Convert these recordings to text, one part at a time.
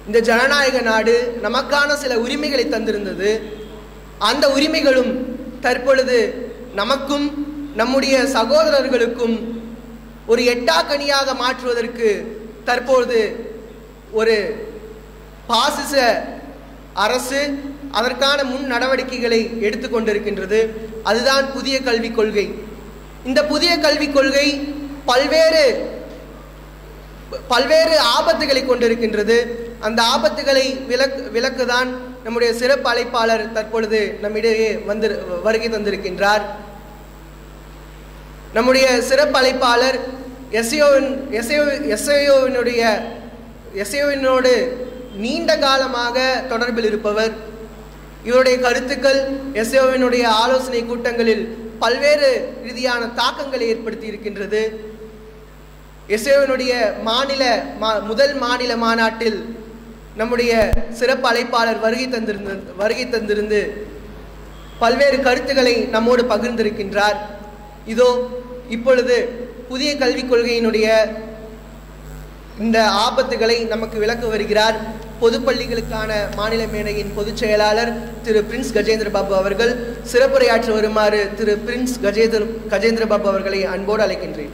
இந்த ஜனநாயக நாடு நமக்கான சில உரிமைகளை தந்திருந்தது அந்த உரிமைகளும் தற்பொழுது நமக்கும் நம்முடைய சகோதரர்களுக்கும் ஒரு எட்டாக்கனியாக மாற்றுவதற்கு தற்பொழுது ஒரு பாசிச அரசு அதற்கான முன் நடவடிக்கைகளை எடுத்துக்கொண்டிருக்கின்றது அதுதான் புதிய கல்விக் கொள்கை இந்த புதிய கல்விக் கொள்கை பல்வேறு பல்வேறு ஆபத்துகளை கொண்டிருக்கின்றது அந்த ஆபத்துகளை விலக்கு விலக்குதான் நம்முடைய சிறப்பு அழைப்பாளர் தற்பொழுது நம்மிடையே வந்து வருகை தந்திருக்கின்றார் நம்முடைய சிறப்பு அழைப்பாளர் எஸ்ஐஓவின் எஸ்ஐஓ எஸ்ஐஓவினுடைய எஸ்ஐஓவினோடு நீண்ட காலமாக தொடர்பில் இருப்பவர் இவருடைய கருத்துக்கள் எஸ்ஐஓவினுடைய ஆலோசனை கூட்டங்களில் பல்வேறு ரீதியான தாக்கங்களை ஏற்படுத்தி இருக்கின்றது எஸ்ஏவினுடைய மாநில மா முதல் மாநில மாநாட்டில் நம்முடைய சிறப்பு அழைப்பாளர் வருகை தந்திருந்த வருகை தந்திருந்து பல்வேறு கருத்துக்களை நம்மோடு பகிர்ந்திருக்கின்றார் இதோ இப்பொழுது புதிய கல்விக் கொள்கையினுடைய இந்த ஆபத்துகளை நமக்கு விளக்க வருகிறார் பொதுப்பள்ளிகளுக்கான மாநில மேடையின் பொதுச் செயலாளர் திரு பிரின்ஸ் கஜேந்திர பாபு அவர்கள் சிறப்புரையாற்ற வருமாறு திரு பிரின்ஸ் கஜேந்திர கஜேந்திர பாபு அவர்களை அன்போடு அழைக்கின்றேன்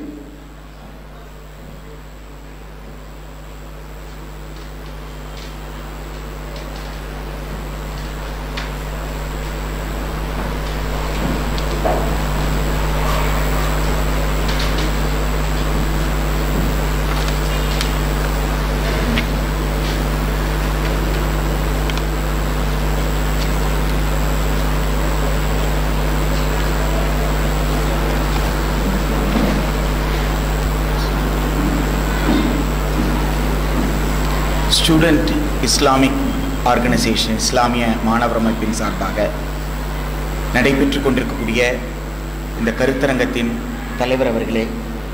ஸ்டூடெண்ட் இஸ்லாமிக் ஆர்கனைசேஷன் இஸ்லாமிய மாணவர் அமைப்பின் சார்பாக நடைபெற்று கொண்டிருக்கக்கூடிய இந்த கருத்தரங்கத்தின் தலைவர் அவர்களே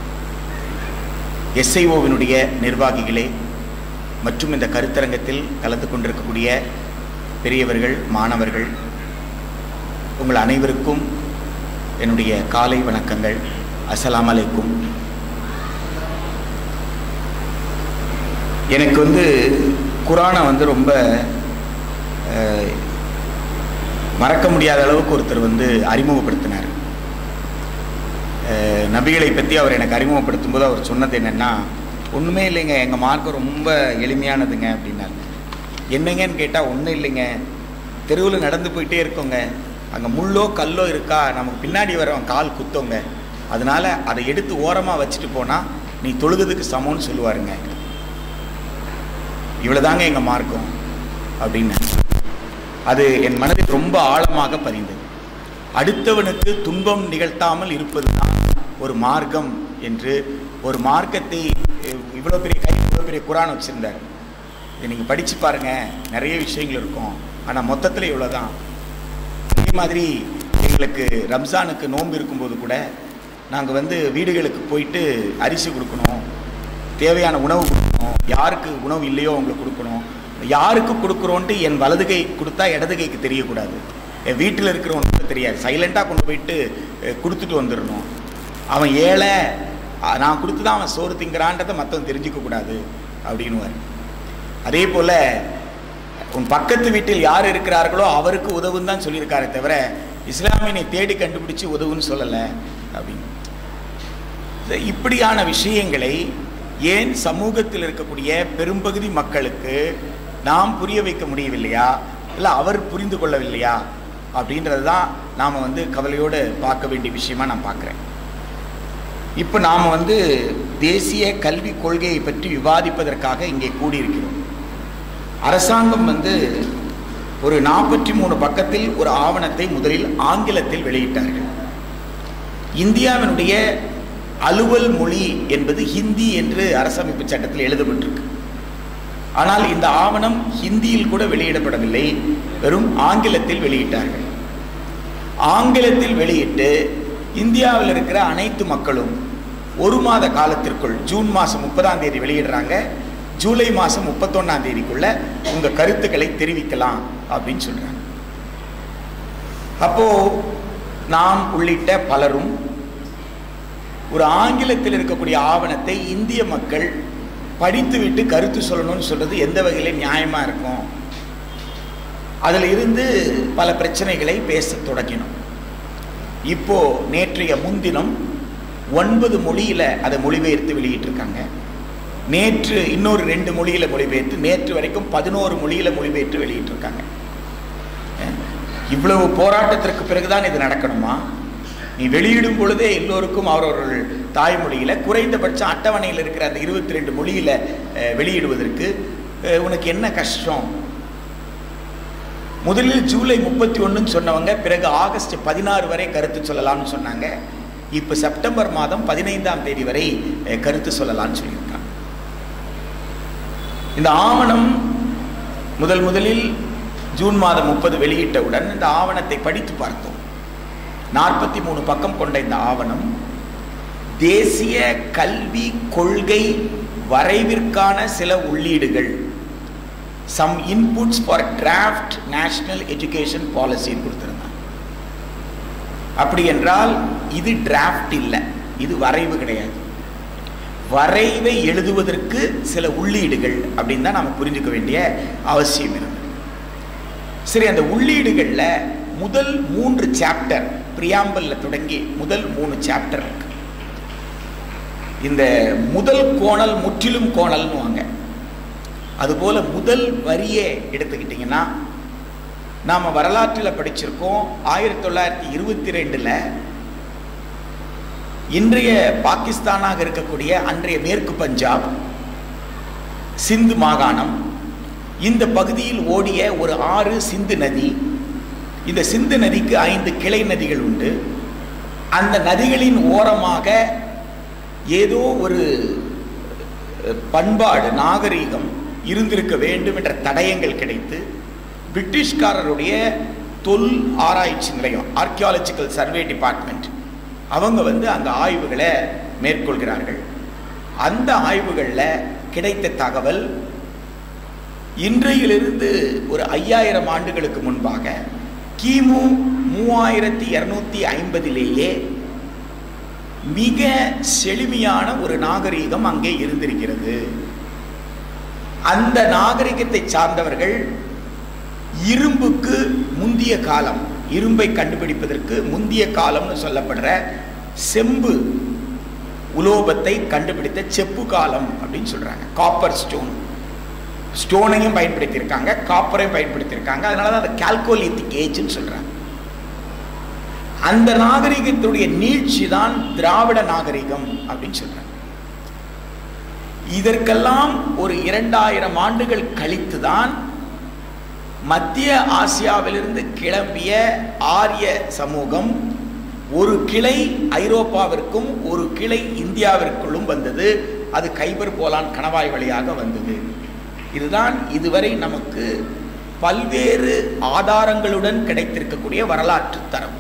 எஸ்ஐஓவினுடைய நிர்வாகிகளே மற்றும் இந்த கருத்தரங்கத்தில் கலந்து கொண்டிருக்கக்கூடிய பெரியவர்கள் மாணவர்கள் உங்கள் அனைவருக்கும் என்னுடைய காலை வணக்கங்கள் அஸ்ஸலாமு அலைக்கும் எனக்கு வந்து குரானை வந்து ரொம்ப அஹ், மறக்க முடியாத அளவுக்கு ஒருத்தர் வந்து அறிமுகப்படுத்தினார் அஹ், நபிகளை பற்றி அவர் எனக்கு அறிமுகப்படுத்தும் போது அவர் சொன்னது என்னென்னா ஒன்றுமே இல்லைங்க எங்கள் மார்க்கம் ரொம்ப எளிமையானதுங்க அப்படின்னாரு என்னங்கன்னு கேட்டால் ஒன்றும் இல்லைங்க தெருவில் நடந்து போயிட்டே இருக்கோங்க அங்கே முள்ளோ கல்லோ இருக்கா நமக்கு பின்னாடி வரவன் கால் குத்தோங்க அதனால அதை எடுத்து ஓரமாக வச்சுட்டு போனால் நீ தொழுகிறதுக்கு சமம்னு சொல்லுவாருங்க இவ்வளோதாங்க எங்கள் மார்க்கம் அப்படின்னு அது என் மனதில் ரொம்ப ஆழமாக பதிந்தது அடுத்தவனுக்கு துன்பம் நிகழ்த்தாமல் இருப்பது தான் ஒரு மார்க்கம் என்று ஒரு மார்க்கத்தை இவ்வளோ பெரிய கை இவ்வளோ பெரிய குரான் வச்சுருந்தார் இதை நீங்கள் படித்து பாருங்கள் நிறைய விஷயங்கள் இருக்கும் ஆனால் மொத்தத்தில் இவ்வளோ தான் அதே மாதிரி எங்களுக்கு ரம்ஜானுக்கு நோன்பு இருக்கும்போது கூட நாங்கள் வந்து வீடுகளுக்கு போயிட்டு அரிசி கொடுக்கணும் தேவையான உணவு கொடுக்கணும் யாருக்கு உணவு இல்லையோ அவங்களுக்கு கொடுக்கணும் யாருக்கு கொடுக்குறோன்ட்டு என் வலது கை கொடுத்தா இடது கைக்கு தெரியக்கூடாது என் வீட்டில் இருக்கிறவனுக்கு தெரியாது சைலண்ட்டாக கொண்டு போயிட்டு அஹ், கொடுத்துட்டு வந்துடணும் அவன் ஏழை அஹ், நான் கொடுத்து தான் அவன் சோறு திங்கிறான்றதை மற்றவன் தெரிஞ்சுக்க கூடாது அப்படின்னுவார் அதே போல் உன் பக்கத்து வீட்டில் யார் இருக்கிறார்களோ அவருக்கு உதவுன்னு தான் சொல்லியிருக்காரே தவிர இஸ்லாமியனை தேடி கண்டுபிடிச்சு உதவுன்னு சொல்லலை அப்படின்னு இது இப்படியான விஷயங்களை ஏன் சமூகத்தில் இருக்கக்கூடிய பெரும்பகுதி மக்களுக்கு நாம் புரிய வைக்க முடியவில்லையா இல்லை அவர் புரிந்து கொள்ளவில்லையா அப்படின்றது தான் நாம் வந்து கவலையோடு பார்க்க வேண்டிய விஷயமா நான் பார்க்குறேன் இப்போ நாம் வந்து தேசிய கல்விக் கொள்கையை பற்றி விவாதிப்பதற்காக இங்கே கூடியிருக்கிறோம் அரசாங்கம் வந்து ஒரு நாற்பத்தி மூணு பக்கத்தில் ஒரு ஆவணத்தை முதலில் ஆங்கிலத்தில் வெளியிட்டார்கள் இந்தியாவினுடைய அலுவல் மொழி என்பது ஹிந்தி என்று அரசமைப்பு சட்டத்தில் எழுதப்பட்டிருக்கு ஆனால் இந்த ஆவணம் ஹிந்தியில் கூட வெளியிடப்படவில்லை வெறும் ஆங்கிலத்தில் வெளியிட்டார்கள் ஆங்கிலத்தில் வெளியிட்டு இந்தியாவில் இருக்கிற அனைத்து மக்களும் ஒரு மாத காலத்திற்குள் ஜூன் மாதம் முப்பதாம் தேதி வெளியிடுறாங்க ஜூலை மாதம் முப்பத்தொன்னாம் தேதிக்குள்ள உங்கள் கருத்துக்களை தெரிவிக்கலாம் அப்படின்னு சொல்கிறாங்க அப்போ நாம் உள்ளிட்ட பலரும் ஒரு ஆங்கிலத்தில் இருக்கக்கூடிய ஆவணத்தை இந்திய மக்கள் படித்து விட்டு கருத்து சொல்லணும்னு சொல்றது எந்த வகையில நியாயமா இருக்கும் அதில் இருந்து பல பிரச்சனைகளை பேச தொடங்கினோம் இப்போ நேற்றைய முன்தினம் ஒன்பது மொழியில அதை மொழிபெயர்த்து வெளியிட்டிருக்காங்க நேற்று இன்னொரு ரெண்டு மொழியில மொழிபெயர்த்து நேற்று வரைக்கும் பதினோரு மொழியில மொழிபெயர்த்து வெளியிட்டிருக்காங்க அஹ், இவ்வளவு போராட்டத்திற்கு பிறகுதான் இது நடக்கணுமா நீ வெளியிடும் பொழுதே எல்லோருக்கும் அவரவர்கள் தாய்மொழியில குறைந்தபட்ச அட்டவணையில் இருக்கிற அந்த இருபத்தி ரெண்டு மொழியில அஹ், வெளியிடுவதற்கு அஹ், உனக்கு என்ன கஷ்டம் முதலில் ஜூலை முப்பத்தி ஒன்றுன்னு சொன்னவங்க பிறகு ஆகஸ்ட் பதினாறு வரை கருத்து சொல்லலாம்னு சொன்னாங்க இப்போ செப்டம்பர் மாதம் பதினைந்தாம் தேதி வரை அஹ், கருத்து சொல்லலாம்னு சொல்லியிருக்காங்க இந்த ஆவணம் முதல் முதலில் ஜூன் மாதம் முப்பது வெளியிட்டவுடன் இந்த ஆவணத்தை படித்து பார்த்தோம் நாற்பத்தி மூணு பக்கம் கொண்ட இந்த ஆவணம் தேசிய கல்வி கொள்கை வரைவிற்கான சில உள்ளீடுகள் some inputs for draft national education பாலிசின்னு கொடுத்துருந்தாங்க அப்படி என்றால் இது டிராஃப்ட் இல்லை இது வரைவு கிடையாது வரைவை எழுதுவதற்கு சில உள்ளீடுகள் அப்படின்னு தான் நம்ம புரிஞ்சுக்க வேண்டிய அவசியம் இருந்தது சரி அந்த உள்ளீடுகளில் முதல் மூன்று சாப்டர் பிரியாம்பல்ல தொடங்கி முதல் மூணு சாப்டர் இருக்கு இந்த முதல் கோணல் முற்றிலும் கோணல்னு வாங்க அதுபோல முதல் வரியே எடுத்துக்கிட்டிங்கன்னா நாம் வரலாற்றில் படிச்சிருக்கோம் ஆயிரத்தி தொள்ளாயிரத்தி இருபத்தி ரெண்டில் இன்றைய பாகிஸ்தானாக இருக்கக்கூடிய அன்றைய மேற்கு பஞ்சாப் சிந்து மாகாணம் இந்த பகுதியில் ஓடிய ஒரு ஆறு சிந்து நதி இந்த சிந்து நதிக்கு ஐந்து கிளை நதிகள் உண்டு அந்த நதிகளின் ஓரமாக ஏதோ ஒரு பண்பாடு நாகரீகம் இருந்திருக்க வேண்டும் என்ற தடயங்கள் கிடைத்து பிரிட்டிஷ்காரருடைய தொல் ஆராய்ச்சி நிலையம் ஆர்கியாலஜிக்கல் சர்வே டிபார்ட்மெண்ட் அவங்க வந்து அந்த ஆய்வுகளை மேற்கொள்கிறார்கள் அந்த ஆய்வுகளில் கிடைத்த தகவல் இன்றையிலிருந்து ஒரு ஐயாயிரம் ஆண்டுகளுக்கு முன்பாக கிமு மூவாயிரத்தி இரநூத்தி ஐம்பதிலேயே மிக செழுமையான ஒரு நாகரீகம் அங்கே இருந்திருக்கிறது அந்த நாகரிகத்தை சார்ந்தவர்கள் இரும்புக்கு முந்திய காலம் இரும்பை கண்டுபிடிப்பதற்கு முந்திய காலம்னு சொல்லப்படுற செம்பு உலோபத்தை கண்டுபிடித்த செப்பு காலம் அப்படின்னு சொல்றாங்க காப்பர் ஸ்டோன் ஸ்டோனையும் பயன்படுத்தியிருக்காங்க காப்பரையும் பயன்படுத்தியிருக்காங்க அதனால தான் அதை கால்கோலித்திக் ஏஜ்னு சொல்றாங்க அந்த நாகரிகத்துடைய நீட்சி தான் திராவிட நாகரிகம் அப்படின்னு சொல்றாங்க இதற்கெல்லாம் ஒரு இரண்டாயிரம் ஆண்டுகள் கழித்து தான் மத்திய ஆசியாவிலிருந்து கிளம்பிய ஆரிய சமூகம் ஒரு கிளை ஐரோப்பாவிற்கும் ஒரு கிளை இந்தியாவிற்குள்ளும் வந்தது அது கைபர் போலான் கணவாய் வழியாக வந்தது இதுதான் இதுவரை நமக்கு பல்வேறு ஆதாரங்களுடன் கிடைத்திருக்கக்கூடிய வரலாற்று தரம்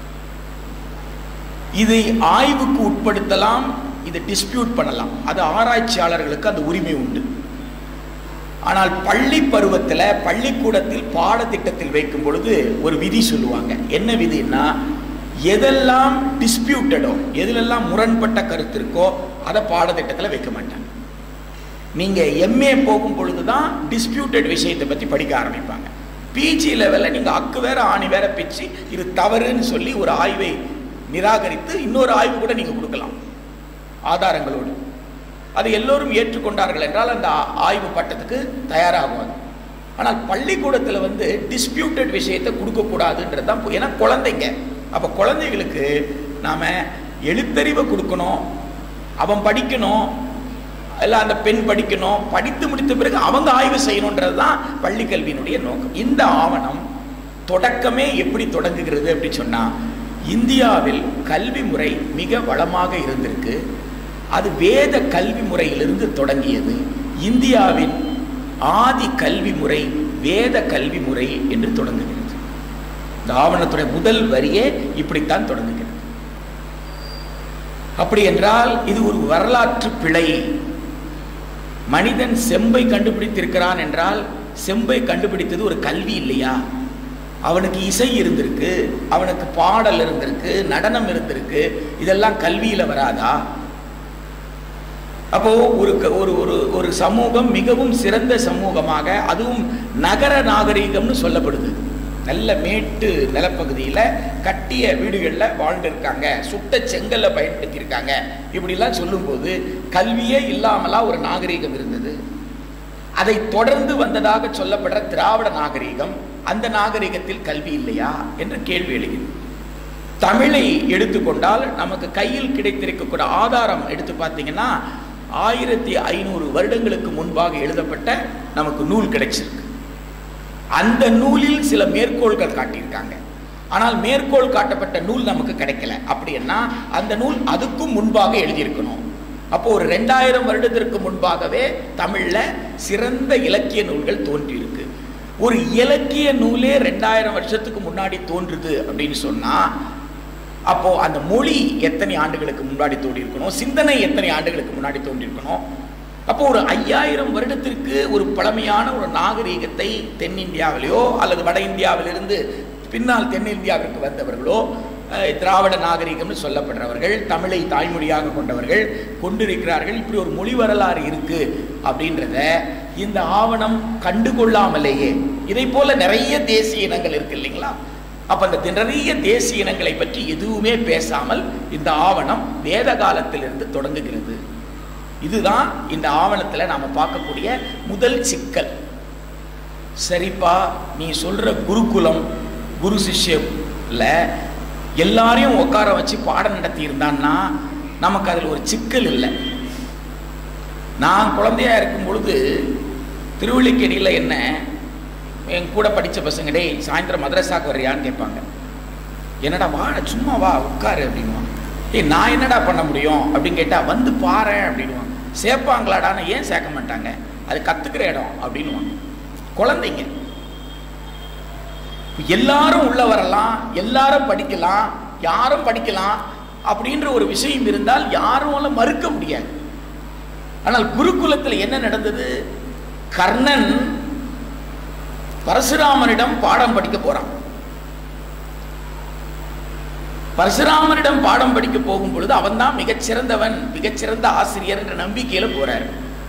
இதை ஆய்வுக்கு உட்படுத்தலாம் இதை டிஸ்பியூட் பண்ணலாம் அது ஆராய்ச்சியாளர்களுக்கு அந்த உரிமை உண்டு ஆனால் பள்ளி பருவத்தில் பள்ளிக்கூடத்தில் பாடத்திட்டத்தில் வைக்கும் பொழுது ஒரு விதி சொல்லுவாங்க என்ன விதின்னா எதெல்லாம் டிஸ்பியூட்டடோ எதிலெல்லாம் முரண்பட்ட கருத்து இருக்கோ அதை பாடத்திட்டத்தில் வைக்க மாட்டாங்க நீங்கள் எம்ஏ போகும் பொழுது தான் டிஸ்பியூட்டட் விஷயத்தை பற்றி படிக்க ஆரம்பிப்பாங்க பிஜி லெவலில் நீங்கள் அக்கு வேற ஆணி வேற பிச்சு இது தவறுன்னு சொல்லி ஒரு ஆய்வை நிராகரித்து இன்னொரு ஆய்வு கூட நீங்கள் கொடுக்கலாம் ஆதாரங்களோடு அது எல்லோரும் ஏற்றுக்கொண்டார்கள் என்றால் அந்த ஆய்வு பட்டத்துக்கு தயாராகுவாங்க ஆனால் பள்ளிக்கூடத்தில் வந்து டிஸ்பியூட்டட் விஷயத்தை கொடுக்கக்கூடாதுன்றது தான் ஏன்னா குழந்தைங்க அப்போ குழந்தைகளுக்கு நாம் எழுத்தறிவை கொடுக்கணும் அவன் படிக்கணும் இல்லை அந்த பெண் படிக்கணும் படித்து முடித்த பிறகு அவங்க ஆய்வு செய்யணுன்றது தான் பள்ளி கல்வியினுடைய நோக்கம் இந்த ஆவணம் தொடக்கமே எப்படி தொடங்குகிறது அப்படின்னு சொன்னால் இந்தியாவில் கல்வி முறை மிக வளமாக இருந்திருக்கு அது வேத கல்வி முறையிலிருந்து தொடங்கியது இந்தியாவின் ஆதி கல்வி முறை வேத கல்வி முறை என்று தொடங்குகிறது இந்த ஆவணத்துடைய முதல் வரியே இப்படித்தான் தொடங்குகிறது அப்படி என்றால் இது ஒரு வரலாற்று பிழை மனிதன் செம்பை கண்டுபிடித்திருக்கிறான் என்றால் செம்பை கண்டுபிடித்தது ஒரு கல்வி இல்லையா அவனுக்கு இசை இருந்திருக்கு அவனுக்கு பாடல் இருந்திருக்கு நடனம் இருந்திருக்கு இதெல்லாம் கல்வியில் வராதா அப்போ ஒரு க- ஒரு ஒரு ஒரு சமூகம் மிகவும் சிறந்த சமூகமாக அதுவும் நகர நாகரீகம்னு சொல்லப்படுது நல்ல மேட்டு நிலப்பகுதியில் கட்டிய வீடுகளில் வாழ்ந்திருக்காங்க சுட்ட செங்கல்ல பயன்படுத்தியிருக்காங்க இப்படிலாம் சொல்லும்போது கல்வியே இல்லாமலா ஒரு நாகரீகம் இருந்தது அதை தொடர்ந்து வந்ததாக சொல்லப்படுற திராவிட நாகரீகம் அந்த நாகரீகத்தில் கல்வி இல்லையா என்று கேள்வி எழுகிறது தமிழை எடுத்துக்கொண்டால் நமக்கு கையில் கிடைத்திருக்கக்கூடிய ஆதாரம் எடுத்து பார்த்தீங்கன்னா ஆயிரத்தி ஐநூறு வருடங்களுக்கு முன்பாக எழுதப்பட்ட நமக்கு நூல் கிடைச்சிருக்கு அந்த நூலில் சில மேற்கோள்கள் காட்டியிருக்காங்க ஆனால் மேற்கோள் காட்டப்பட்ட நூல் நமக்கு கிடைக்கல அப்படின்னா அந்த நூல் அதுக்கும் முன்பாக எழுதியிருக்கணும் அப்போ ஒரு ரெண்டாயிரம் வருடத்திற்கு முன்பாகவே தமிழ்ல சிறந்த இலக்கிய நூல்கள் தோன்றியிருக்கு ஒரு இலக்கிய நூலே ரெண்டாயிரம் வருஷத்துக்கு முன்னாடி தோன்றுது அப்படின்னு சொன்னா அப்போ அந்த மொழி எத்தனை ஆண்டுகளுக்கு முன்னாடி தோன்றியிருக்கணும் சிந்தனை எத்தனை ஆண்டுகளுக்கு முன்னாடி தோன்றியிருக்கணும் அப்போ ஒரு ஐயாயிரம் வருடத்திற்கு ஒரு பழமையான ஒரு நாகரீகத்தை தென்னிந்தியாவிலேயோ அல்லது வட இந்தியாவிலிருந்து பின்னால் தென்னிந்தியாவிற்கு வந்தவர்களோ அஹ், திராவிட நாகரீகம்னு சொல்லப்படுறவர்கள் தமிழை தாய்மொழியாக கொண்டவர்கள் கொண்டிருக்கிறார்கள் இப்படி ஒரு மொழி வரலாறு இருக்கு அப்படின்றத இந்த ஆவணம் கண்டுகொள்ளாமலேயே இதை போல நிறைய தேசிய இனங்கள் இருக்கு இல்லைங்களா அப்ப அந்த நிறைய தேசிய இனங்களை பற்றி எதுவுமே பேசாமல் இந்த ஆவணம் வேத காலத்திலிருந்து தொடங்குகிறது இதுதான் இந்த ஆவணத்தில் நாம பார்க்கக்கூடிய முதல் சிக்கல் சரிப்பா நீ சொல்ற குருகுலம் குரு சிஷ்யம்ல எல்லாரையும் உட்கார வச்சு பாடம் நடத்தி இருந்தான்னா நமக்கு அதில் ஒரு சிக்கல் இல்லை நான் குழந்தையா இருக்கும் பொழுது திருவள்ளிக்கேணியில் என்ன என் கூட படித்த பசங்க டேய் சாயந்தரம் மதரசாக்கு வர்றியான்னு கேட்பாங்க என்னடா வா சும்மா வா உட்காரு அப்படின்வான் ஏய் நான் என்னடா பண்ண முடியும் அப்படின்னு கேட்டால் வந்து பாரேன் அப்படின்வான் சேர்ப்பாங்களாடான்னு ஏன் சேர்க்க மாட்டாங்க அது கற்றுக்கிற இடம் அப்படின்வாங்க குழந்தைங்க இப்ப எல்லாரும் உள்ள வரலாம் எல்லாரும் படிக்கலாம் யாரும் படிக்கலாம் அப்படின்ற ஒரு விஷயம் இருந்தால் யாரும் மறுக்க முடியாது ஆனால் குருகுலத்தில் என்ன நடந்தது கர்ணன் பரசுராமனிடம் பாடம் படிக்க போறான் பரசுராமனிடம் பாடம் படிக்க போகும் பொழுது அவன் தான் மிகச்சிறந்தவன் மிகச்சிறந்த ஆசிரியர் என்ற நம்பிக்கையில போறார்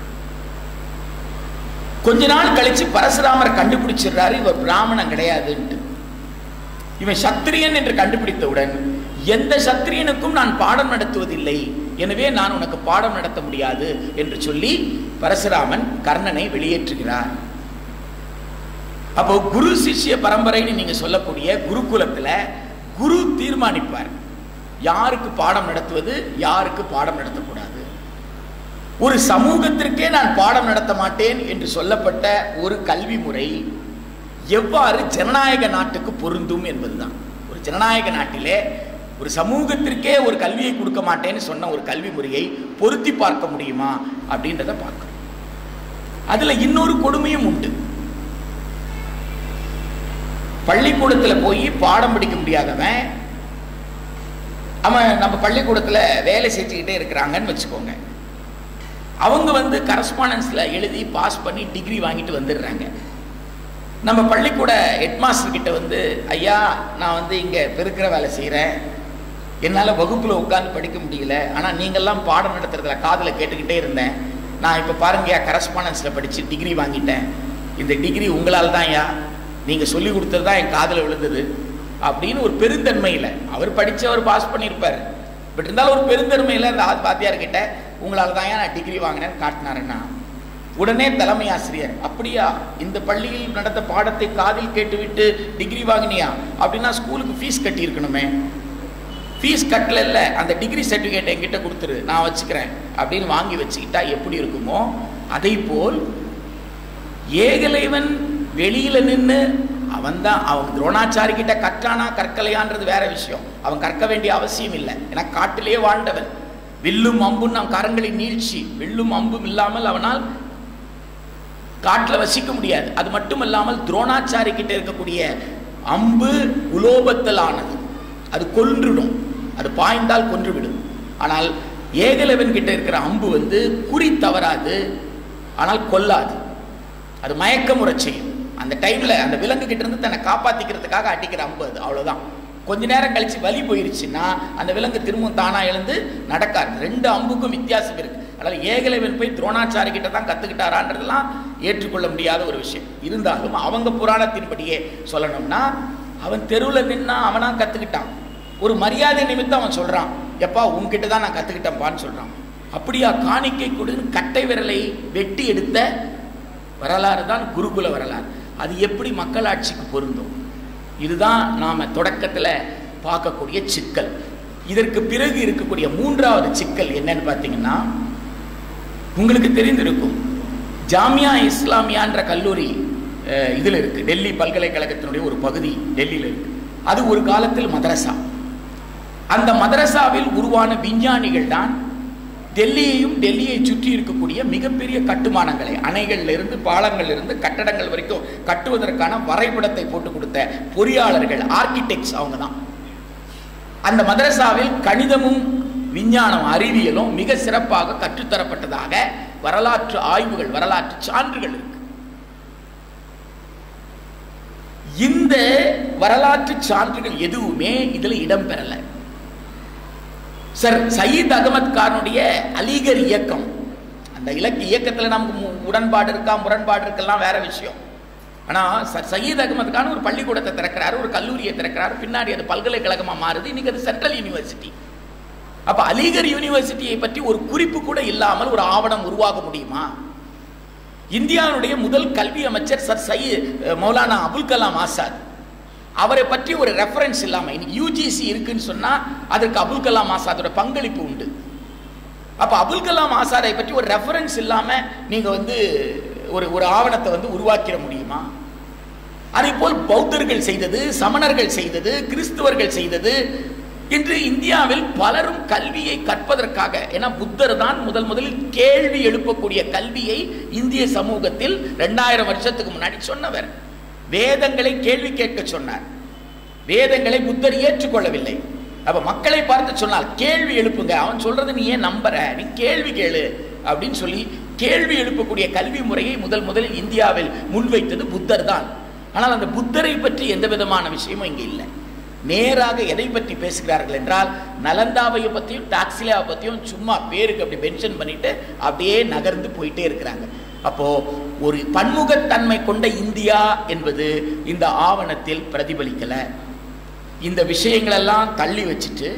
கொஞ்ச நாள் கழிச்சு பரசுராமர் கண்டுபிடிச்சிடுறாரு இவர் பிராமணன் கிடையாதுன்ட்டு இவன் சத்திரியன் என்று கண்டுபிடித்தவுடன் எந்த சத்திரியனுக்கும் நான் பாடம் நடத்துவதில்லை எனவே நான் உனக்கு பாடம் நடத்த முடியாது என்று சொல்லி பரசுராமன் கர்ணனை வெளியேற்றுகிறார் அப்போ குரு சிஷ்ய பரம்பரைன்னு நீங்க சொல்லக்கூடிய குருகுலத்துல குரு தீர்மானிப்பார் யாருக்கு பாடம் நடத்துவது யாருக்கு பாடம் நடத்தக்கூடாது ஒரு சமூகத்திற்கே நான் பாடம் நடத்த மாட்டேன் என்று சொல்லப்பட்ட ஒரு கல்வி முறை எவ்வாறு ஜனநாயக நாட்டுக்கு பொருந்தும் என்பதுதான் ஒரு ஜனநாயக நாட்டிலே ஒரு சமூகத்திற்கே ஒரு கல்வியை கொடுக்க மாட்டேன்னு சொன்ன ஒரு கல்வி முறையை பொருத்தி பார்க்க முடியுமா அப்படின்றத பார்க்கணும் அதுல இன்னொரு கொடுமையும் உண்டு பள்ளிக்கூடத்தில் போய் பாடம் படிக்க முடியாதவன் அவன் நம்ம பள்ளிக்கூடத்தில் வேலை செஞ்சுக்கிட்டே இருக்கிறாங்கன்னு வச்சுக்கோங்க அவங்க வந்து கரஸ்பாண்டன்ஸில் எழுதி பாஸ் பண்ணி டிகிரி வாங்கிட்டு வந்துடுறாங்க நம்ம பள்ளிக்கூட ஹெட்மாஸ்டர் கிட்ட வந்து ஐயா நான் வந்து இங்கே பெருக்கிற வேலை செய்கிறேன் என்னால் வகுப்பில் உட்காந்து படிக்க முடியல ஆனால் நீங்கள்லாம் பாடம் நடத்துறதுல காதில் கேட்டுக்கிட்டே இருந்தேன் நான் இப்போ பாருங்கய்யா கரஸ்பாண்டன்ஸில் படித்து டிகிரி வாங்கிட்டேன் இந்த டிகிரி உங்களால் தான் ஐயா நீங்கள் சொல்லி கொடுத்தது தான் என் காதில் விழுந்தது அப்படின்னு ஒரு பெருந்தன்மையில் அவர் படித்தவர் பாஸ் பண்ணியிருப்பார் பட் இருந்தாலும் ஒரு பெருந்தன்மையில் அந்த ஆ- வாத்தியார்கிட்ட உங்களால் தான் நான் டிகிரி வாங்கினேன்னு காட்டினாருன்னா உடனே தலைமை ஆசிரியர் அப்படியா இந்த பள்ளியில் நடந்த பாடத்தை காதில் கேட்டுவிட்டு டிகிரி வாங்கினியா அப்படின்னா ஸ்கூலுக்கு ஃபீஸ் கட்டியிருக்கணுமே ஃபீஸ் கட்டல இல்ல அந்த டிகிரி சர்டிஃபிகேட் என்கிட்ட கொடுத்துரு நான் வச்சுக்கிறேன் அப்படின்னு வாங்கி வச்சுக்கிட்டா எப்படி இருக்குமோ அதை போல் ஏகலைவன் வெளியில நின்று அவன் தான் அவன் துரோணாச்சாரி கிட்ட கற்றானா கற்கலையான்றது வேற விஷயம் அவன் கற்க வேண்டிய அவசியம் இல்லை ஏன்னா காட்டிலே வாழ்ந்தவன் வில்லும் அம்பும் நம் கரங்களின் நீழ்ச்சி வில்லும் அம்பும் இல்லாமல் அவனால் காட்டில் வசிக்க முடியாது அது மட்டும் இல்லாமல் துரோணாச்சாரி கிட்ட இருக்கக்கூடிய அம்பு உலோபத்தில் ஆனது அது கொன்றுடும் அது பாய்ந்தால் கொன்றுவிடும் ஆனால் ஏகலவன் கிட்ட இருக்கிற அம்பு வந்து குறி தவறாது ஆனால் கொல்லாது அது மயக்கமுறை செய்யும் அந்த டைம்ல அந்த விலங்கு கிட்ட இருந்து தன்னை காப்பாத்திக்கிறதுக்காக அடிக்கிற அம்பு அது அவ்வளவுதான் கொஞ்ச நேரம் கழிச்சு வலி போயிருச்சுன்னா அந்த விலங்கு திரும்பவும் தானா எழுந்து நடக்காது ரெண்டு அம்புக்கும் வித்தியாசம் இருக்கு அதனால் ஏகலைவன் போய் துரோணாச்சாரி கிட்ட தான் கற்றுக்கிட்டாரான்றதெல்லாம் ஏற்றுக்கொள்ள முடியாத ஒரு விஷயம் இருந்தாலும் அவங்க புராணத்தின்படியே சொல்லணும்னா அவன் தெருவில் நின்னா அவனா கற்றுக்கிட்டான் ஒரு மரியாதை நிமித்தம் அவன் சொல்கிறான் எப்பா உன்கிட்ட தான் நான் கற்றுக்கிட்டேன்ப்பான்னு சொல்கிறான் அப்படியா காணிக்கை கொடுன்னு கட்டை விரலை வெட்டி எடுத்த வரலாறு தான் குருகுல வரலாறு அது எப்படி மக்களாட்சிக்கு பொருந்தும் இதுதான் நாம் தொடக்கத்தில் பார்க்கக்கூடிய சிக்கல் இதற்கு பிறகு இருக்கக்கூடிய மூன்றாவது சிக்கல் என்னன்னு பார்த்தீங்கன்னா உங்களுக்கு தெரிந்திருக்கும் ஜாமியா இஸ்லாமியான்ற கல்லூரி அஹ், இதில் இருக்கு டெல்லி பல்கலைக்கழகத்தினுடைய ஒரு பகுதி டெல்லியில் இருக்கு அது ஒரு காலத்தில் மதரசா அந்த மதரசாவில் உருவான விஞ்ஞானிகள் தான் டெல்லியையும் டெல்லியை சுற்றி இருக்கக்கூடிய மிகப்பெரிய கட்டுமானங்களை அணைகள்ல இருந்து பாலங்கள்ல இருந்து கட்டடங்கள் வரைக்கும் கட்டுவதற்கான வரைபடத்தை போட்டு கொடுத்த பொறியாளர்கள் ஆர்கிடெக்ட்ஸ் அவங்க தான் அந்த மதரசாவில் கணிதமும் விஞ்ஞானம் அறிவியலும் மிக சிறப்பாக கற்றுத்தரப்பட்டதாக வரலாற்று ஆய்வுகள் வரலாற்று சான்றுகள் இருக்கு இந்த வரலாற்று சான்றுகள் எதுவுமே இதுல இடம்பெறல சார் சயீத் அகமத் கானுடைய அலிகர் இயக்கம் அந்த இலக்கு இயக்கத்தில் நமக்கு மு- உடன்பாடு இருக்கா முரண்பாடு இருக்கலாம் வேற விஷயம் ஆனால் சார் சயீத் அகமத் கான் ஒரு பள்ளிக்கூடத்தை திறக்கிறாரு ஒரு கல்லூரியை திறக்கிறாரு பின்னாடி அது பல்கலைக்கழகமாக மாறுது இன்னைக்கு அது சென்ட்ரல் யூனிவர்சிட்டி அப்போ அலிகர் யூனிவர்சிட்டியை பற்றி ஒரு குறிப்பு கூட இல்லாமல் ஒரு ஆவணம் உருவாக முடியுமா இந்தியாவுடைய முதல் கல்வி அமைச்சர் சர் சையத் மௌலானா அபுல் கலாம் ஆசாத் அவரை பற்றி ஒரு ரெஃபரன்ஸ் இல்லாமல் இன்னைக்கு யூஜிசி இருக்குன்னு சொன்னால் அதற்கு அபுல் கலாம் ஆசாதோட பங்களிப்பு உண்டு அப்போ அபுல் கலாம் ஆசாரை பற்றி ஒரு ரெஃபரன்ஸ் இல்லாமல் நீங்கள் வந்து ஒரு ஒரு ஆவணத்தை வந்து உருவாக்கிட முடியுமா அதே போல் பௌத்தர்கள் செய்தது சமணர்கள் செய்தது கிறிஸ்துவர்கள் செய்தது இன்று இந்தியாவில் பலரும் கல்வியை கற்பதற்காக ஏன்னா புத்தர் தான் முதல் முதலில் கேள்வி எழுப்பக்கூடிய கல்வியை இந்திய சமூகத்தில் ரெண்டாயிரம் வருஷத்துக்கு முன்னாடி சொன்னவர் வேதங்களை கேள்வி கேட்க சொன்னார் வேதங்களை புத்தர் ஏற்றுக்கொள்ளவில்லை அப்ப மக்களை பார்த்து சொன்னால் கேள்வி எழுப்புங்க அவன் சொல்றது நீ ஏன் நம்புற நீ கேள்வி கேளு அப்படின்னு சொல்லி கேள்வி எழுப்பக்கூடிய கல்வி முறையை முதல் முதலில் இந்தியாவில் முன்வைத்தது புத்தர் தான் ஆனால் அந்த புத்தரை பற்றி எந்த விதமான விஷயமும் இங்கே இல்லை நேராக எதை பற்றி பேசுகிறார்கள் என்றால் நலந்தாவை பற்றியும் டாக்ஸிலியாவை பற்றியும் சும்மா பேருக்கு அப்படி மென்ஷன் பண்ணிட்டு அப்படியே நகர்ந்து போயிட்டே இருக்கிறாங்க அப்போ ஒரு பன்முகத்தன்மை கொண்ட இந்தியா என்பது இந்த ஆவணத்தில் பிரதிபலிக்கலை இந்த விஷயங்களெல்லாம் தள்ளி வச்சுட்டு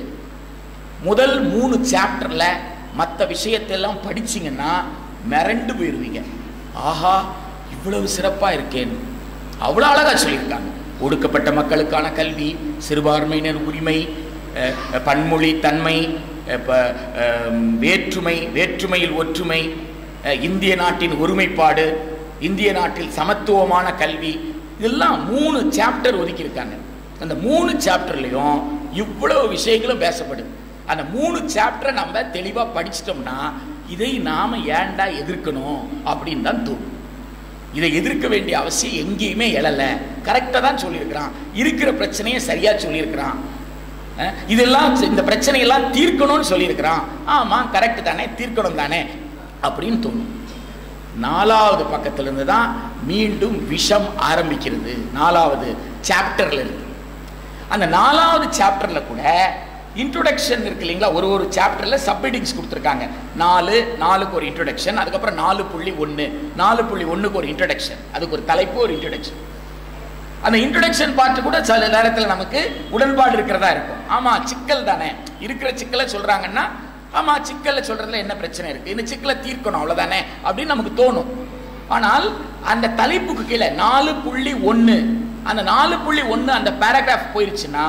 முதல் மூணு சாப்டரில் மற்ற விஷயத்தெல்லாம் படிச்சீங்கன்னா மிரண்டு போயிடுவீங்க ஆஹா இவ்வளவு சிறப்பாக இருக்கேன் அவ்வளோ அழகாக சொல்லியிருக்காங்க ஒடுக்கப்பட்ட மக்களுக்கான கல்வி சிறுபான்மையினர் உரிமை அஹ், பன்மொழி தன்மை அஹ், ப- அஹ், வேற்றுமை வேற்றுமையில் ஒற்றுமை அஹ், இந்திய நாட்டின் ஒருமைப்பாடு இந்திய நாட்டில் சமத்துவமான கல்வி இதெல்லாம் மூணு சாப்டர் ஒதுக்கியிருக்காங்க அந்த மூணு சாப்டர்லையும் இவ்வளவு விஷயங்களும் பேசப்படுது அந்த மூணு சாப்டரை நம்ம தெளிவாக படிச்சிட்டோம்னா இதை நாம் ஏன்டா எதிர்க்கணும் அப்படின்னு தான் தோணும் இதை எதிர்க்க வேண்டிய அவசியம் எங்கேயுமே எழலை கரெக்டாக தான் சொல்லியிருக்கிறான் இருக்கிற பிரச்சனையை சரியாக சொல்லியிருக்கிறான் அஹ், இதெல்லாம் இந்த பிரச்சனையெல்லாம் தீர்க்கணும்னு சொல்லியிருக்கிறான் ஆமாம் கரெக்ட் தானே தீர்க்கணும் தானே அப்படின்னு தோணும் நாலாவது பக்கத்திலிருந்து தான் மீண்டும் விஷம் ஆரம்பிக்கிறது நாலாவது சாப்டர்ல இருக்கு அந்த நாலாவது சாப்டர்ல கூட இன்ட்ரோடக்ஷன் இருக்கு இல்லைங்களா ஒரு ஒரு சாப்டர்ல சப்ஹெட்டிங்ஸ் கொடுத்துருக்காங்க நாலு நாலுக்கு ஒரு இன்ட்ரோடக்ஷன் அதுக்கப்புறம் நாலு புள்ளி ஒன்று நாலு புள்ளி ஒன்றுக்கு ஒரு இன்ட்ரோடக்ஷன் அதுக்கு ஒரு தலைப்பு ஒரு இன்ட்ரோடக்ஷன் அந்த இன்ட்ரோடக்ஷன் பார்ட் கூட சில நேரத்தில் நமக்கு உடன்பாடு இருக்கிறதா இருக்கும் ஆமா சிக்கல் தானே இருக்கிற சிக்கலை சொல்றாங்கன்னா ஆமா சிக்கல்ல சொல்றதுல என்ன பிரச்சனை இருக்கு இந்த சிக்கலை தீர்க்கணும் அவ்வளவுதானே அப்படின்னு நமக்கு தோணும் ஆனால் அந்த தலைப்புக்கு கீழே நாலு புள்ளி ஒன்று அந்த நாலு புள்ளி ஒன்று அந்த பேராகிராஃப் போயிருச்சுன்னா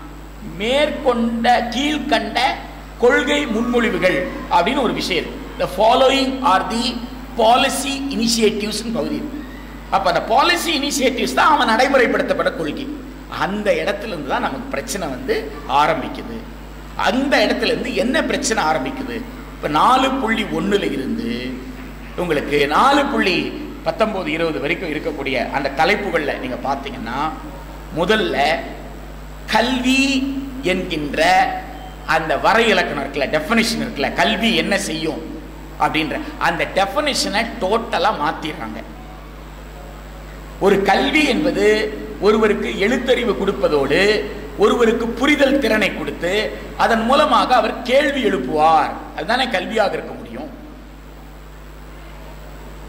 மேற்கொண்ட கீழ்கண்ட கொள்கை முன்மொழிவுகள் அப்படின்னு ஒரு விஷயம் இருக்கு the following are the policy initiatives பகுதி இருக்கு அப்போ அந்த பாலிசி இனிஷியேட்டிவ்ஸ் தான் அவன் நடைமுறைப்படுத்தப்பட்ட கொள்கை அந்த இடத்துல இருந்து தான் நமக்கு பிரச்சனை வந்து ஆரம்பிக்குது அந்த இடத்துல இருந்து என்ன பிரச்சனை ஆரம்பிக்குது இப்போ நாலு புள்ளி ஒன்றில் இருந்து உங்களுக்கு நாலு புள்ளி பத்தொம்போது இருபது வரைக்கும் இருக்கக்கூடிய அந்த தலைப்புகளில் நீங்கள் பார்த்தீங்கன்னா முதல்ல கல்வி என்கின்ற அந்த வரை இலக்கணம் இருக்குல்ல டெஃபனிஷன் இருக்குல்ல கல்வி என்ன செய்யும் அப்படின்ற அந்த டெஃபனிஷனை டோட்டலாக மாற்றிடுறாங்க ஒரு கல்வி என்பது ஒருவருக்கு எழுத்தறிவு கொடுப்பதோடு ஒருவருக்கு புரிதல் திறனை கொடுத்து அதன் மூலமாக அவர் கேள்வி எழுப்புவார் அதுதானே கல்வியாக இருக்க முடியும்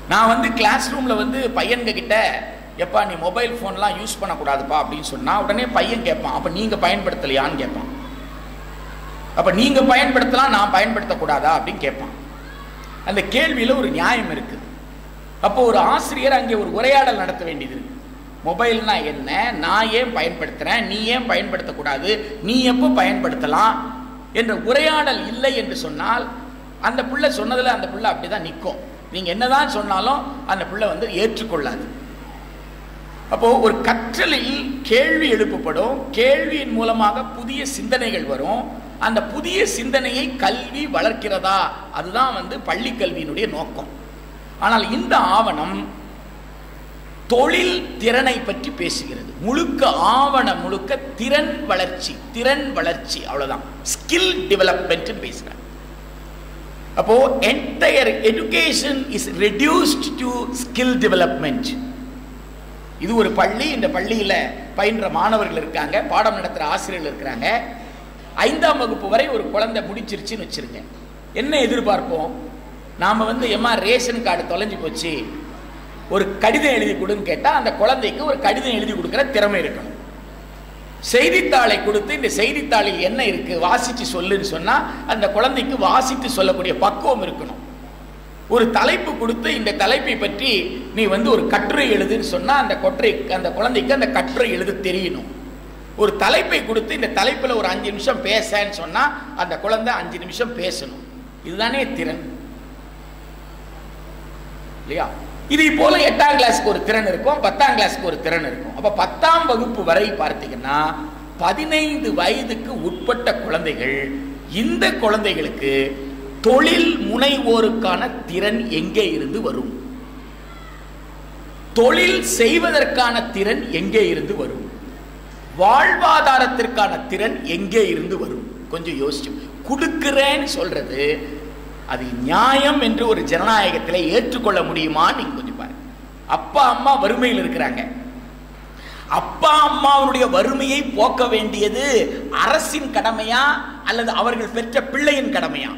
நான் வந்து கிளாஸ் ரூமில் வந்து பையன்க கிட்ட எப்பா நீ மொபைல் ஃபோன்லாம் யூஸ் பண்ணக்கூடாதுப்பா அப்படின்னு சொன்னால் உடனே பையன் கேட்பான் அப்போ நீங்கள் பயன்படுத்தலையான்னு கேட்பான் அப்போ நீங்கள் பயன்படுத்தலாம் நான் பயன்படுத்தக்கூடாதா அப்படின்னு கேட்பான் அந்த கேள்வியில் ஒரு நியாயம் இருக்குது அப்போ ஒரு ஆசிரியர் அங்கே ஒரு உரையாடல் நடத்த வேண்டியது இருக்கு மொபைல்னா என்ன நான் ஏன் பயன்படுத்துகிறேன் நீ ஏன் பயன்படுத்தக்கூடாது நீ எப்போ பயன்படுத்தலாம் என்ற உரையாடல் இல்லை என்று சொன்னால் அந்த பிள்ளை சொன்னதில் அந்த பிள்ளை அப்படி தான் நிற்கும் நீங்கள் என்னதான் சொன்னாலும் அந்த பிள்ளை வந்து ஏற்றுக்கொள்ளாது அப்போ ஒரு கற்றலில் கேள்வி எழுப்பப்படும் கேள்வியின் மூலமாக புதிய சிந்தனைகள் வரும் அந்த புதிய சிந்தனையை கல்வி வளர்க்கிறதா அதுதான் வந்து பள்ளி கல்வியினுடைய நோக்கம் ஆனால் இந்த ஆவணம் தொழில் திறனை பற்றி பேசுகிறது முழுக்க ஆவணம் முழுக்க திறன் வளர்ச்சி திறன் வளர்ச்சி அவ்வளவுதான் ஸ்கில் டெவலப்மெண்ட் பேசுறாங்க அப்போ entire education is reduced to skill development இது ஒரு பள்ளி இந்த பள்ளியில பயின்ற மாணவர்கள் இருக்காங்க பாடம் நடத்துற ஆசிரியர்கள் இருக்கிறாங்க ஐந்தாம் வகுப்பு வரை ஒரு குழந்தை முடிச்சிருச்சுன்னு வச்சிருங்க என்ன எதிர்பார்ப்போம் நாம வந்து எம்மா ரேஷன் கார்டு தொலைஞ்சு போச்சு ஒரு கடிதம் எழுதி கொடுன்னு கேட்டா அந்த குழந்தைக்கு ஒரு கடிதம் எழுதி கொடுக்கிற திறமை இருக்கணும் செய்தித்தாளை கொடுத்து இந்த செய்தித்தாளில் என்ன இருக்கு வாசிச்சு சொல்லுன்னு சொன்னா அந்த குழந்தைக்கு வாசித்து சொல்லக்கூடிய பக்குவம் இருக்கணும் ஒரு தலைப்பு கொடுத்து இந்த தலைப்பை பற்றி நீ வந்து ஒரு கட்டுரை எழுதுன்னு சொன்னா அந்த கொற்றை அந்த குழந்தைக்கு அந்த கட்டுரை எழுத தெரியணும் ஒரு தலைப்பை கொடுத்து இந்த தலைப்பில் ஒரு அஞ்சு நிமிஷம் பேசன்னு சொன்னா அந்த குழந்தை அஞ்சு நிமிஷம் பேசணும் இதுதானே திறன் இல்லையா இதே போல எட்டாம் கிளாஸ்க்கு ஒரு திறன் இருக்கும் பத்தாம் கிளாஸ்க்கு ஒரு திறன் இருக்கும் அப்ப பத்தாம் வகுப்பு வரை பார்த்தீங்கன்னா பதினைந்து வயதுக்கு உட்பட்ட குழந்தைகள் இந்த குழந்தைகளுக்கு தொழில் முனைவோருக்கான திறன் எங்கே இருந்து வரும் தொழில் செய்வதற்கான திறன் எங்கே இருந்து வரும் வாழ்வாதாரத்திற்கான திறன் எங்கே இருந்து வரும் கொஞ்சம் யோசிச்சு கொடுக்கிறேன்னு சொல்றது அது நியாயம் என்று ஒரு ஜனநாயகத்தில் ஏற்றுக்கொள்ள முடியுமா நீங்க கொஞ்சம் பாருங்க அப்பா அம்மா வறுமையில் இருக்கிறாங்க அப்பா அம்மாவுடைய வறுமையை போக்க வேண்டியது அரசின் கடமையா அல்லது அவர்கள் பெற்ற பிள்ளையின் கடமையா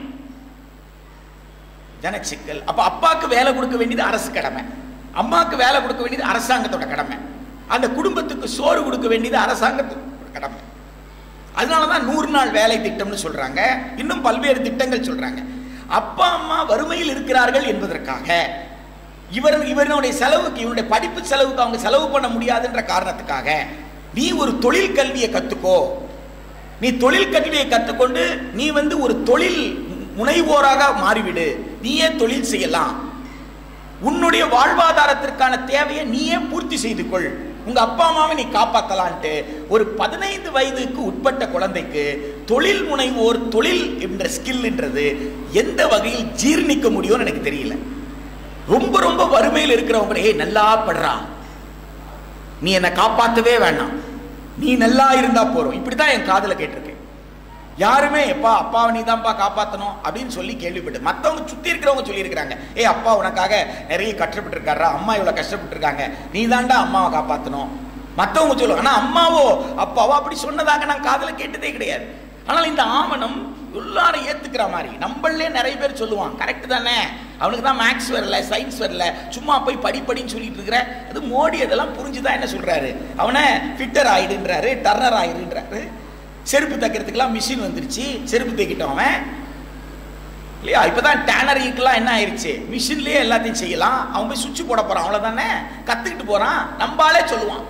ஜனச்சிக்கல் அப்ப அப்பாவுக்கு வேலை கொடுக்க வேண்டியது அரசு கடமை அம்மாவுக்கு வேலை கொடுக்க வேண்டியது அரசாங்கத்தோட கடமை அந்த குடும்பத்துக்கு சோறு கொடுக்க வேண்டியது அரசாங்கத்தோட கடமை அதனாலதான் நூறு நாள் வேலை திட்டம்னு சொல்றாங்க இன்னும் பல்வேறு திட்டங்கள் சொல்றாங்க அப்பா அம்மா வறுமையில் இருக்கிறார்கள் என்பதற்காக இவர் இவருடைய செலவுக்கு இவருடைய படிப்பு செலவுக்கு அவங்க செலவு பண்ண முடியாதுன்ற காரணத்துக்காக நீ ஒரு தொழில் கல்வியை கத்துக்கோ நீ தொழில் கல்வியை கற்றுக்கொண்டு நீ வந்து ஒரு தொழில் முனைவோராக மாறிவிடு நீயே தொழில் செய்யலாம் உன்னுடைய வாழ்வாதாரத்திற்கான தேவையை நீயே பூர்த்தி செய்து கொள் உங்க அப்பா அம்மாவை நீ காப்பாத்தலான்ட்டு ஒரு பதினைந்து வயதுக்கு உட்பட்ட குழந்தைக்கு தொழில் முனைவோர் தொழில் என்ற ஸ்கில்ன்றது எந்த வகையில் ஜீர்ணிக்க முடியும்னு எனக்கு தெரியல ரொம்ப ரொம்ப வறுமையில் இருக்கிறவங்க ஏய் நல்லா படுறா நீ என்னை காப்பாற்றவே வேணாம் நீ நல்லா இருந்தா போறோம் இப்படிதான் என் காதுல கேட்டிருக்கேன் யாருமே எப்பா அப்பாவை நீ தான்ப்பா காப்பாற்றணும் அப்படின்னு சொல்லி கேள்விப்பட்டு மற்றவங்க சுற்றி இருக்கிறவங்க சொல்லியிருக்கிறாங்க ஏ அப்பா உனக்காக நிறைய கஷ்டப்பட்டு இருக்காரா அம்மா இவ்வளோ கஷ்டப்பட்டு இருக்காங்க நீ தான்டா அம்மாவை காப்பாற்றணும் மற்றவங்க சொல்லுவாங்க ஆனால் அம்மாவோ அப்பாவோ அப்படி சொன்னதாக நான் காதில் கேட்டதே கிடையாது ஆனால் இந்த ஆவணம் எல்லாரும் ஏத்துக்கிற மாதிரி நம்மளே நிறைய பேர் சொல்லுவான் கரெக்ட் தானே அவனுக்கு தான் மேக்ஸ் வரல சயின்ஸ் வரல சும்மா போய் படி படின்னு சொல்லிட்டு இருக்கிற அது மோடி அதெல்லாம் புரிஞ்சுதான் என்ன சொல்றாரு அவனை ஃபிட்டர் ஆயிடுன்றாரு டர்னர் ஆயிடுன்றாரு செருப்பு தைக்கிறதுக்கெல்லாம் மிஷின் வந்துருச்சு செருப்பு தைக்கிட்டோம் அவன் இல்லையா இப்பதான் டேனரிக்கெல்லாம் என்ன ஆயிருச்சு மிஷின்லயே எல்லாத்தையும் செய்யலாம் அவன் போய் சுவிட்ச் போட போறான் அவ்வளவுதானே கத்துக்கிட்டு போறான் நம்பாலே சொல்லுவான்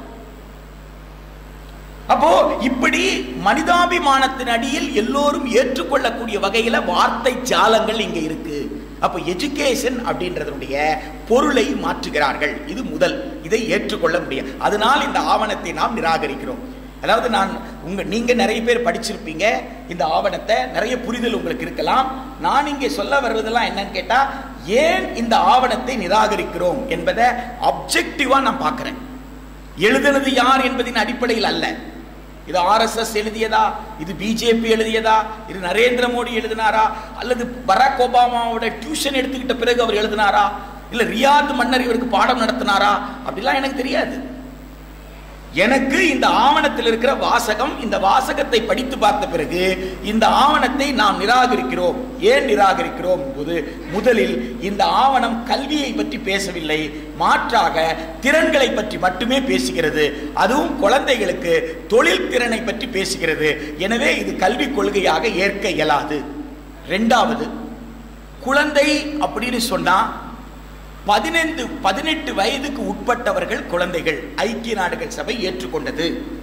அப்போ இப்படி மனிதாபிமானத்தின் அடியில் எல்லோரும் ஏற்றுக்கொள்ளக்கூடிய வகையில வார்த்தை ஜாலங்கள் இங்க இருக்கு அப்போ எஜுகேஷன் அப்படின்றதுடைய பொருளை மாற்றுகிறார்கள் இது முதல் இதை ஏற்றுக்கொள்ள முடியும் அதனால் இந்த ஆவணத்தை நாம் நிராகரிக்கிறோம் அதாவது நான் உங்க நீங்க நிறைய பேர் படிச்சிருப்பீங்க இந்த ஆவணத்தை நிறைய புரிதல் உங்களுக்கு இருக்கலாம் நான் இங்கே சொல்ல வர்றதெல்லாம் என்னன்னு கேட்டா ஏன் இந்த ஆவணத்தை நிராகரிக்கிறோம் என்பதை அப்ஜெக்டிவா நான் பார்க்கிறேன் எழுதுனது யார் என்பதின் அடிப்படையில் அல்ல இது ஆர்எஸ்எஸ் எழுதியதா இது பிஜேபி எழுதியதா இது நரேந்திர மோடி எழுதினாரா அல்லது பராக் ஒபாமாவோட டியூஷன் எடுத்துக்கிட்ட பிறகு அவர் எழுதினாரா இல்ல ரியாத் மன்னர் இவருக்கு பாடம் நடத்தினாரா அப்படிலாம் எனக்கு தெரியாது எனக்கு இந்த ஆவணத்தில் இருக்கிற வாசகம் இந்த வாசகத்தை படித்து பார்த்த பிறகு இந்த ஆவணத்தை நாம் நிராகரிக்கிறோம் ஏன் நிராகரிக்கிறோம் போது முதலில் இந்த ஆவணம் கல்வியை பற்றி பேசவில்லை மாற்றாக திறன்களை பற்றி மட்டுமே பேசுகிறது அதுவும் குழந்தைகளுக்கு தொழில் திறனை பற்றி பேசுகிறது எனவே இது கல்விக் கொள்கையாக ஏற்க இயலாது ரெண்டாவது குழந்தை அப்படின்னு சொன்னா பதினைந்து பதினெட்டு வயதுக்கு உட்பட்டவர்கள் குழந்தைகள் ஐக்கிய நாடுகள் சபை ஏற்றுக்கொண்டது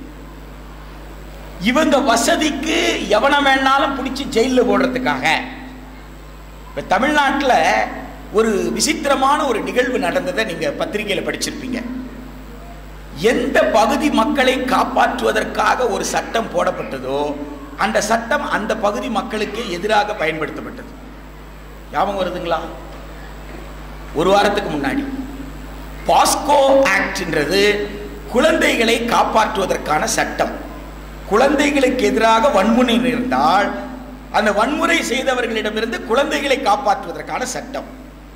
இவங்க வசதிக்கு எவனை வேணாலும் பிடிச்சி ஜெயிலில் போடுறதுக்காக இப்ப தமிழ்நாட்டில் ஒரு விசித்திரமான ஒரு நிகழ்வு நடந்ததை நீங்க பத்திரிகையில படிச்சிருப்பீங்க எந்த பகுதி மக்களை காப்பாற்றுவதற்காக ஒரு சட்டம் போடப்பட்டதோ அந்த சட்டம் அந்த பகுதி மக்களுக்கு எதிராக பயன்படுத்தப்பட்டது ஞாபகம் வருதுங்களா ஒரு வாரத்துக்கு முன்னாடி பாஸ்கோ ஆக்ட்ன்றது குழந்தைகளை காப்பாற்றுவதற்கான சட்டம் குழந்தைகளுக்கு எதிராக வன்முறை இருந்தால் அந்த வன்முறை செய்தவர்களிடமிருந்து குழந்தைகளை காப்பாற்றுவதற்கான சட்டம்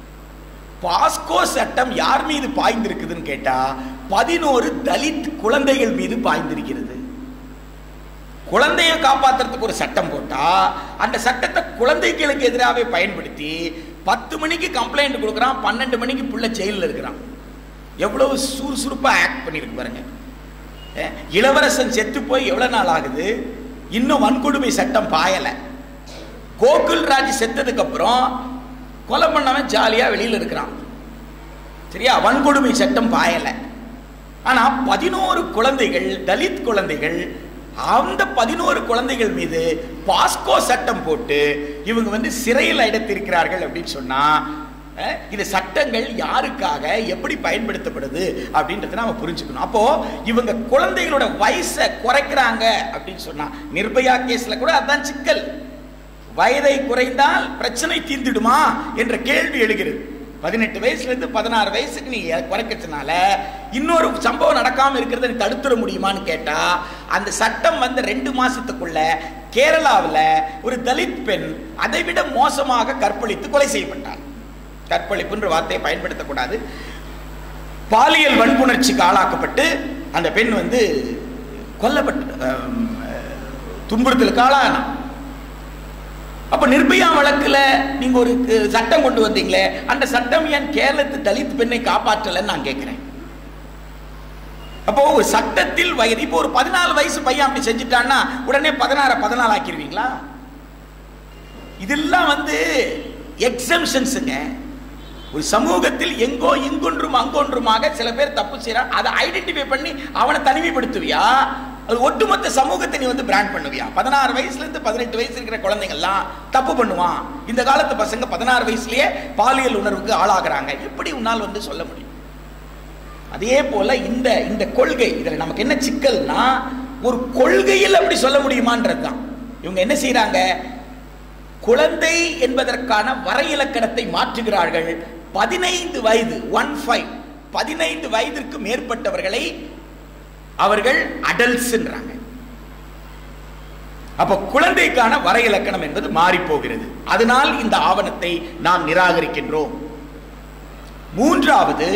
பாஸ்கோ சட்டம் யார் மீது பாய்ந்திருக்குதுன்னு கேட்டா பதினோரு தலித் குழந்தைகள் மீது பாய்ந்திருக்கிறது குழந்தையை காப்பாத்துறதுக்கு ஒரு சட்டம் போட்டா அந்த சட்டத்தை குழந்தைகளுக்கு எதிராகவே பயன்படுத்தி பத்து மணிக்கு கம்ப்ளைண்ட் கொடுக்குறான் பன்னெண்டு மணிக்கு புள்ள ஜெயிலில் இருக்கிறான் எவ்வளவு சுறுசுறுப்பா ஆக்ட் பண்ணியிருக்கு பாருங்க அஹ், இளவரசன் செத்து போய் எவ்வளவு நாள் ஆகுது இன்னும் வன்கொடுமை சட்டம் பாயலை கோகுல் ராஜ் செத்ததுக்கு அப்புறம் கொலை பண்ணவன் ஜாலியா வெளியில இருக்கிறான் சரியா வன்கொடுமை சட்டம் பாயலை ஆனா பதினோரு குழந்தைகள் தலித் குழந்தைகள் அந்த பதினோரு குழந்தைகள் மீது பாஸ்கோ சட்டம் போட்டு இவங்க வந்து சிறையில் அடைத்திருக்கிறார்கள் அப்படின்னு சொன்னா அஹ், இந்த சட்டங்கள் யாருக்காக எப்படி பயன்படுத்தப்படுது அப்படின்றத நாம புரிஞ்சுக்கணும் அப்போ இவங்க குழந்தைகளோட வயசை குறைக்கிறாங்க அப்படின்னு சொன்னா நிர்பயா கேஸ்ல கூட அதான் சிக்கல் வயதை குறைந்தால் பிரச்சனை தீர்ந்துடுமா என்ற கேள்வி எழுகிறது பதினெட்டு வயசுல இருந்து பதினாறு வயசுக்கு நீ குறைக்கிறதுனால இன்னொரு சம்பவம் நடக்காம இருக்கிறத நீ தடுத்துட முடியுமான்னு கேட்டா அந்த சட்டம் வந்த ரெண்டு மாசத்துக்குள்ள கேரளாவில் ஒரு தலித் பெண் அதை விட மோசமாக கற்பழித்து கொலை செய்யப்பட்டார் கற்பழிப்புன்ற வார்த்தையை பயன்படுத்தக்கூடாது பாலியல் வன்புணர்ச்சிக்கு ஆளாக்கப்பட்டு அந்த பெண் வந்து கொல்லப்பட்டு அஹ், துன்புறுத்தலுக்கு ஆளானா அப்ப நிர்பயா வழக்குல நீங்க ஒரு கு- சட்டம் கொண்டு வந்தீங்களே அந்த சட்டம் ஏன் கேரளத்து தலித் பெண்ணை காப்பாற்றலன்னு நான் கேட்கிறேன் அப்போ ஒரு சட்டத்தில் வயது இப்போ ஒரு பதினாலு வயசு பையன் அப்படி செஞ்சுட்டான்னா உடனே பதினாறு பதினாலு ஆக்கிடுவீங்களா இதெல்லாம் வந்து எக்ஸம்ஷன்ஸுங்க ஒரு சமூகத்தில் எங்கோ இங்கொன்றும் அங்கொன்றுமாக சில பேர் தப்பு செய்யறான் அதை ஐடென்டிஃபை பண்ணி அவனை தனிமைப்படுத்துவியா அது ஒட்டுமொத்த சமூகத்தை நீ வந்து பிராண்ட் பண்ணுவியா பதினாறு வயசுல இருந்து பதினெட்டு வயசு இருக்கிற குழந்தைங்கள்லாம் தப்பு பண்ணுவான் இந்த காலத்து பசங்க பதினாறு வயசுலயே பாலியல் உணர்வுக்கு ஆளாகிறாங்க எப்படி உன்னால் வந்து சொல்ல முடியும் அதே போல இந்த இந்த கொள்கை இதுல நமக்கு என்ன சிக்கல்னா ஒரு கொள்கையில் அப்படி சொல்ல முடியுமான்றது தான் இவங்க என்ன செய்றாங்க குழந்தை என்பதற்கான வரையிலக்கணத்தை மாற்றுகிறார்கள் பதினைந்து வயது ஒன் ஃபைவ் பதினைந்து வயதிற்கு மேற்பட்டவர்களை அவர்கள் அடல்ட்ஸ்ன்றாங்க அப்ப குழந்தைக்கான வரையிலக்கணம் என்பது மாறி போகிறது அதனால் இந்த ஆவணத்தை நாம் நிராகரிக்கின்றோம் மூன்றாவது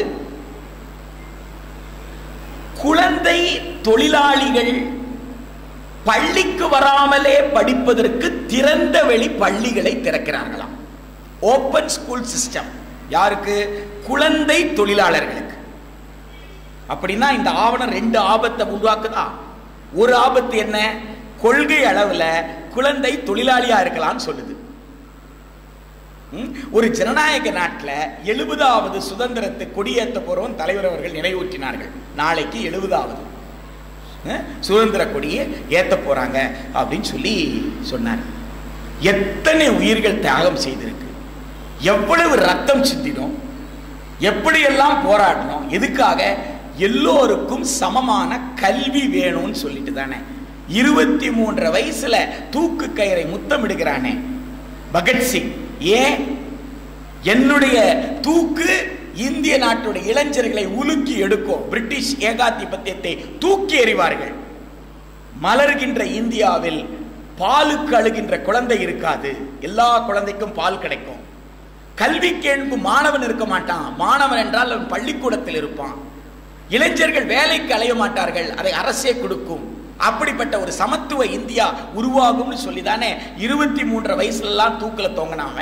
குழந்தை தொழிலாளிகள் பள்ளிக்கு வராமலே படிப்பதற்கு திறந்த வெளி பள்ளிகளை திறக்கிறார்களாம் ஓபன் ஸ்கூல் சிஸ்டம் யாருக்கு குழந்தை தொழிலாளர்களுக்கு அப்படின்னா இந்த ஆவணம் ரெண்டு ஆபத்தை உருவாக்குதா ஒரு ஆபத்து என்ன கொள்கை அளவுல குழந்தை தொழிலாளியா இருக்கலாம்னு சொல்லுது ம்? ஒரு ஜனநாயக நாட்டில் எழுபதாவது சுதந்திரத்தை கொடியேற்ற போறோம் தலைவர் அவர்கள் நினைவூற்றினார்கள் நாளைக்கு எழுபதாவது சுதந்திர கொடியை ஏத்த போறாங்க அப்படின்னு சொல்லி சொன்னார் எத்தனை உயிர்கள் தியாகம் செய்திருக்கு எவ்வளவு ரத்தம் சிந்தினோம் எப்படியெல்லாம் போராடணும் எதுக்காக எல்லோருக்கும் சமமான கல்வி வேணும்னு சொல்லிட்டு தானே இருபத்தி மூன்று வயசுல தூக்கு கயிறை முத்தமிடுகிறானே பகத்சிங் ஏன் என்னுடைய தூக்கு இந்திய நாட்டுடைய இளைஞர்களை உலுக்கி எடுக்கும் பிரிட்டிஷ் ஏகாதிபத்தியத்தை தூக்கி எறிவார்கள் மலர்கின்ற இந்தியாவில் பாலுக்கு அழுகின்ற குழந்தை இருக்காது எல்லா குழந்தைக்கும் பால் கிடைக்கும் கல்வி கேள்வி மாணவன் இருக்க மாட்டான் மாணவன் என்றால் அவன் பள்ளிக்கூடத்தில் இருப்பான் இளைஞர்கள் வேலைக்கு அலைய மாட்டார்கள் அதை அரசே கொடுக்கும் அப்படிப்பட்ட ஒரு சமத்துவ இந்தியா உருவாகும்னு சொல்லி தானே இருபத்தி மூன்றரை வயசுல எல்லாம் தூக்கல தொங்கினாம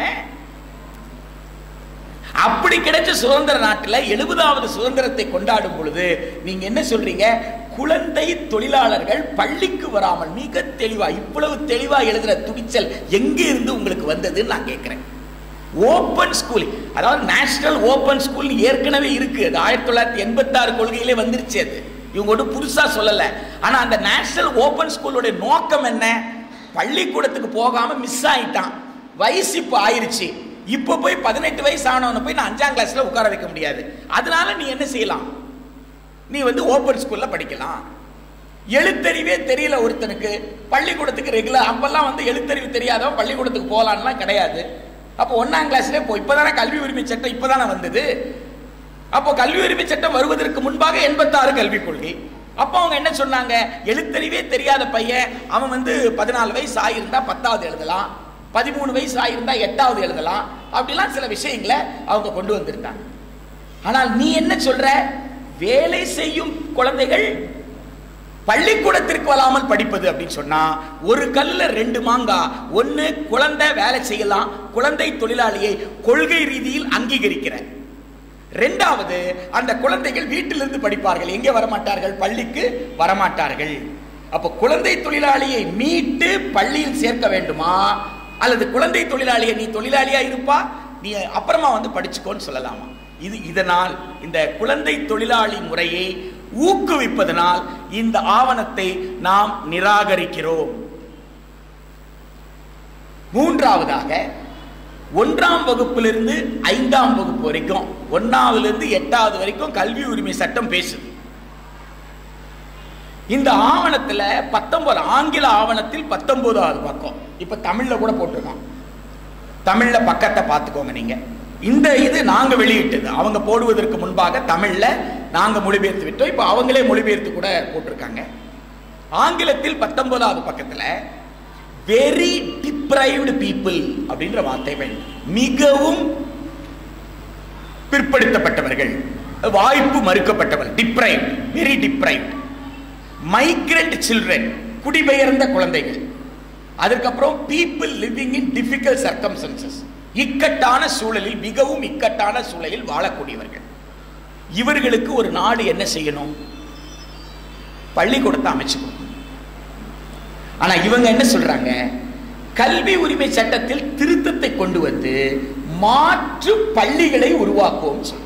அப்படி கிடைச்ச சுதந்திர நாட்டில் எழுபதாவது சுதந்திரத்தை கொண்டாடும் பொழுது நீங்க என்ன சொல்றீங்க குழந்தை தொழிலாளர்கள் பள்ளிக்கு வராமல் மிக தெளிவா இவ்வளவு தெளிவா எழுதுற துணிச்சல் எங்க இருந்து உங்களுக்கு வந்ததுன்னு நான் கேட்கிறேன் ஓப்பன் ஸ்கூல் அதாவது நேஷனல் ஓப்பன் ஸ்கூல் ஏற்கனவே இருக்கு அது ஆயிரத்தி தொள்ளாயிரத்தி எண்பத்தி ஆறு கொள்கையிலே வந்துருச்சு அது இவங்க ஒன்றும் புதுசா சொல்லல ஆனா அந்த நேஷனல் ஓப்பன் ஸ்கூலோட நோக்கம் என்ன பள்ளிக்கூடத்துக்கு போகாம மிஸ் ஆயிட்டான் வயசு இப்போ ஆயிருச்சு இப்போ போய் பதினெட்டு வயசு ஆனவனை போய் நான் அஞ்சாம் கிளாஸ்ல உட்கார வைக்க முடியாது அதனால நீ என்ன செய்யலாம் நீ வந்து ஓப்பன் ஸ்கூல்ல படிக்கலாம் எழுத்தறிவே தெரியல ஒருத்தனுக்கு பள்ளிக்கூடத்துக்கு ரெகுலர் அப்பெல்லாம் வந்து எழுத்தறிவு தெரியாதவன் பள்ளிக்கூடத்துக்கு போகலான்லாம் கிடையாது அப்போ ஒன்னாம் கிளாஸ்லேயே போ இப்போதானே கல்வி உரிமை சட்டம் இப்போதானே வந்தது அப்போ கல்வி உரிமை சட்டம் வருவதற்கு முன்பாக எண்பத்தாறு கல்விக் கொள்கை அப்போ அவங்க என்ன சொன்னாங்க எழுத்தறிவே தெரியாத பையன் அவன் வந்து பதினாலு வயசு ஆகியிருந்தா பத்தாவது எழுதலாம் பதிமூணு வயசு ஆகியிருந்தா எட்டாவது எழுதலாம் அப்படிலாம் சில விஷயங்களை அவங்க கொண்டு வந்திருக்காங்க ஆனால் நீ என்ன சொல்ற வேலை செய்யும் குழந்தைகள் பள்ளிக்கூடத்திற்கு வராமல் படிப்பது அப்படின்னு சொன்னா ஒரு கல்ல ரெண்டு மாங்கா ஒன்னு குழந்தை வேலை செய்யலாம் குழந்தை தொழிலாளியை கொள்கை ரீதியில் அங்கீகரிக்கிற ரெண்டாவது அந்த குழந்தைகள் வீட்டிலிருந்து படிப்பார்கள் எங்கே வரமாட்டார்கள் பள்ளிக்கு வரமாட்டார்கள் அப்போ குழந்தை தொழிலாளியை மீட்டு பள்ளியில் சேர்க்க வேண்டுமா அல்லது குழந்தை தொழிலாளியை நீ தொழிலாளியா இருப்பா நீ அப்புறமா வந்து படிச்சுக்கோன்னு சொல்லலாமா இது இதனால் இந்த குழந்தை தொழிலாளி முறையை ஊக்குவிப்பதனால் இந்த ஆவணத்தை நாம் நிராகரிக்கிறோம் மூன்றாவதாக ஒன்றாம் வகுப்பிலிருந்து ஐந்தாம் வகுப்பு வரைக்கும் ஒன்னாவதுல இருந்து எட்டாவது வரைக்கும் கல்வி உரிமை சட்டம் பேசுது இந்த ஆவணத்துல பத்தொன்பது ஆங்கில ஆவணத்தில் பத்தொன்பதாவது பக்கம் இப்ப தமிழ்ல கூட போட்டிருக்கோம் தமிழ்ல பக்கத்தை பார்த்துக்கோங்க நீங்க இந்த இது நாங்க வெளியிட்டது அவங்க போடுவதற்கு முன்பாக தமிழ்ல நாங்க மொழிபெயர்த்து விட்டோம் இப்ப அவங்களே மொழிபெயர்த்து கூட போட்டிருக்காங்க ஆங்கிலத்தில் பத்தொன்பதாவது பக்கத்துல வெரி டிப்ரைவ்டு பீப்புள் அப்படின்ற வார்த்தை வேண்டும் மிகவும் பிற்படுத்தப்பட்டவர்கள் வாய்ப்பு மறுக்கப்பட்டவர்கள் deprived very deprived migrant children குடிபெயர்ந்த குழந்தைகள் அதுக்கப்புறம் people living in difficult circumstances இக்கட்டான சூழலில் மிகவும் இக்கட்டான சூழலில் வாழக்கூடியவர்கள் இவர்களுக்கு ஒரு நாடு என்ன செய்யணும் பள்ளிக்கூடத்தை அமைச்சு கொடுக்கணும் ஆனா இவங்க என்ன சொல்றாங்க கல்வி உரிமை சட்டத்தில் திருத்தத்தை கொண்டு வந்து மாற்று பள்ளிகளை உருவாக்குவோம் சொல்றாங்க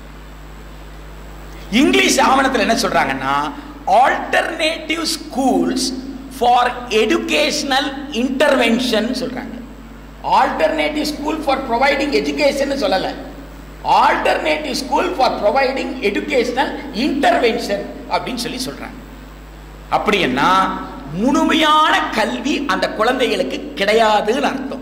இங்கிலீஷ் ஆவணத்தில் என்ன சொல்றாங்கன்னா alternative schools for educational intervention சொல்றாங்க alternative school for providing education சொல்லல alternative school for providing educational intervention அப்படின்னு சொல்லி சொல்றாங்க அப்படின்னா முழுமையான கல்வி அந்த குழந்தைகளுக்கு கிடையாதுன்னு அர்த்தம்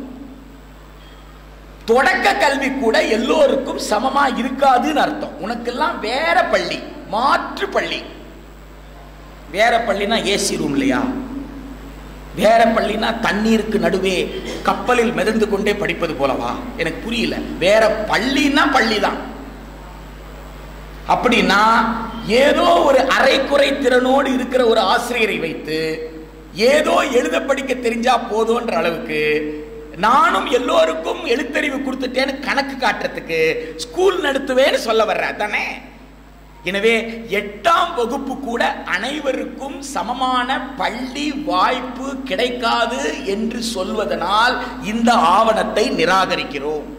தொடக்க கல்வி கூட எல்லோருக்கும் சமமா இருக்காதுன்னு அர்த்தம் உனக்கெல்லாம் வேற பள்ளி மாற்று பள்ளி வேற பள்ளினா ஏசி ரூம் இல்லையா வேற பள்ளினா தண்ணீருக்கு நடுவே கப்பலில் மிதந்து கொண்டே படிப்பது போலவா எனக்கு புரியல வேற பள்ளினா பள்ளி தான் அப்படின்னா ஏதோ ஒரு அரைக்குறை திறனோடு இருக்கிற ஒரு ஆசிரியரை வைத்து ஏதோ எழுத படிக்க தெரிஞ்சா போதும்ன்ற அளவுக்கு நானும் எல்லோருக்கும் எழுத்தறிவு கொடுத்துட்டேன்னு கணக்கு காட்டுறதுக்கு ஸ்கூல் நடத்துவேன்னு சொல்ல வர்ற தானே எனவே எட்டாம் வகுப்பு கூட அனைவருக்கும் சமமான பள்ளி வாய்ப்பு கிடைக்காது என்று சொல்வதனால் இந்த ஆவணத்தை நிராகரிக்கிறோம்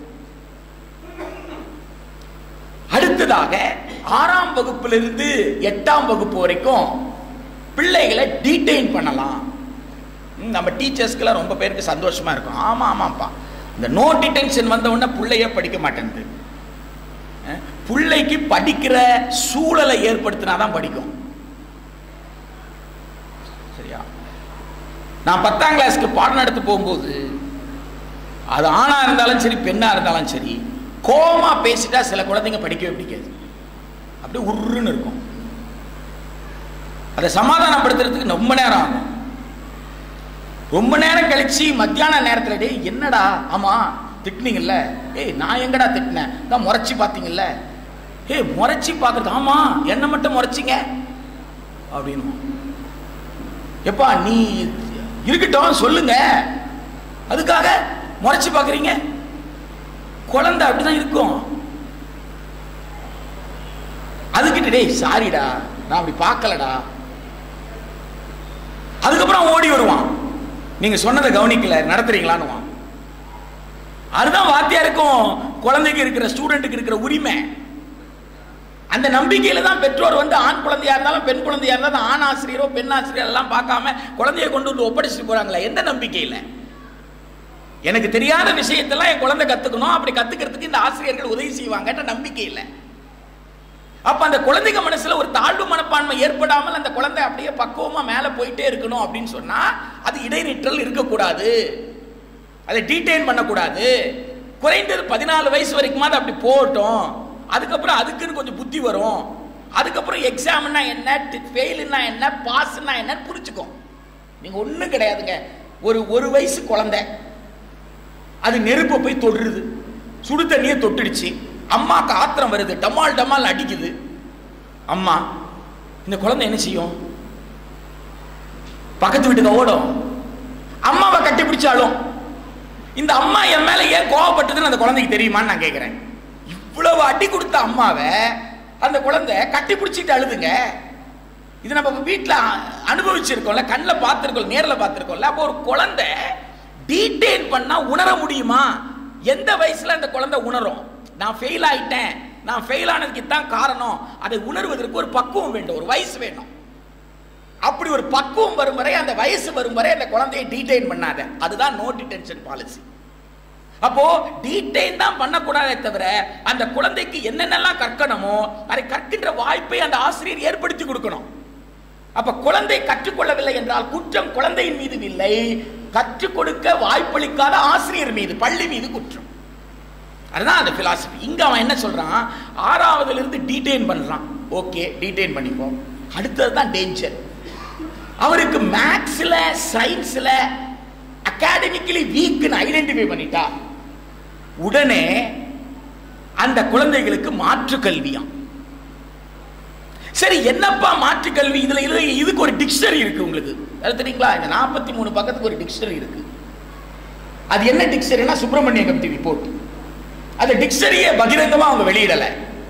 அடுத்ததாக ஆறாம் வகுப்பிலிருந்து எட்டாம் வகுப்பு வரைக்கும் பிள்ளைகளை டீடைன் பண்ணலாம் ம், நம்ம டீச்சர்ஸ்க்கெல்லாம் ரொம்ப பேருக்கு சந்தோஷமா இருக்கும் ஆமா ஆமாப்பா இந்த நோ டிடென்ஷன் வந்த உடனே பிள்ளைய படிக்க மாட்டேங்குது அஹ், பிள்ளைக்கு படிக்கிற சூழலை ஏற்படுத்தினாதான் படிக்கும் சரியா நான் பத்தாம் கிளாஸ்க்கு பாடம் நடத்த போகும்போது அது ஆணா இருந்தாலும் சரி பெண்ணா இருந்தாலும் சரி கோவமா பேசிட்டா சில குழந்தைங்க படிக்கவே பிடிக்காது அப்படியே உருன்னு இருக்கும் அதை சமாதானப்படுத்துறதுக்கு ரொம்ப நேரம் ஆகும் ரொம்ப நேரம் கழிச்சு மத்தியான நேரத்தில் டேய் என்னடா ஆமா திட்டினீங்கல்ல ஏய் நான் எங்கடா திட்டினேன் தான் முறைச்சி பார்த்தீங்கல்ல ஏ முறைச்சி பார்க்கறது ஆமா என்ன மட்டும் முறைச்சிங்க அப்படின்னு எப்பா நீ இருக்கட்டும் சொல்லுங்க அதுக்காக முறைச்சி பார்க்குறீங்க குழந்தை அப்படிதான் இருக்கும் அதுக்கிட்ட டேய் சாரிடா நான் அப்படி பார்க்கலடா அதுக்கப்புறம் ஓடி வருவான் நீங்க சொன்னதை கவனிக்கல நடத்துறீங்களான்னு அதுதான் வாத்தியாருக்கும் குழந்தைக்கு இருக்கிற ஸ்டூடெண்ட்டுக்கு இருக்கிற உரிமை அந்த நம்பிக்கையில தான் பெற்றோர் வந்து ஆண் குழந்தையா இருந்தாலும் பெண் குழந்தையா இருந்தாலும் ஆண் ஆசிரியரோ பெண் ஆசிரியர் எல்லாம் பார்க்காம குழந்தைய கொண்டு வந்து ஒப்படைச்சிட்டு போறாங்களே எந்த நம்பிக்கையில எனக்கு தெரியாத விஷயத்தெல்லாம் என் குழந்தை கத்துக்கணும் அப்படி கத்துக்கிறதுக்கு இந்த ஆசிரியர்கள் உதவி செய்வாங்கன்ற நம்பிக்கை இல்லை அப்ப அந்த குழந்தைங்க மனசுல ஒரு தாழ்வு மனப்பான்மை ஏற்படாமல் அந்த குழந்தை அப்படியே பக்குவமா மேல போயிட்டே இருக்கணும் அப்படின்னு சொன்னா அது இடைநிற்றல் இருக்கக்கூடாது அதை டீடைன் பண்ணக்கூடாது குறைந்தது பதினாலு வயசு வரைக்குமாவது அப்படி போகட்டும் அதுக்கப்புறம் அதுக்குன்னு கொஞ்சம் புத்தி வரும் அதுக்கப்புறம் எக்ஸாம்னா என்ன ஃபெயிலுன்னா என்ன பாஸ்னா என்னன்னு புரிஞ்சுக்கும் நீங்க ஒண்ணும் கிடையாதுங்க ஒரு ஒரு வயசு குழந்தை அது நெருப்பை போய் தொடுறது சுடு தண்ணியை தொட்டுடுச்சு அம்மாக்கு ஆத்திரம் வருது டமால் டமால் அடிக்குது அம்மா இந்த குழந்தை என்ன செய்யும் பக்கத்து வீட்டுக்கு ஓடும் அம்மாவை கட்டி பிடிச்சாலும் இந்த அம்மா என் மேல ஏன் கோவப்பட்டதுன்னு அந்த குழந்தைக்கு தெரியுமான்னு நான் கேட்கிறேன் இவ்வளவு அடி கொடுத்த அம்மாவை அந்த குழந்தை கட்டி பிடிச்சிட்டு அழுதுங்க இது நம்ம வீட்டில் அனுபவிச்சிருக்கோம்ல கண்ணில் பார்த்துருக்கோம் நேரில் பார்த்துருக்கோம்ல அப்போ ஒரு குழந்தை டீடைன் பண்ணா உணர முடியுமா எந்த வயசுல அந்த குழந்தை உணரும் நான் ஃபெயில் ஆயிட்டேன் நான் ஃபெயில் ஆனதுக்கு தான் காரணம் அதை உணர்வதற்கு ஒரு பக்குவம் வேண்டும் ஒரு வயசு வேணும் அப்படி ஒரு பக்குவம் வரும் வரை அந்த வயசு வரும் வரை அந்த குழந்தையை டீடைன் பண்ணாத அதுதான் நோ டிடென்ஷன் பாலிசி அப்போ டீடைன் தான் பண்ணக்கூடாதே தவிர அந்த குழந்தைக்கு என்னென்னலாம் கற்கணுமோ அதை கற்கின்ற வாய்ப்பை அந்த ஆசிரியர் ஏற்படுத்தி கொடுக்கணும் அப்ப குழந்தை கற்றுக்கொள்ளவில்லை என்றால் குற்றம் குழந்தையின் மீது இல்லை கற்றுக் கொடுக்க வாய்ப்பளிக்காத ஆசிரியர் மீது பள்ளி மீது குற்றம் அதுதான் அந்த பிலாசபி இங்க அவன் என்ன சொல்றான் ஆறாவதுல இருந்து டீடைன் பண்றான் ஓகே டீடைன் பண்ணிப்போம் அடுத்தது தான் டேஞ்சர் அவருக்கு மேக்ஸ்ல சயின்ஸ்ல அகாடமிக்கலி வீக்னு ஐடென்டிஃபை பண்ணிட்டா உடனே அந்த குழந்தைகளுக்கு மாற்று கல்வியாம் சரி என்னப்பா மாற்று கல்வி இதுல இதுல இதுக்கு ஒரு டிக்ஷனரி இருக்கு உங்களுக்கு அது தெரியுங்களா இந்த நாற்பத்தி மூணு பக்கத்துக்கு ஒரு டிக்ஷனரி இருக்கு அது என்ன டிக்ஷனரினா சுப்பிரமணிய கமிட்டி ரிப்போர்ட் அந்த டிக்ஷனரியை பகிரங்கமா அவங்க வெளியிடல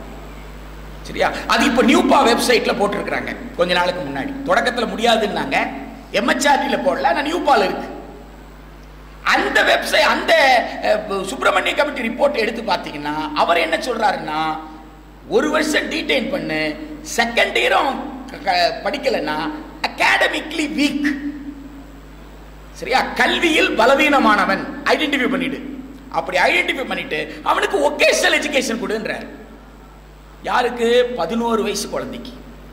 சரியா அது இப்போ நியூபா வெப்சைட்ல போட்டிருக்கிறாங்க கொஞ்ச நாளுக்கு முன்னாடி தொடக்கத்துல முடியாதுன்னாங்க எம்எச்ஆர்டியில் போடல ஆனால் நியூபால் இருக்கு அந்த வெப்சைட் அந்த அஹ், சுப்பிரமணிய கமிட்டி ரிப்போர்ட் எடுத்து பார்த்தீங்கன்னா அவர் என்ன சொல்றாருன்னா ஒரு வருஷம் டீடைன் பண்ணு செகண்ட் இயரும் படிக்கலைன்னா அகாடமிக்லி வீக் சரியா கல்வியில் பலவீனமானவன் ஐடென்டிஃபை பண்ணிடு அப்படி ஐடென்டிஃபை பண்ணிட்டு அவனுக்கு ஒகேஷனல் எஜுகேஷன் கொடுன்றார் யாருக்கு பதினோரு வயசு குழந்தைக்கு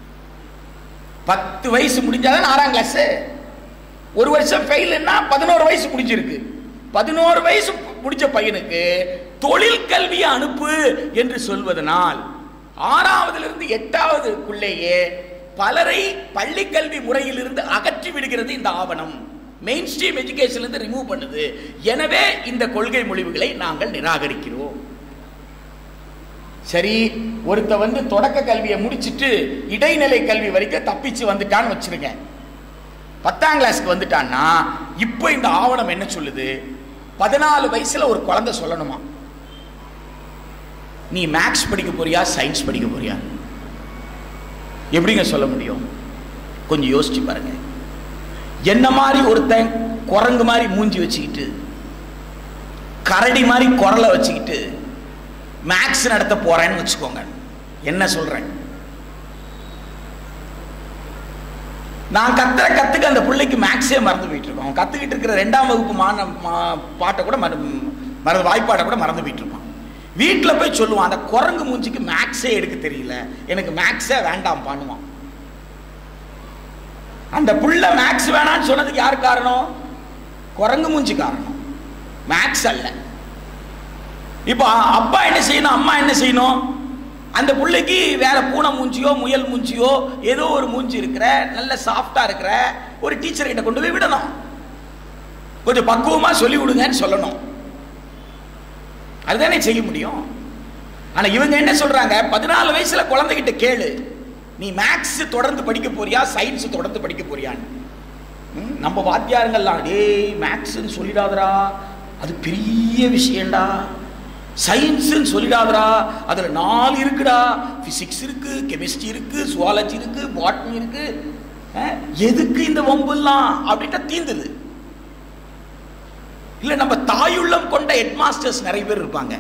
பத்து வயசு முடிஞ்சாதான் ஆறாம் கிளாஸ் ஒரு வருஷம் ஃபெயில்னா பதினோரு வயசு முடிஞ்சிருக்கு பதினோரு வயசு முடிச்ச பையனுக்கு தொழில் கல்வியை அனுப்பு என்று சொல்வதனால் ஆறாவதுல இருந்து எட்டாவதுக்குள்ளேயே பலரை பள்ளி கல்வி முறையிலிருந்து அகற்றி விடுகிறது இந்த ஆவணம் மெயின் ஸ்ட்ரீம் எஜுகேஷன்ல இருந்து ரிமூவ் பண்ணுது எனவே இந்த கொள்கை முடிவுகளை நாங்கள் நிராகரிக்கிறோம் சரி ஒருத்த வந்து தொடக்க கல்வியை முடிச்சிட்டு இடைநிலை கல்வி வரைக்கும் தப்பிச்சு வந்துட்டான்னு வச்சிருங்க பத்தாம் கிளாஸ்க்கு வந்துட்டான்னா இப்போ இந்த ஆவணம் என்ன சொல்லுது பதினாலு வயசுல ஒரு குழந்தை சொல்லணுமா நீ மேக்ஸ் படிக்க போறியா சயின்ஸ் படிக்க போறியா எப்படிங்க சொல்ல முடியும் கொஞ்சம் யோசிச்சு பாருங்க என்ன மாதிரி ஒருத்தன் குரங்கு மாதிரி மூஞ்சி வச்சுக்கிட்டு கரடி மாதிரி குரலை வச்சுக்கிட்டு மேக்ஸ் நடத்த போறேன்னு வச்சுக்கோங்க என்ன சொல்றேன் நான் கத்துற கத்துக்க அந்த பிள்ளைக்கு மேக்ஸே மறந்து போயிட்டு இருக்கோம் அவன் கத்துக்கிட்டு இருக்கிற ரெண்டாம் வகுப்பு மான மா- பாட்டை கூட மற மறந்து வாய்ப்பாட்டை கூட மறந்து போயிட்டு இருப்பான் வீட்டில் போய் சொல்லுவான் அந்த குரங்கு மூஞ்சிக்கு மேக்ஸே எடுக்க தெரியல எனக்கு மேக்ஸே வேண்டாம் பண்ணுவான் அந்த புள்ள மேக்ஸ் வேணாம்னு சொன்னதுக்கு யார் காரணம் குரங்கு மூஞ்சி காரணம் மேக்ஸ் அல்ல இப்போ அப்பா என்ன செய்யணும் அம்மா என்ன செய்யணும் அந்த பிள்ளைக்கு வேற பூனை மூஞ்சியோ முயல் மூஞ்சியோ ஏதோ ஒரு மூஞ்சி இருக்கிற நல்ல சாஃப்டா இருக்கிற ஒரு டீச்சர் கிட்ட கொண்டு போய் விடணும் கொஞ்சம் பக்குவமா சொல்லி விடுங்கன்னு சொல்லணும் அதுதானே செய்ய முடியும் ஆனா இவங்க என்ன சொல்றாங்க பதினாலு வயசுல குழந்தைகிட்ட கேளு நீ மேக்ஸ் தொடர்ந்து படிக்க போறியா சயின்ஸ் தொடர்ந்து படிக்க போறியான்னு ம், நம்ம வாத்தியாருங்கெல்லாம் டேய் மேக்ஸ்ன்னு சொல்லிடாதடா அது பெரிய விஷயம்டா சயின்ஸ்னு சொல்லிடாதடா அதுல நாலு இருக்குடா பிசிக்ஸ் இருக்கு கெமிஸ்ட்ரி இருக்கு சுவாலஜி இருக்கு பாட்னி இருக்கு அஹ், எதுக்கு இந்த வம்புலாம் அப்படின்ட்டு தீந்துது இல்ல நம்ம தாயுள்ளம் கொண்ட ஹெட் மாஸ்டர்ஸ் நிறைய பேர் இருப்பாங்க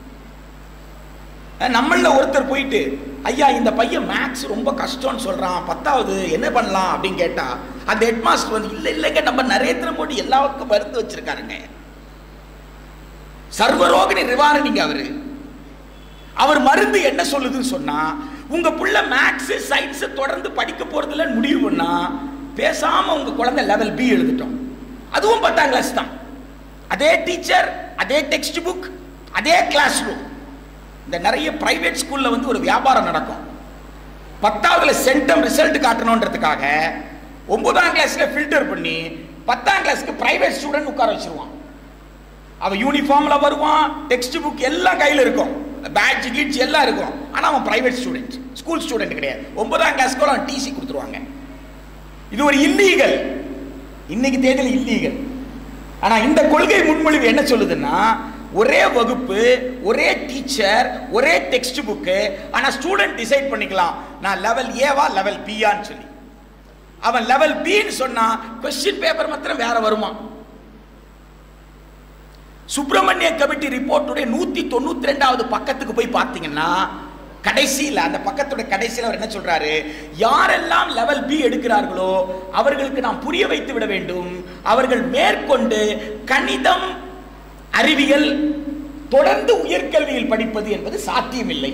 அஹ், நம்மள ஒருத்தர் போயிட்டு ஐயா இந்த பையன் மேக்ஸ் ரொம்ப கஷ்டம்னு சொல்றான் பத்தாவது என்ன பண்ணலாம் அப்படின்னு கேட்டா அந்த ஹெட் மாஸ்டர் வந்து இல்ல இல்லைங்க நம்ம நரேந்திர மோடி எல்லாருக்கும் மருந்து வச்சிருக்காருங்க சர்வரோகிணி நிவாரணிங்க அவரு அவர் மருந்து என்ன சொல்லுதுன்னு சொன்னா உங்க புள்ள மேக்ஸ் சயின்ஸ் தொடர்ந்து படிக்க போறதுல முடிவு பண்ணா பேசாம உங்க குழந்தை லெவல் பி எழுதிட்டோம் அதுவும் பத்தாம் கிளாஸ் தான் அதே டீச்சர் அதே டெக்ஸ்ட் புக் அதே கிளாஸ் ரூம் இந்த நிறைய பிரைவேட் ஸ்கூல்ல வந்து ஒரு வியாபாரம் நடக்கும் பத்தாவதுல சென்டம் ரிசல்ட் காட்டணுன்றதுக்காக ஒன்பதாம் கிளாஸ்ல ஃபில்டர் பண்ணி பத்தாம் கிளாஸ்க்கு பிரைவேட் ஸ்டூடெண்ட் உட்கார வச்சிருவான் அவன் யூனிஃபார்ம்ல வருவான் டெக்ஸ்ட் புக் எல்லாம் கையில் இருக்கும் பேட்ச் கீட்ஸ் எல்லாம் இருக்கும் ஆனா அவன் பிரைவேட் ஸ்டூடெண்ட் ஸ்கூல் ஸ்டூடெண்ட் கிடையாது ஒன்பதாம் கிளாஸ்க்கு அவன் டிசி கொடுத்துருவாங்க இது ஒரு இல்லீகல் இன்னைக்கு தேதியில் இல்லீகல் ஆனா இந்த கொள்கை முன்மொழிவு என்ன சொல்லுதுன்னா ஒரே வகுப்பு ஒரே டீச்சர் ஒரே டெக்ஸ்ட் புக்கு ஆனா ஸ்டூடெண்ட் டிசைட் பண்ணிக்கலாம் நான் லெவல் ஏவா லெவல் பியான்னு சொல்லி அவன் லெவல் பின்னு சொன்னா கொஸ்டின் பேப்பர் மாத்திரம் வேற வருமா சுப்பிரமணிய கமிட்டி ரிப்போர்ட்டுடைய நூத்தி தொண்ணூத்தி ரெண்டாவது பக்கத்துக்கு போய் பார்த்தீங்கன்னா கடைசியில் அந்த பக்கத்துடைய கடைசியில் அவர் என்ன சொல்றாரு யாரெல்லாம் லெவல் பி எடுக்கிறார்களோ அவர்களுக்கு நாம் புரிய வைத்து விட வேண்டும் அவர்கள் மேற்கொண்டு கணிதம் அறிவியல் தொடர்ந்து உயர்கல்வியில் படிப்பது என்பது சாத்தியமில்லை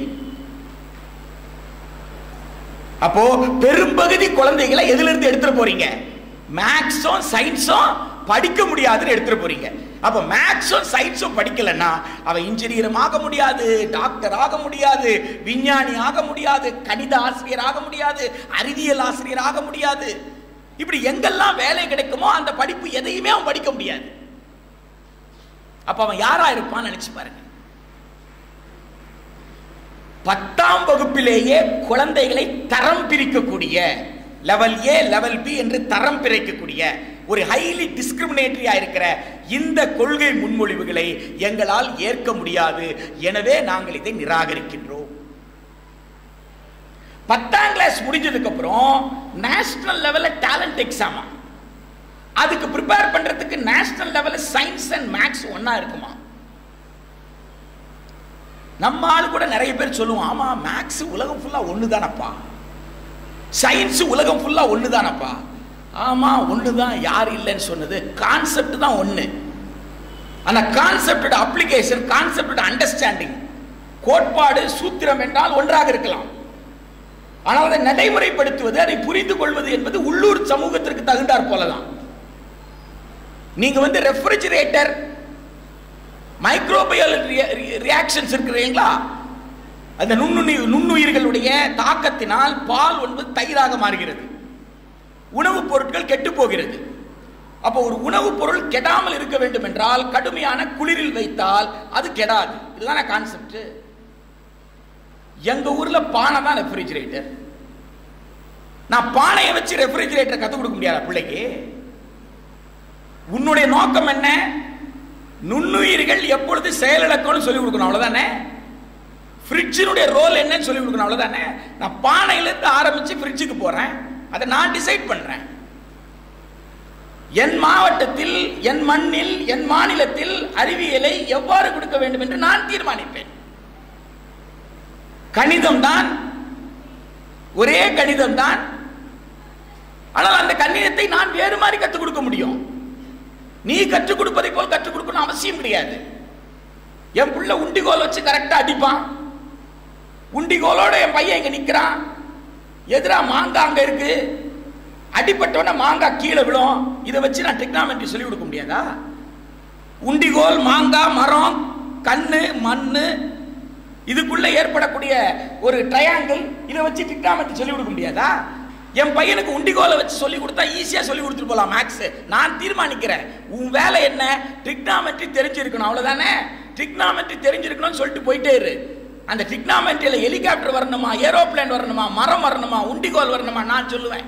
அப்போ பெரும்பகுதி குழந்தைகளை எதுல இருந்து எடுத்துட்டு போறீங்க மேக்ஸும் சயின்ஸும் படிக்க முடியாதுன்னு எடுத்துட்டு போறீங்க அப்ப மேக்ஸும் சயின்ஸும் படிக்கலன்னா அவன் இன்ஜினியரும் ஆக முடியாது டாக்டர் ஆக முடியாது விஞ்ஞானி ஆக முடியாது கணித ஆசிரியர் ஆக முடியாது அறிவியல் ஆசிரியர் ஆக முடியாது இப்படி எங்கெல்லாம் வேலை கிடைக்குமோ அந்த படிப்பு எதையுமே அவன் படிக்க முடியாது அப்ப அவன் யாரா இருப்பான்னு நினைச்சு பாருங்க பத்தாம் வகுப்பிலேயே குழந்தைகளை தரம் பிரிக்கக்கூடிய லெவல் ஏ லெவல் பி என்று தரம் பிரிக்கக்கூடிய ஒரு ஹைலி டிஸ்கிரிமினேட்டரியா இருக்கிற இந்த கொள்கை முன்மொழிவுகளை எங்களால் ஏற்க முடியாது எனவே நாங்கள் இதை நிராகரிக்கின்றோம் பத்தாம் கிளாஸ் முடிஞ்சதுக்கு அப்புறம் நேஷனல் லெவல்ல டேலண்ட் எக்ஸாமா அதுக்கு ப்ரிப்பேர் பண்றதுக்கு நேஷனல் லெவல்ல சயின்ஸ் அண்ட் மேக்ஸ் ஒண்ணா இருக்குமா நம்ம ஆள் கூட நிறைய பேர் சொல்லுவோம் ஆமா மேக்ஸ் உலகம் ஃபுல்லா ஒண்ணுதானப்பா சயின்ஸ் உலகம் ஃபுல்லா ஒண்ணுதானப்பா ஆமா ஒண்ணுதான் யார் இல்லைன்னு சொன்னது கான்செப்ட் தான் ஒண்ணு ஆனா கான்செப்டோட அப்ளிகேஷன் கான்செப்டோட அண்டர்ஸ்டாண்டிங் கோட்பாடு சூத்திரம் என்றால் ஒன்றாக இருக்கலாம் ஆனால் அதை நடைமுறைப்படுத்துவது அதை புரிந்து கொள்வது என்பது உள்ளூர் சமூகத்திற்கு தகுந்தாற் போலதான் நீங்க வந்து ரெஃப்ரிஜிரேட்டர் மைக்ரோபயல் ரியாக்ஷன்ஸ் இருக்கிறீங்களா அந்த நுண்ணுணி நுண்ணுயிர்களுடைய தாக்கத்தினால் பால் என்பது தயிராக மாறுகிறது உணவுப் பொருட்கள் கெட்டு போகிறது அப்போ ஒரு உணவுப் பொருள் கெடாமல் இருக்க வேண்டும் என்றால் கடுமையான குளிரில் வைத்தால் அது கெடாது இதுதான கான்செப்ட் எங்க ஊர்ல பானை தான் ரெஃப்ரிஜிரேட்டர் நான் பானையை வச்சு ரெஃப்ரிஜிரேட்டர் கற்றுக் கொடுக்க முடியாத பிள்ளைக்கு உன்னுடைய நோக்கம் என்ன நுண்ணுயிர்கள் எப்பொழுது செயலிழக்கணும்னு சொல்லி கொடுக்கணும் அவ்வளவுதானே ஃப்ரிட்ஜினுடைய ரோல் என்னன்னு சொல்லி கொடுக்கணும் அவ்வளவுதானே நான் பானையிலிருந்து ஆரம்பிச்சு ஃப்ரிட்ஜுக்கு போறேன் அதை நான் டிசைட் பண்றேன் என் மாவட்டத்தில் என் மண்ணில் என் மாநிலத்தில் அறிவியலை எவ்வாறு கொடுக்க வேண்டும் என்று நான் தீர்மானிப்பேன் கணிதம் தான் ஒரே கணிதம் தான் ஆனால் அந்த கணிதத்தை நான் வேறு மாதிரி கற்றுக் கொடுக்க முடியும் நீ கற்றுக் கொடுப்பதை போல் கற்றுக் கொடுக்கணும் அவசியம் கிடையாது என் புள்ள உண்டிகோல் வச்சு கரெக்டா அடிப்பான் உண்டிகோலோட என் பையன் இங்க நிக்கிறான் எதிரா மாங்காய் அங்க இருக்கு அடிப்பட்டவன மாங்காய் கீழே விழும் இதை வச்சு நான் டெக்னாமெட்ரி சொல்லி கொடுக்க முடியாதா உண்டிகோல் மாங்காய் மரம் கண்ணு மண்ணு இதுக்குள்ள ஏற்படக்கூடிய ஒரு ட்ரையாங்கிள் இதை வச்சு டிக்னாமெட்ரி சொல்லி கொடுக்க முடியாதா என் பையனுக்கு உண்டிகோலை வச்சு சொல்லி கொடுத்தா ஈஸியா சொல்லி கொடுத்துட்டு போலாம் மேக்ஸ் நான் தீர்மானிக்கிறேன் உன் வேலை என்ன டிக்னாமெட்ரி தெரிஞ்சிருக்கணும் அவ்வளவுதானே டிக்னாமெட்ரி தெரிஞ்சிருக்கணும்னு சொல்லிட்டு போயிட்டே இரு அந்த டிக்னாமெண்ட்ரியில ஹெலிகாப்டர் வரணுமா ஏரோப்ளேன் வரணுமா மரம் வரணுமா உண்டிகோல் வரணுமா நான் சொல்லுவேன்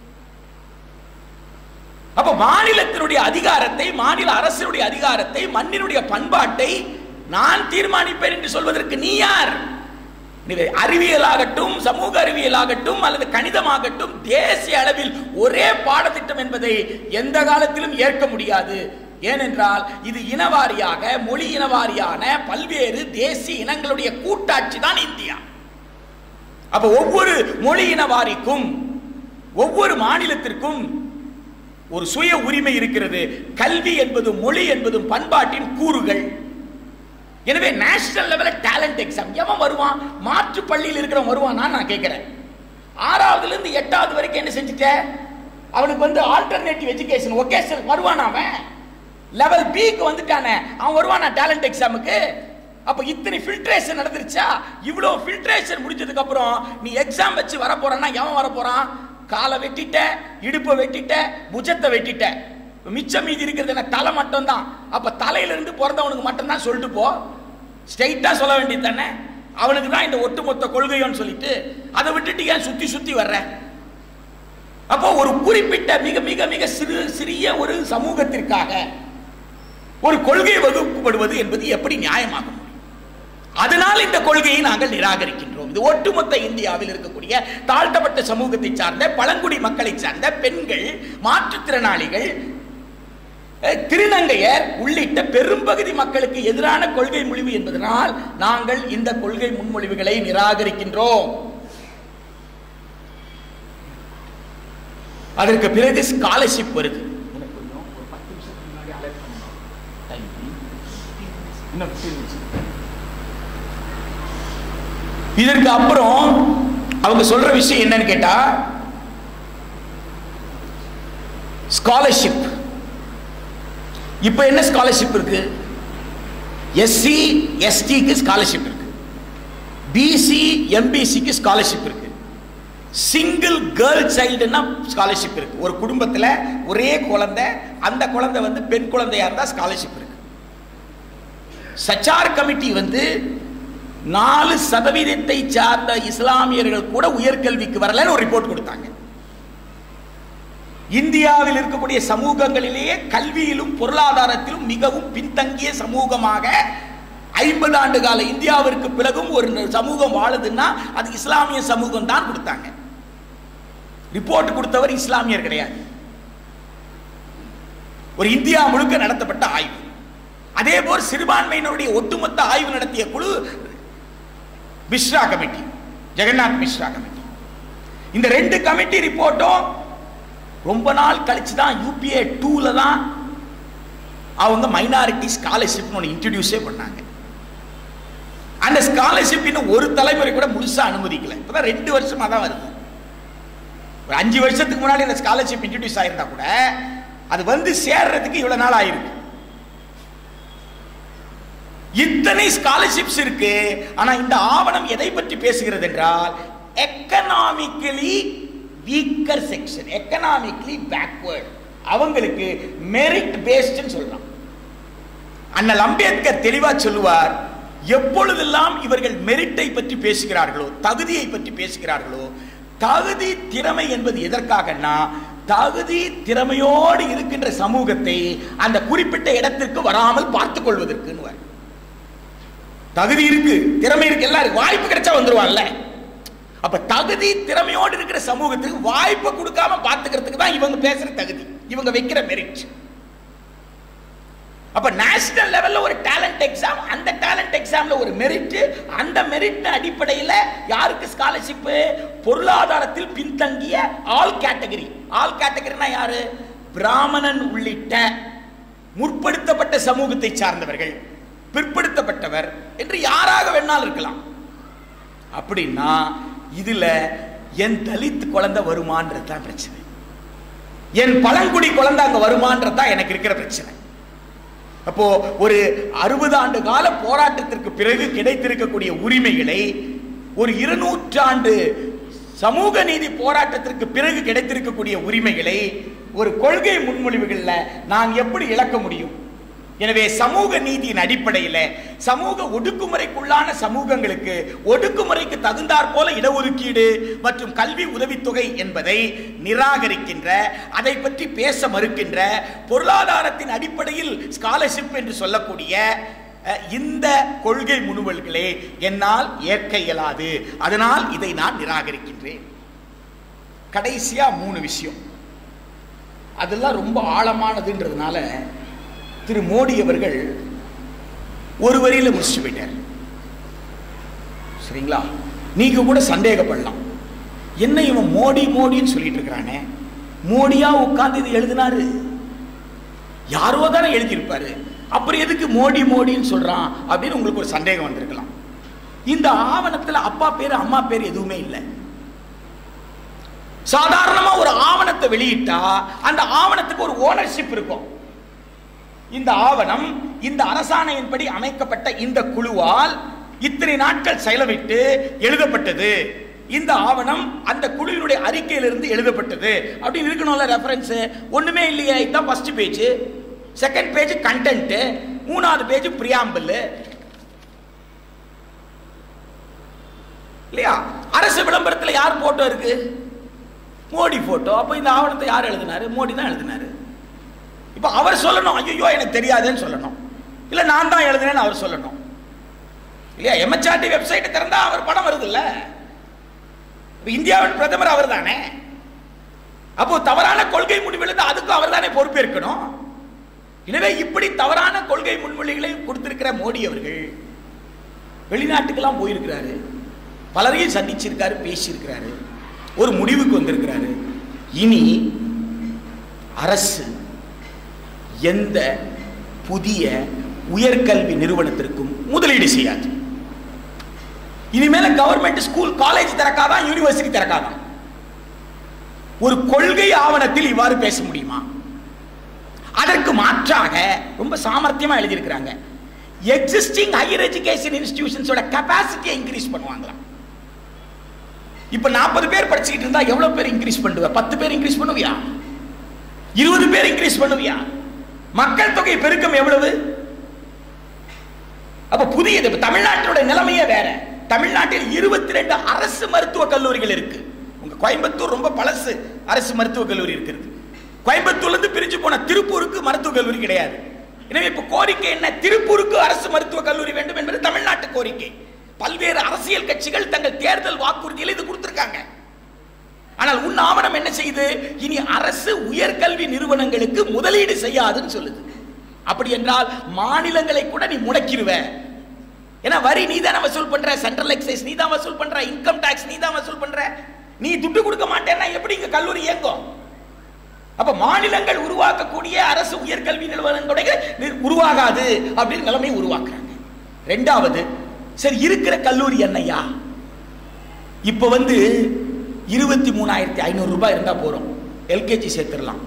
அப்ப மாநிலத்தினுடைய அதிகாரத்தை மாநில அரசினுடைய அதிகாரத்தை மண்ணினுடைய பண்பாட்டை நான் தீர்மானிப்பேன் என்று சொல்வதற்கு நீ யார் நீ அறிவியலாகட்டும் சமூக அறிவியலாகட்டும் அல்லது கணிதமாகட்டும் தேசிய அளவில் ஒரே பாடத்திட்டம் என்பதை எந்த காலத்திலும் ஏற்க முடியாது ஏனென்றால் இது இனவாரியாக மொழி இனவாரியான பல்வேறு தேசிய இனங்களுடைய கூட்டாட்சி தான் இந்தியா அப்ப ஒவ்வொரு மொழி இனவாரிக்கும் ஒவ்வொரு மாநிலத்திற்கும் ஒரு சுய உரிமை இருக்கிறது கல்வி என்பதும் மொழி என்பதும் பண்பாட்டின் கூறுகள் எனவே நேஷனல் லெவலில் டேலண்ட் எக்ஸாம் எவன் வருவான் மாற்று பள்ளியில் இருக்கிறவன் வருவானா நான் கேட்கிறேன் ஆறாவதுல இருந்து எட்டாவது வரைக்கும் என்ன செஞ்சுட்ட அவனுக்கு வந்து ஆல்டர்னேட்டிவ் எஜுகேஷன் ஒகேஷன் வருவானா அவன் லெவல் பிக்கு வந்துட்டானே அவன் வருவானா டேலண்ட் எக்ஸாமுக்கு அப்ப இத்தனை ஃபில்ட்ரேஷன் நடந்துருச்சா இவ்வளோ ஃபில்ட்ரேஷன் முடிஞ்சதுக்கு அப்புறம் நீ எக்ஸாம் வச்சு வர போறான்னா எவன் வர போறான் காலை வெட்டிட்ட இடுப்பை வெட்டிட்ட புஜத்தை வெட்டிட்ட மிச்சம் மீதி இருக்கிறது என்ன தலை மட்டும் தான் அப்ப தலையில இருந்து பிறந்தவனுக்கு மட்டும் தான் சொல்லிட்டு போ ஸ்ட்ரைட்டா சொல்ல வேண்டியது தானே அவனுக்கு தான் இந்த ஒட்டுமொத்த கொள்கையோன்னு சொல்லிட்டு அதை விட்டுட்டு ஏன் சுத்தி சுத்தி வர்ற அப்போ ஒரு குறிப்பிட்ட மிக மிக மிக சிறு சிறிய ஒரு சமூகத்திற்காக ஒரு கொள்கை வகுக்கப்படுவது என்பது எப்படி நியாயமாக முடியும் அதனால் இந்த கொள்கையை நாங்கள் நிராகரிக்கின்றோம் இது ஒட்டுமொத்த இந்தியாவில் இருக்கக்கூடிய தாழ்த்தப்பட்ட சமூகத்தை சார்ந்த பழங்குடி மக்களை சார்ந்த பெண்கள் மாற்றுத்திறனாளிகள் அஹ், திருநங்கையர் உள்ளிட்ட பெரும்பகுதி மக்களுக்கு எதிரான கொள்கை முடிவு என்பதனால் நாங்கள் இந்த கொள்கை முன்மொழிவுகளை நிராகரிக்கின்றோம் அதற்கு பிறகு ஸ்காலர்ஷிப் வருது இதற்கு அப்புறம் அவங்க சொல்ற விஷயம் என்னன்னு கேட்டா ஸ்காலர்ஷிப் இப்ப என்ன ஸ்காலர்ஷிப் இருக்கு எஸ்சி எஸ்டிக்கு ஸ்காலர்ஷிப் இருக்கு பிசி எம்பிசிக்கு ஸ்காலர்ஷிப் இருக்கு சிங்கிள் கேர்ள் சைல்டுனா ஸ்காலர்ஷிப் இருக்கு ஒரு குடும்பத்துல ஒரே குழந்தை அந்த குழந்தை வந்து பெண் குழந்தையா இருந்தா ஸ்காலர்ஷிப் இருக்கு சச்சார் கமிட்டி வந்து நாலு சதவீதத்தை சார்ந்த இஸ்லாமியர்கள் கூட உயர்கல்விக்கு வரலன்னு ஒரு ரிப்போர்ட் கொடுத்தாங்க இந்தியாவில் இருக்கக்கூடிய சமூகங்களிலேயே கல்வியிலும் பொருளாதாரத்திலும் மிகவும் பின்தங்கிய சமூகமாக ஐம்பது ஆண்டு கால இந்தியாவிற்கு பிறகும் ஒரு சமூகம் வாழுதுன்னா அது இஸ்லாமிய சமூகம் தான் கொடுத்தாங்க ரிப்போர்ட் கொடுத்தவர் இஸ்லாமியர் கிடையாது ஒரு இந்தியா முழுக்க நடத்தப்பட்ட ஆய்வு அதே போல் சிறுபான்மையினருடைய ஒட்டுமொத்த ஆய்வு நடத்திய குழு மிஸ்ரா கமிட்டி ஜெகநாத் மிஸ்ரா கமிட்டி இந்த ரெண்டு கமிட்டி ரிப்போர்ட்டும் ரொம்ப நாள் கழிச்சு தான் யூபிஏ டூல தான் அவங்க மைனாரிட்டி ஸ்காலர்ஷிப்னு ஒன்று இன்ட்ரடியூஸே பண்ணாங்க அந்த ஸ்காலர்ஷிப் இன்னும் ஒரு தலைமுறை கூட முழுசா அனுமதிக்கல இப்பதான் ரெண்டு வருஷமா தான் வருது ஒரு அஞ்சு வருஷத்துக்கு முன்னாடி இந்த ஸ்காலர்ஷிப் இன்ட்ரடியூஸ் ஆயிருந்தா கூட அது வந்து சேர்றதுக்கு இவ்வளவு நாள் ஆயிருக்கு இத்தனை ஸ்காலர்ஷிப்ஸ் இருக்கு ஆனா இந்த ஆவணம் எதை பற்றி பேசுகிறது என்றால் economically weaker section economically backward அவங்களுக்கு மெரிட் பேஸ்ட்னு சொல்றான் அண்ணல் அம்பேத்கர் தெளிவா சொல்லுவார் எப்பொழுதெல்லாம் இவர்கள் மெரிட்டை பற்றி பேசுகிறார்களோ தகுதியை பற்றி பேசுகிறார்களோ தகுதி திறமை என்பது எதற்காகன்னா தகுதி திறமையோடு இருக்கின்ற சமூகத்தை அந்த குறிப்பிட்ட இடத்திற்கு வராமல் பார்த்துக் கொள்வதற்குன்னு தகுதி இருக்கு திறமை இருக்கு எல்லாம் இருக்கு வாய்ப்பு கிடைச்சா வந்துருவான்ல அப்ப தகுதி திறமையோடு இருக்கிற சமூகத்துக்கு வாய்ப்பு கொடுக்காம பார்த்துக்கிறதுக்கு தான் இவங்க பேசுற தகுதி இவங்க வைக்கிற மெரிட் அப்ப நேஷனல் லெவல்ல ஒரு டேலண்ட் எக்ஸாம் அந்த டேலண்ட் எக்ஸாம்ல ஒரு மெரிட் அந்த மெரிட் அடிப்படையில் யாருக்கு ஸ்காலர்ஷிப் பொருளாதாரத்தில் பின்தங்கிய ஆல் கேட்டகரி ஆல் கேட்டகரினா யாரு பிராமணன் உள்ளிட்ட முற்படுத்தப்பட்ட சமூகத்தை சார்ந்தவர்கள் பிற்படுத்தப்பட்டவர் என்று யாராக வேணாலும் இருக்கலாம் அப்படின்னா இதுல என் தலித் குழந்தை வருமான்றது தான் பிரச்சனை என் பழங்குடி குழந்தை அங்க வருமான்றது தான் எனக்கு இருக்கிற பிரச்சனை அப்போ ஒரு அறுபது ஆண்டு கால போராட்டத்திற்கு பிறகு கிடைத்திருக்கக்கூடிய உரிமைகளை ஒரு இருநூற்றாண்டு சமூக நீதி போராட்டத்திற்கு பிறகு கிடைத்திருக்கக்கூடிய உரிமைகளை ஒரு கொள்கை முன்மொழிவுகளில் நான் எப்படி இழக்க முடியும் எனவே சமூக நீதியின் அடிப்படையில் சமூக ஒடுக்குமுறைக்குள்ளான சமூகங்களுக்கு ஒடுக்குமுறைக்கு தகுந்தாற் போல இடஒதுக்கீடு மற்றும் கல்வி உதவித்தொகை என்பதை நிராகரிக்கின்ற அதை பற்றி பேச மறுக்கின்ற பொருளாதாரத்தின் அடிப்படையில் ஸ்காலர்ஷிப் என்று சொல்லக்கூடிய அஹ், இந்த கொள்கை முனுவல்களே என்னால் ஏற்க இயலாது அதனால் இதை நான் நிராகரிக்கின்றேன் கடைசியா மூணு விஷயம் அதெல்லாம் ரொம்ப ஆழமானதுன்றதுனால திரு மோடி அவர்கள் ஒரு வரியில முடிச்சுட்டு போயிட்டார் சரிங்களா நீங்க கூட சந்தேகப்படலாம் என்ன இவன் மோடி மோடின்னு சொல்லிட்டு இருக்கிறானே மோடியா உட்கார்ந்து இது எழுதினாரு யாரோ தானே எழுதியிருப்பாரு அப்புறம் எதுக்கு மோடி மோடின்னு சொல்றான் அப்படின்னு உங்களுக்கு ஒரு சந்தேகம் வந்திருக்கலாம் இந்த ஆவணத்துல அப்பா பேரு அம்மா பேர் எதுவுமே இல்லை சாதாரணமா ஒரு ஆவணத்தை வெளியிட்டா அந்த ஆவணத்துக்கு ஒரு ஓனர்ஷிப் இருக்கும் இந்த ஆவணம் இந்த அரசாணையின்படி அமைக்கப்பட்ட இந்த குழுவால் இத்தனை நாட்கள் செலவிட்டு எழுதப்பட்டது இந்த ஆவணம் அந்த குழுவினுடைய அறிக்கையிலிருந்து எழுதப்பட்டது அப்படின்னு இருக்கணும்ல ரெஃபரன்ஸ் ஒண்ணுமே இல்லையே இதுதான் first page second page content மூணாவது பேஜ் பிரியாம்பிள் இல்லையா அரசு விளம்பரத்தில் யார் போட்டோ இருக்கு மோடி போட்டோ அப்போ இந்த ஆவணத்தை யார் எழுதினாரு மோடி தான் எழுதினாரு இப்போ அவர் சொல்லணும் ஐயோ எனக்கு தெரியாதுன்னு சொல்லணும் இல்லை நான் தான் எழுதினேன்னு அவர் சொல்லணும் இல்லையா எம்எச்ஆர்டி வெப்சைட் திறந்தா அவர் படம் வருது இல்ல இந்தியாவின் பிரதமர் அவர் தானே அப்போ தவறான கொள்கை முடிவெடுத்து அதுக்கும் அவர் தானே பொறுப்பேற்கணும் எனவே இப்படி தவறான கொள்கை முன்மொழிகளை கொடுத்திருக்கிற மோடி அவர்கள் வெளிநாட்டுக்கெல்லாம் போயிருக்கிறாரு பலரையும் சந்திச்சிருக்காரு பேசியிருக்கிறாரு ஒரு முடிவுக்கு வந்திருக்கிறாரு இனி அரசு எந்த புதிய உயர்கல்வி நிறுவனத்திற்கும் முதலீடு செய்யாது இனிமேல கவர்மெண்ட் ஸ்கூல் காலேஜ் திறக்காதான் யூனிவர்சிட்டி திறக்காதான் ஒரு கொள்கை ஆவணத்தில் இவ்வாறு பேச முடியுமா அதற்கு மாற்றாக ரொம்ப சாமர்த்தியமா எழுதியிருக்கிறாங்க எக்ஸிஸ்டிங் ஹையர் எஜுகேஷன் இன்ஸ்டிடியூஷன்ஸோட கெபாசிட்டியை இன்க்ரீஸ் பண்ணுவாங்களாம் இப்ப நாற்பது பேர் படிச்சுக்கிட்டு இருந்தா எவ்வளவு பேர் இன்க்ரீஸ் பண்ணுவ பத்து பேர் இன்க்ரீஸ் பண்ணுவியா இருபது பேர் இன்க்ரீஸ் பண்ணுவியா மக்கள் தொகை பெருக்கம் எவ்வளவு அப்ப புதியது இப்ப தமிழ்நாட்டோட நிலைமையே வேற தமிழ்நாட்டில் இருபத்தி ரெண்டு அரசு மருத்துவக் கல்லூரிகள் இருக்கு உங்க கோயம்புத்தூர் ரொம்ப பழசு அரசு மருத்துவக் கல்லூரி இருக்கிறது கோயம்புத்தூர்ல இருந்து பிரிஞ்சு போன திருப்பூருக்கு மருத்துவக் கல்லூரி கிடையாது எனவே இப்ப கோரிக்கை என்ன திருப்பூருக்கு அரசு மருத்துவக் கல்லூரி வேண்டும் என்பது தமிழ்நாட்டு கோரிக்கை பல்வேறு அரசியல் கட்சிகள் தங்கள் தேர்தல் வாக்குறுதியில் இது கொடுத்திருக்காங்க ஆனால் உன் ஆவணம் என்ன செய்யுது இனி அரசு உயர்கல்வி நிறுவனங்களுக்கு முதலீடு செய்யாதுன்னு சொல்லுது அப்படி என்றால் மாநிலங்களை கூட நீ முடக்கிடுவ ஏன்னா வரி நீ தானே வசூல் பண்ற சென்ட்ரல் எக்ஸைஸ் நீ தான் வசூல் பண்ற இன்கம் டாக்ஸ் நீ தான் வசூல் பண்ற நீ துட்டு கொடுக்க மாட்டேன்னா எப்படி இங்க கல்லூரி இயங்கும் அப்ப மாநிலங்கள் உருவாக்கக்கூடிய அரசு உயர்கல்வி நிறுவனங்களுடைய நி- உருவாகாது அப்படின்னு நிலைமை உருவாக்குறாங்க ரெண்டாவது சரி இருக்கிற கல்லூரி என்னையா இப்ப வந்து இருபத்தி மூணாயிரத்தி ஐநூறு ரூபாய் இருந்தா போறோம் எல்கேஜி சேர்த்துடலாம்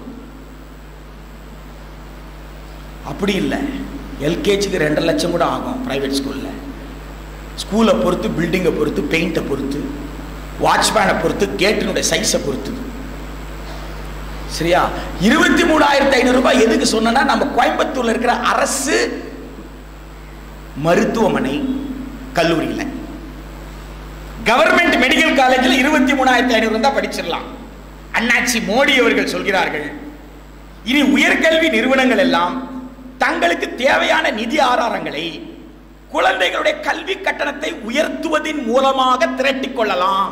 அப்படி இல்லை எல்கேஜிக்கு ரெண்டரை லட்சம் கூட ஆகும் பிரைவேட் ஸ்கூல்ல ஸ்கூலை பொறுத்து பில்டிங்கை பொறுத்து பெயிண்டை பொறுத்து வாட்ச்மேனை பொறுத்து கேட்டினுடைய சைஸை பொறுத்து சரியா இருபத்தி மூணாயிரத்தி ஐநூறு ரூபாய் எதுக்கு சொன்னா நம்ம கோயம்புத்தூர்ல இருக்கிற அரசு மருத்துவமனை கல்லூரியில் கவர்மெண்ட் மெடிக்கல் காலேஜில் இருபத்தி மூணாயிரத்தி ஐநூறு தான் படிச்சிடலாம் அண்ணாச்சி மோடி அவர்கள் சொல்கிறார்கள் இனி உயர்கல்வி நிறுவனங்கள் எல்லாம் தங்களுக்கு தேவையான நிதி ஆதாரங்களை குழந்தைகளுடைய கல்வி கட்டணத்தை உயர்த்துவதின் மூலமாக திரட்டிக் கொள்ளலாம்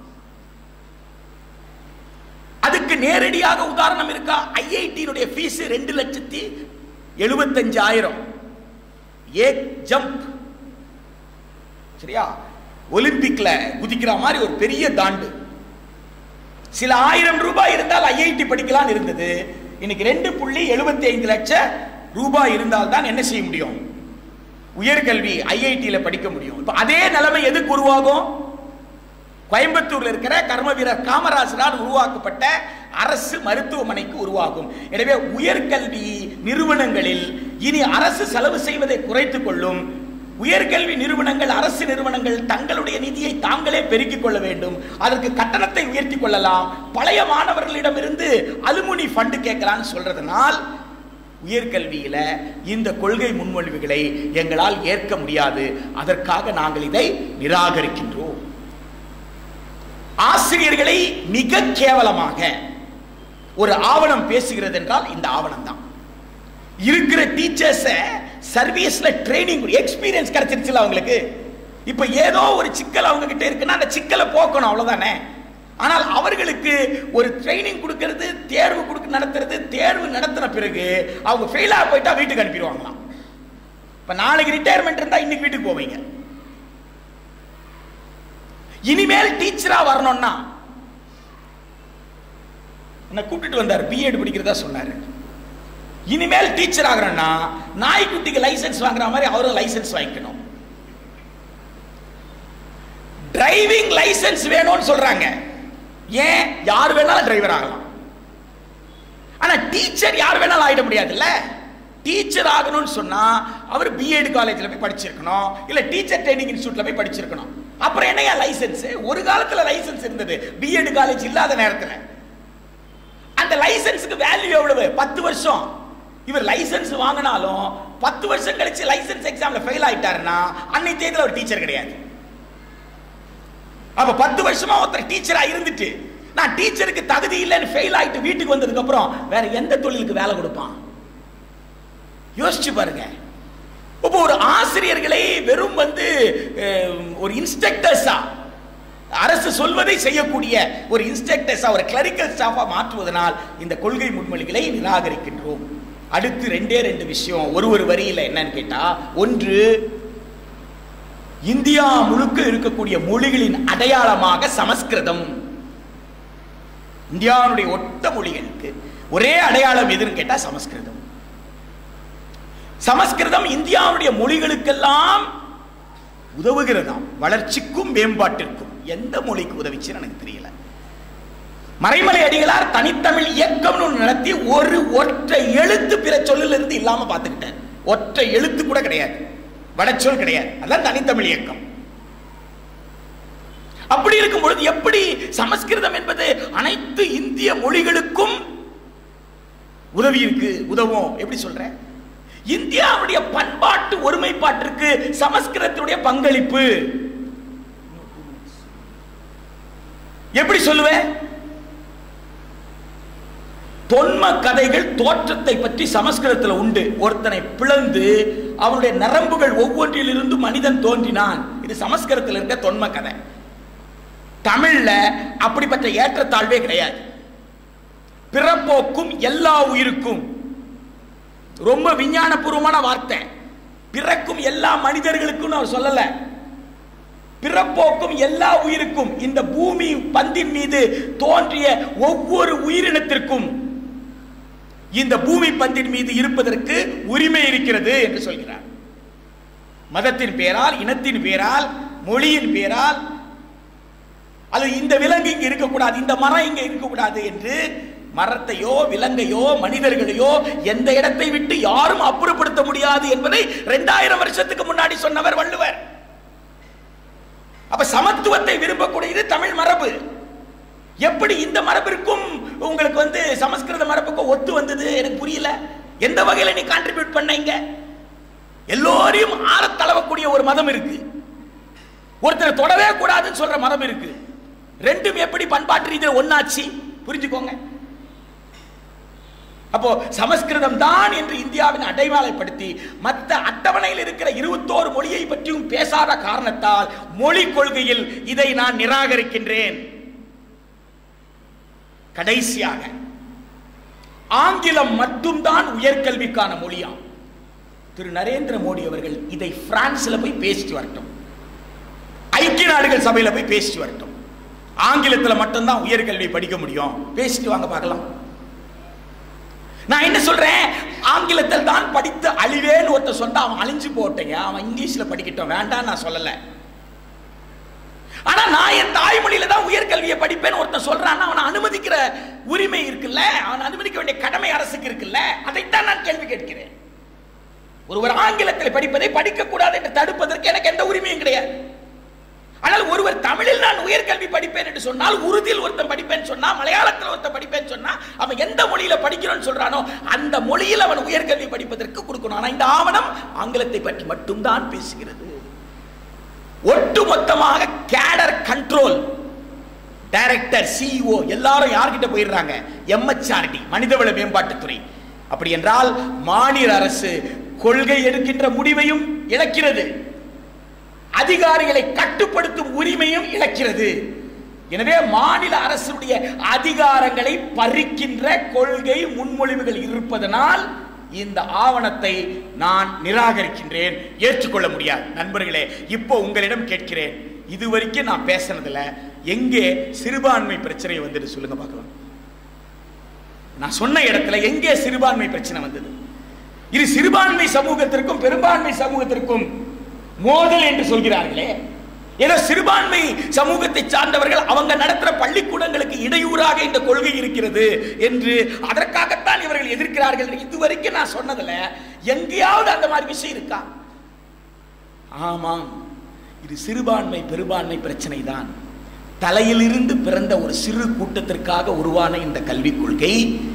அதுக்கு நேரடியாக உதாரணம் இருக்கா ஐஐடியினுடைய ஃபீஸ் ரெண்டு லட்சத்தி எழுபத்தஞ்சாயிரம் ஏக் ஜம்ப் சரியா ஒலிம்பிக்ல குதிக்கிற மாதிரி ஒரு பெரிய தாண்டு சில ஆயிரம் ரூபாய் இருந்தால் ஐஐடி படிக்கலாம் இருந்தது இன்னைக்கு ரெண்டு புள்ளி எழுபத்தி ஐந்து லட்சம் ரூபாய் இருந்தால் தான் என்ன செய்ய முடியும் உயர்கல்வி ஐஐடியில் படிக்க முடியும் இப்ப அதே நிலைமை எதுக்கு உருவாகும் கோயம்புத்தூர்ல இருக்கிற கர்ம வீரர் காமராஜரால் உருவாக்கப்பட்ட அரசு மருத்துவமனைக்கு உருவாகும் எனவே உயர்கல்வி நிறுவனங்களில் இனி அரசு செலவு செய்வதை குறைத்துக் கொள்ளும் உயர்கல்வி நிறுவனங்கள் அரசு நிறுவனங்கள் தங்களுடைய நிதியை தாங்களே பெருக்கிக் கொள்ள வேண்டும் அதற்கு கட்டணத்தை உயர்த்தி கொள்ளலாம் பழைய மாணவர்களிடமிருந்து அலுமினி ஃபண்டு கேட்கலாம்னு சொல்றதுனால் உயர்கல்வியில இந்த கொள்கை முன்மொழிவுகளை எங்களால் ஏற்க முடியாது அதற்காக நாங்கள் இதை நிராகரிக்கின்றோம் ஆசிரியர்களை மிக கேவலமாக ஒரு ஆவணம் பேசுகிறது என்றால் இந்த ஆவணம் தான் இருக்கிற டீச்சர்ஸ சர்வீஸ்ல ட்ரைனிங் எக்ஸ்பீரியன்ஸ் கிடைச்சிருச்சுல அவங்களுக்கு இப்ப ஏதோ ஒரு சிக்கல் அவங்க கிட்ட இருக்குன்னா அந்த சிக்கலை போக்கணும் அவ்வளவுதானே ஆனால் அவர்களுக்கு ஒரு ட்ரைனிங் கொடுக்கிறது தேர்வு கொடுக்க நடத்துறது தேர்வு நடத்தின பிறகு அவங்க ஃபெயிலா போயிட்டா வீட்டுக்கு அனுப்பிடுவாங்களாம் இப்ப நாளைக்கு ரிட்டையர்மெண்ட் இருந்தா இன்னைக்கு வீட்டுக்கு போவீங்க இனிமேல் டீச்சரா வரணும்னா என்ன கூப்பிட்டுட்டு வந்தார் பிஎட் படிக்கிறதா சொன்னாரு இனிமேல் டீச்சர் ஆகிறோம்னா நாய்க்குட்டிக்கு லைசென்ஸ் வாங்குற மாதிரி அவரும் லைசென்ஸ் வாங்கிக்கணும் டிரைவிங் லைசென்ஸ் வேணும்னு சொல்றாங்க ஏன் யார் வேணாலும் டிரைவர் ஆகலாம் ஆனா டீச்சர் யார் வேணாலும் ஆயிட முடியாதுல்ல டீச்சர் ஆகணும்னு சொன்னா அவர் பிஎட் காலேஜ்ல போய் படிச்சிருக்கணும் இல்ல டீச்சர் ட்ரைனிங் இன்ஸ்டியூட்ல போய் படிச்சிருக்கணும் அப்புறம் என்னையா லைசென்ஸ் ஒரு காலத்துல லைசென்ஸ் இருந்தது பிஎட் காலேஜ் இல்லாத நேரத்துல அந்த லைசென்ஸுக்கு வேல்யூ எவ்வளவு பத்து வருஷம் இவர் லைசென்ஸ் வாங்கினாலும் பத்து வருஷம் கழிச்சு லைசென்ஸ் எக்ஸாம்ல ஃபெயில் ஆயிட்டாருன்னா அன்னைக்கு தேதியில ஒரு டீச்சர் கிடையாது அப்ப பத்து வருஷமா ஒருத்தர் டீச்சரா இருந்துட்டு நான் டீச்சருக்கு தகுதி இல்லைன்னு ஃபெயில் ஆயிட்டு வீட்டுக்கு வந்ததுக்கு அப்புறம் வேற எந்த தொழிலுக்கு வேலை கொடுப்பான் யோசிச்சு பாருங்க இப்போ ஒரு ஆசிரியர்களை வெறும் வந்து அஹ், ஒரு இன்ஸ்ட்ரக்டர்ஸா அரசு சொல்வதை செய்யக்கூடிய ஒரு இன்ஸ்ட்ரக்டர்ஸா ஒரு கிளரிக்கல் ஸ்டாஃபா மாற்றுவதனால் இந்த கொள்கை முன்மொழிகளை நிராகரிக்கின்றோம் அடுத்து ரெண்டே ரெண்டு விஷயம் ஒரு ஒரு வரியில என்னன்னு கேட்டா ஒன்று இந்தியா முழுக்க இருக்கக்கூடிய மொழிகளின் அடையாளமாக சமஸ்கிருதம் இந்தியாவுடைய ஒட்ட மொழிகளுக்கு ஒரே அடையாளம் எதுன்னு கேட்டா சமஸ்கிருதம் சமஸ்கிருதம் இந்தியாவுடைய மொழிகளுக்கெல்லாம் உதவுகிறதாம் வளர்ச்சிக்கும் மேம்பாட்டிற்கும் எந்த மொழிக்கு உதவிச்சுன்னு எனக்கு தெரியல மறைமலை அடிகளார் தனித்தமிழ் இயக்கம்னு ஒண்ணு நடத்தி ஒரு ஒற்றை எழுத்து பிற சொல்லில் இருந்து இல்லாம பார்த்துக்கிட்டார் ஒற்றை எழுத்து கூட கிடையாது வடச்சொல் கிடையாது அதான் தனித்தமிழ் இயக்கம் அப்படி இருக்கும் பொழுது எப்படி சமஸ்கிருதம் என்பது அனைத்து இந்திய மொழிகளுக்கும் உதவி இருக்கு உதவும் எப்படி சொல்றேன் இந்தியாவுடைய பண்பாட்டு ஒருமைப்பாட்டிற்கு சமஸ்கிருதத்தினுடைய பங்களிப்பு எப்படி சொல்லுவேன் தொன்ம கதைகள் தோற்றத்தை பற்றி சமஸ்கிருதத்தில் உண்டு ஒருத்தனை பிளந்து அவனுடைய நரம்புகள் ஒவ்வொன்றிலிருந்து மனிதன் தோன்றினான் இது சமஸ்கிருதத்தில் இருக்க தொன்ம கதை தமிழ்ல அப்படிப்பட்ட ஏற்றத்தாழ்வே கிடையாது பிறப்போக்கும் எல்லா உயிருக்கும் ரொம்ப விஞ்ஞானபூர்வமான வார்த்தை பிறக்கும் எல்லா மனிதர்களுக்கும் அவர் சொல்லல பிறப்போக்கும் எல்லா உயிருக்கும் இந்த பூமி பந்தின் மீது தோன்றிய ஒவ்வொரு உயிரினத்திற்கும் இந்த பூமி பந்தின் மீது இருப்பதற்கு உரிமை இருக்கிறது என்று சொல்கிறார் மதத்தின் பேரால் இனத்தின் பேரால் மொழியின் பேரால் அது இந்த விலங்கு இங்க இருக்கக்கூடாது இந்த மரம் இங்க இருக்கக்கூடாது என்று மரத்தையோ விலங்கையோ மனிதர்களையோ எந்த இடத்தை விட்டு யாரும் அப்புறப்படுத்த முடியாது என்பதை இரண்டாயிரம் வருஷத்துக்கு முன்னாடி சொன்னவர் வள்ளுவர் அப்ப சமத்துவத்தை விரும்பக்கூடியது தமிழ் மரபு எப்படி இந்த மரபிற்கும் உங்களுக்கு வந்து சமஸ்கிருத மரபுக்கும் ஒத்து வந்தது எனக்கு புரியல எந்த வகையில நீ கான்ட்ரிபியூட் பண்ணீங்க எல்லோரையும் ஆறத் தளவக்கூடிய ஒரு மதம் இருக்கு ஒருத்தர் தொடவே கூடாதுன்னு சொல்ற மதம் இருக்கு ரெண்டும் எப்படி பண்பாட்டு ரீதியில் ஒன்னாச்சு புரிஞ்சுக்கோங்க அப்போ சமஸ்கிருதம் தான் என்று இந்தியாவின் அடையாளப்படுத்தி மற்ற அட்டவணையில் இருக்கிற இருபத்தோரு மொழியை பற்றியும் பேசாத காரணத்தால் மொழி கொள்கையில் இதை நான் நிராகரிக்கின்றேன் கடைசியாக ஆங்கிலம் மட்டும்தான் உயர்கல்விக்கான மொழியாம் திரு நரேந்திர மோடி அவர்கள் இதை பிரான்ஸ்ல போய் பேசிட்டு வரட்டும் ஐக்கிய நாடுகள் சபையில போய் பேசிட்டு வரட்டும் ஆங்கிலத்துல மட்டும்தான் உயர்கல்வி படிக்க முடியும் பேசிட்டு வாங்க பார்க்கலாம் நான் என்ன சொல்றேன் ஆங்கிலத்தில் தான் படித்து அழிவேன்னு ஒருத்தர் சொன்னா அவன் அழிஞ்சு போட்டேங்க அவன் இங்கிலீஷ்ல படிக்கட்டும் வேண்டாம் நான் சொல்லல ஆனா நான் என் தாய்மொழியில தான் உயர்கல்வியை படிப்பேன்னு ஒருத்தன் சொல்றான்னா அவனை அனுமதிக்கிற உரிமை இருக்குல்ல அவன் அனுமதிக்க வேண்டிய கடமை அரசுக்கு இருக்குல்ல அதைத்தான் நான் கேள்வி கேட்கிறேன் ஒருவர் ஆங்கிலத்தில் படிப்பதை படிக்க கூடாது என்று தடுப்பதற்கு எனக்கு எந்த உரிமையும் கிடையாது ஆனால் ஒருவர் தமிழில் நான் உயர்கல்வி படிப்பேன் என்று சொன்னால் உருதில் ஒருத்தன் படிப்பேன் சொன்னா மலையாளத்தில் ஒருத்தன் படிப்பேன் சொன்னா அவன் எந்த மொழியில படிக்கிறோன்னு சொல்றானோ அந்த மொழியில் அவன் உயர்கல்வி படிப்பதற்கு கொடுக்கணும் ஆனா இந்த ஆவணம் ஆங்கிலத்தை பற்றி மட்டும்தான் பேசுகிறது ஒட்டுமொத்தமாக கேடர் கண்ட்ரோல் டைரக்டர் சிஇஓ எல்லாரும் யார்கிட்ட போயிடுறாங்க எம்எச்ஆர்டி மனிதவள மேம்பாட்டுத்துறை அப்படி என்றால் மாநில அரசு கொள்கை எடுக்கின்ற முடிவையும் இழக்கிறது அதிகாரிகளை கட்டுப்படுத்தும் உரிமையும் இழக்கிறது எனவே மாநில அரசுடைய அதிகாரங்களை பறிக்கின்ற கொள்கை முன்மொழிவுகள் இருப்பதனால் இந்த ஆவணத்தை நான் நிராகரிக்கின்றேன் ஏற்றுக்கொள்ள முடியாது நண்பர்களே இப்போ உங்களிடம் கேட்கிறேன் இதுவரைக்கும் நான் பேசினதுல எங்கே சிறுபான்மை பிரச்சனை வந்துட்டு சொல்லுங்க பார்க்கலாம் நான் சொன்ன இடத்துல எங்கே சிறுபான்மை பிரச்சனை வந்தது இது சிறுபான்மை சமூகத்திற்கும் பெரும்பான்மை சமூகத்திற்கும் மோதல் என்று சொல்கிறார்களே ஏதோ சிறுபான்மை சமூகத்தை சார்ந்தவர்கள் அவங்க நடத்துற பள்ளிக்கூடங்களுக்கு இடையூறாக இந்த கொள்கை இருக்கிறது என்று அதற்காகத்தான் இவர்கள் எதிர்க்கிறார்கள் என்று இதுவரைக்கும் நான் சொன்னதுல எங்கேயாவது அந்த மாதிரி விஷயம் இருக்கா ஆமாம் இது சிறுபான்மை பெரும்பான்மை பிரச்சனை தான் தலையிலிருந்து பிறந்த ஒரு சிறு கூட்டத்திற்காக உருவான இந்த கல்விக் கொள்கை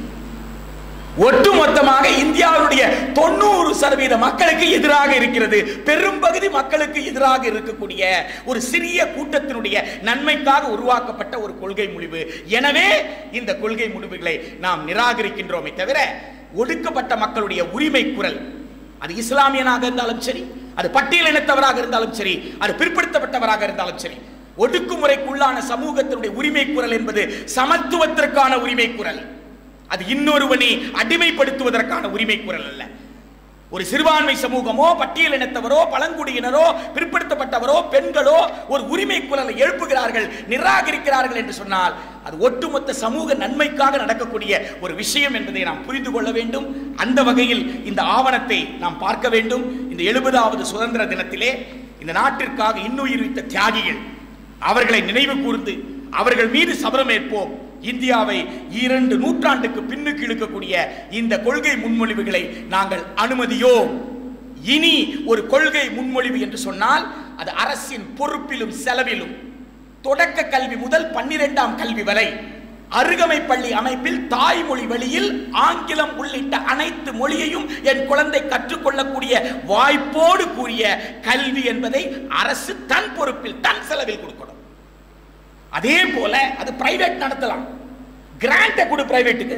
ஒட்டுமொத்தமாக இந்தியாவுடைய தொண்ணூறு சதவீத மக்களுக்கு எதிராக இருக்கிறது பெரும்பகுதி மக்களுக்கு எதிராக இருக்கக்கூடிய ஒரு சிறிய கூட்டத்தினுடைய நன்மைக்காக உருவாக்கப்பட்ட ஒரு கொள்கை முடிவு எனவே இந்த கொள்கை முடிவுகளை நாம் நிராகரிக்கின்றோமே தவிர ஒடுக்கப்பட்ட மக்களுடைய உரிமை குரல் அது இஸ்லாமியனாக இருந்தாலும் சரி அது பட்டியல் இனத்தவராக இருந்தாலும் சரி அது பிற்படுத்தப்பட்டவராக இருந்தாலும் சரி ஒடுக்குமுறைக்குள்ளான சமூகத்தினுடைய உரிமை குரல் என்பது சமத்துவத்திற்கான உரிமை குரல் அது இன்னொருவனை அடிமைப்படுத்துவதற்கான உரிமை குரல் அல்ல ஒரு சிறுபான்மை சமூகமோ பட்டியல் இனத்தவரோ பழங்குடியினரோ பிற்படுத்தப்பட்டவரோ பெண்களோ ஒரு உரிமை குரலை எழுப்புகிறார்கள் நிராகரிக்கிறார்கள் என்று சொன்னால் அது ஒட்டுமொத்த சமூக நன்மைக்காக நடக்கக்கூடிய ஒரு விஷயம் என்பதை நாம் புரிந்து கொள்ள வேண்டும் அந்த வகையில் இந்த ஆவணத்தை நாம் பார்க்க வேண்டும் இந்த எழுபதாவது சுதந்திர தினத்திலே இந்த நாட்டிற்காக இன்னுயிர் வைத்த தியாகிகள் அவர்களை நினைவு கூர்ந்து அவர்கள் மீது சபரமேற்போம் இந்தியாவை இரண்டு நூற்றாண்டுக்கு பின்னுக்கு இழுக்கக்கூடிய இந்த கொள்கை முன்மொழிவுகளை நாங்கள் அனுமதியோம் இனி ஒரு கொள்கை முன்மொழிவு என்று சொன்னால் அது அரசின் பொறுப்பிலும் செலவிலும் தொடக்க கல்வி முதல் பன்னிரெண்டாம் கல்வி வரை அருகமை பள்ளி அமைப்பில் தாய்மொழி வழியில் ஆங்கிலம் உள்ளிட்ட அனைத்து மொழியையும் என் குழந்தை கற்றுக்கொள்ளக்கூடிய வாய்ப்போடு கூடிய கல்வி என்பதை அரசு தன் பொறுப்பில் தன் செலவில் கொடுக்கணும் அதே போல அது பிரைவேட் நடத்தலாம் கிராண்ட கொடு பிரைவேட்டுக்கு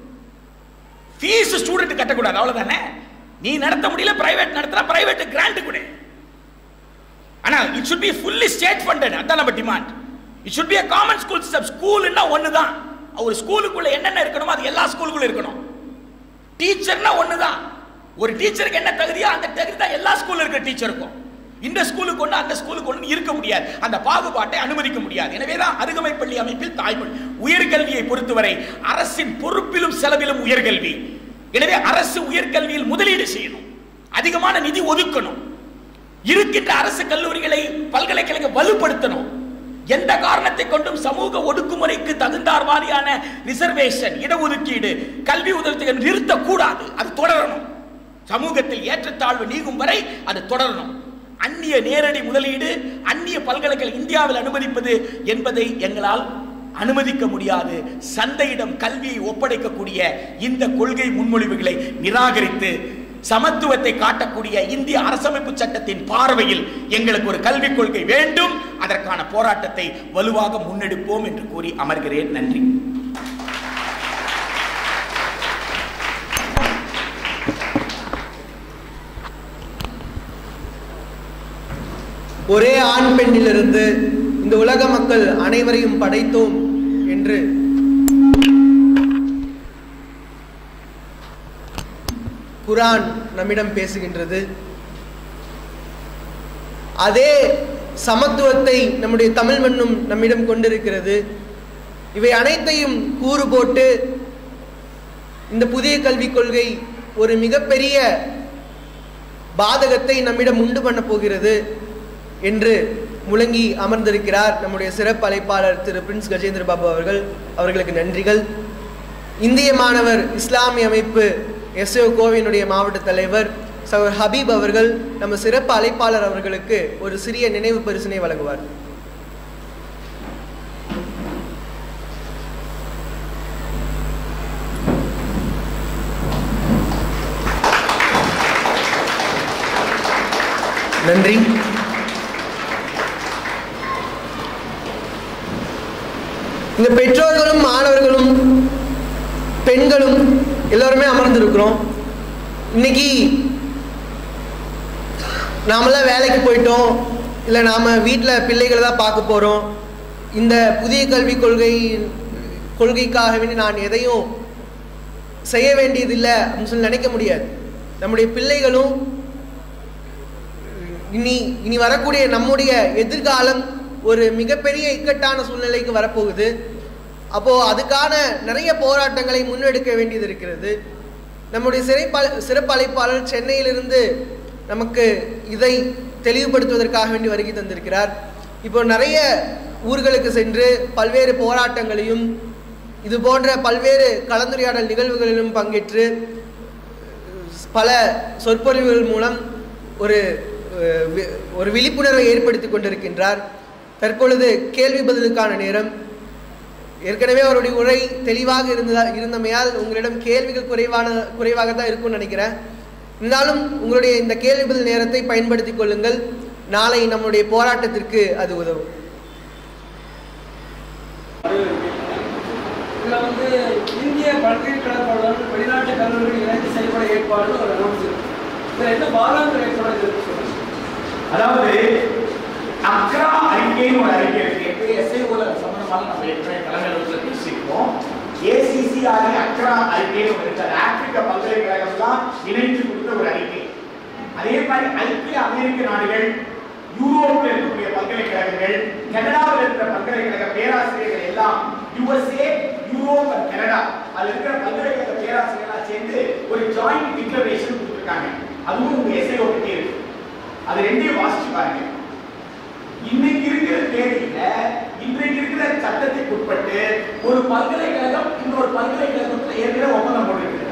ஃபீஸ் ஸ்டூடெண்ட் கட்டக்கூடாது அவ்வளவுதானே நீ நடத்த முடியல பிரைவேட் நடத்துறா பிரைவேட் கிராண்ட் கொடு ஆனா it should be fully state funded அதான் நம்ம demand it should be a common school system ஸ்கூல்னா ஒன்று தான் ஒரு ஸ்கூலுக்குள்ள என்னென்ன இருக்கணுமோ அது எல்லா ஸ்கூலுக்குள்ள இருக்கணும் டீச்சர்னா ஒன்று தான் ஒரு டீச்சருக்கு என்ன தகுதியோ அந்த தகுதி தான் எல்லா ஸ்கூல்ல இருக்கிற டீச்சருக்கும் இந்த ஸ்கூலுக்கு ஒன்று அந்த ஸ்கூலுக்கு ஒன்று இருக்க முடியாது அந்த பாகுபாட்டை அனுமதிக்க முடியாது எனவே தான் அருகமை பள்ளி அமைப்பில் தாய்மொழி உயர்கல்வியை பொறுத்தவரை அரசின் பொறுப்பிலும் செலவிலும் உயர்கல்வி எனவே அரசு உயர்கல்வியில் முதலீடு செய்யணும் அதிகமான நிதி ஒதுக்கணும் இருக்கின்ற அரசு கல்லூரிகளை பல்கலைக்கழக வலுப்படுத்தணும் எந்த காரணத்தை கொண்டும் சமூக ஒடுக்குமுறைக்கு தகுந்தார் வாரியான ரிசர்வேஷன் இடஒதுக்கீடு கல்வி உதவி நிறுத்தக்கூடாது அது தொடரணும் சமூகத்தில் ஏற்றத்தாழ்வு நீங்கும் வரை அது தொடரணும் அந்நிய நேரடி முதலீடு அந்நிய பல்கலைக்கழக இந்தியாவில் அனுமதிப்பது என்பதை எங்களால் அனுமதிக்க முடியாது சந்தையிடம் கல்வியை ஒப்படைக்கக்கூடிய இந்த கொள்கை முன்மொழிவுகளை நிராகரித்து சமத்துவத்தை காட்டக்கூடிய இந்திய அரசமைப்பு சட்டத்தின் பார்வையில் எங்களுக்கு ஒரு கல்விக் கொள்கை வேண்டும் அதற்கான போராட்டத்தை வலுவாக முன்னெடுப்போம் என்று கூறி அமர்கிறேன் நன்றி ஒரே ஆண் பெண்ணிலிருந்து இந்த உலக மக்கள் அனைவரையும் படைத்தோம் என்று குரான் நம்மிடம் பேசுகின்றது அதே சமத்துவத்தை நம்முடைய தமிழ் மண்ணும் நம்மிடம் கொண்டிருக்கிறது இவை அனைத்தையும் கூறு போட்டு இந்த புதிய கல்விக் கொள்கை ஒரு மிகப்பெரிய பாதகத்தை நம்மிடம் உண்டு பண்ண போகிறது என்று முழங்கி அமர்ந்திருக்கிறார் நம்முடைய சிறப்பு அழைப்பாளர் திரு பிரின்ஸ் கஜேந்திர பாபு அவர்கள் அவர்களுக்கு நன்றிகள் இந்திய மாணவர் இஸ்லாமிய அமைப்பு எஸ்ஓ கோவினுடைய மாவட்ட தலைவர் சகோதர் ஹபீப் அவர்கள் நம்ம சிறப்பு அழைப்பாளர் அவர்களுக்கு ஒரு சிறிய நினைவு பரிசினை வழங்குவார் நன்றி இந்த பெற்றோர்களும் மாணவர்களும் பெண்களும் எல்லோருமே அமர்ந்திருக்கிறோம் இன்னைக்கு நாமெல்லாம் வேலைக்கு போயிட்டோம் இல்லை நாம் வீட்டில் பிள்ளைகளை தான் பார்க்க போகிறோம் இந்த புதிய கல்விக் கொள்கை கொள்கைக்காக வேண்டி நான் எதையும் செய்ய வேண்டியதில்லை அப்படின்னு சொல்லி நினைக்க முடியாது நம்முடைய பிள்ளைகளும் இனி இனி வரக்கூடிய நம்முடைய எதிர்காலம் ஒரு மிகப்பெரிய இக்கட்டான சூழ்நிலைக்கு வரப்போகுது அப்போ அதுக்கான நிறைய போராட்டங்களை முன்னெடுக்க வேண்டியது இருக்கிறது நம்முடைய சிறைப்பா சிறப்பு அழைப்பாளர் சென்னையிலிருந்து நமக்கு இதை தெளிவுபடுத்துவதற்காக வேண்டி வருகை தந்திருக்கிறார் இப்போ நிறைய ஊர்களுக்கு சென்று பல்வேறு போராட்டங்களையும் இது போன்ற பல்வேறு கலந்துரையாடல் நிகழ்வுகளிலும் பங்கேற்று பல சொற்பொழிவுகள் மூலம் ஒரு அஹ், வி- ஒரு விழிப்புணர்வை ஏற்படுத்தி கொண்டிருக்கின்றார் தற்பொழுது கேள்வி பதிலுக்கான நேரம் ஏற்கனவே அவருடைய உரை தெளிவாக இருந்ததா இருந்தமையால் உங்களிடம் கேள்விகள் குறைவான குறைவாக தான் இருக்கும்னு நினைக்கிறேன் இருந்தாலும் உங்களுடைய இந்த கேள்வி பதில் நேரத்தை பயன்படுத்திக் கொள்ளுங்கள் நாளை நம்முடைய போராட்டத்திற்கு அது உதவும் இதுல வந்து இந்திய பல்கலைக்கழகங்களுடன் வெளிநாட்டு கல்லூரிகள் இணைந்து செயல்பட ஏற்பாடு ஒரு அனௌன்ஸ் இருக்கு இதுல என்ன பாராளுமன்ற ஏற்பாடு இருக்கு சொல்லுங்க அதாவது அக்ரா அறிக்கைன்னு ஒரு அறிக்கை இருக்கு எஸ்ஐஓல சம்பந்தமாக நம்ம ஏற்கனவே தலைமையில் பேசியிருக்கோம் ஏசிசிஆர் அக்ரா அறிக்கைன்னு ஒன்று இருக்கு அது ஆப்பிரிக்க பல்கலைக்கழகம்லாம் இணைந்து கொடுத்த ஒரு அறிக்கை அதே மாதிரி ஐக்கிய அமெரிக்க நாடுகள் யூரோப்பில் இருக்கக்கூடிய பல்கலைக்கழகங்கள் கனடாவில் இருக்கிற பல்கலைக்கழக பேராசிரியர்கள் எல்லாம் யுஎஸ்ஏ யூரோப் and கனடா அதுல இருக்கிற பல்கலைக்கழக பேராசிரியர்களா சேர்ந்து ஒரு ஜாயிண்ட் டிக்ளரேஷன் கொடுத்திருக்காங்க அதுவும் உங்க எஸ்ஐஓ கிட்டே இருக்கு அது ரெண்டையும் வாசிச்சு பாருங்க இன்னைக்கு இருக்கிற தேதியில இன்றைக்கு இருக்கிற சட்டத்துக்கு உட்பட்டு ஒரு பல்கலைக்கழகம் இன்னொரு பல்கலைக்கழகத்துல ஏற்கனவே ஒப்பந்தம் போட்டிருக்கிறாங்க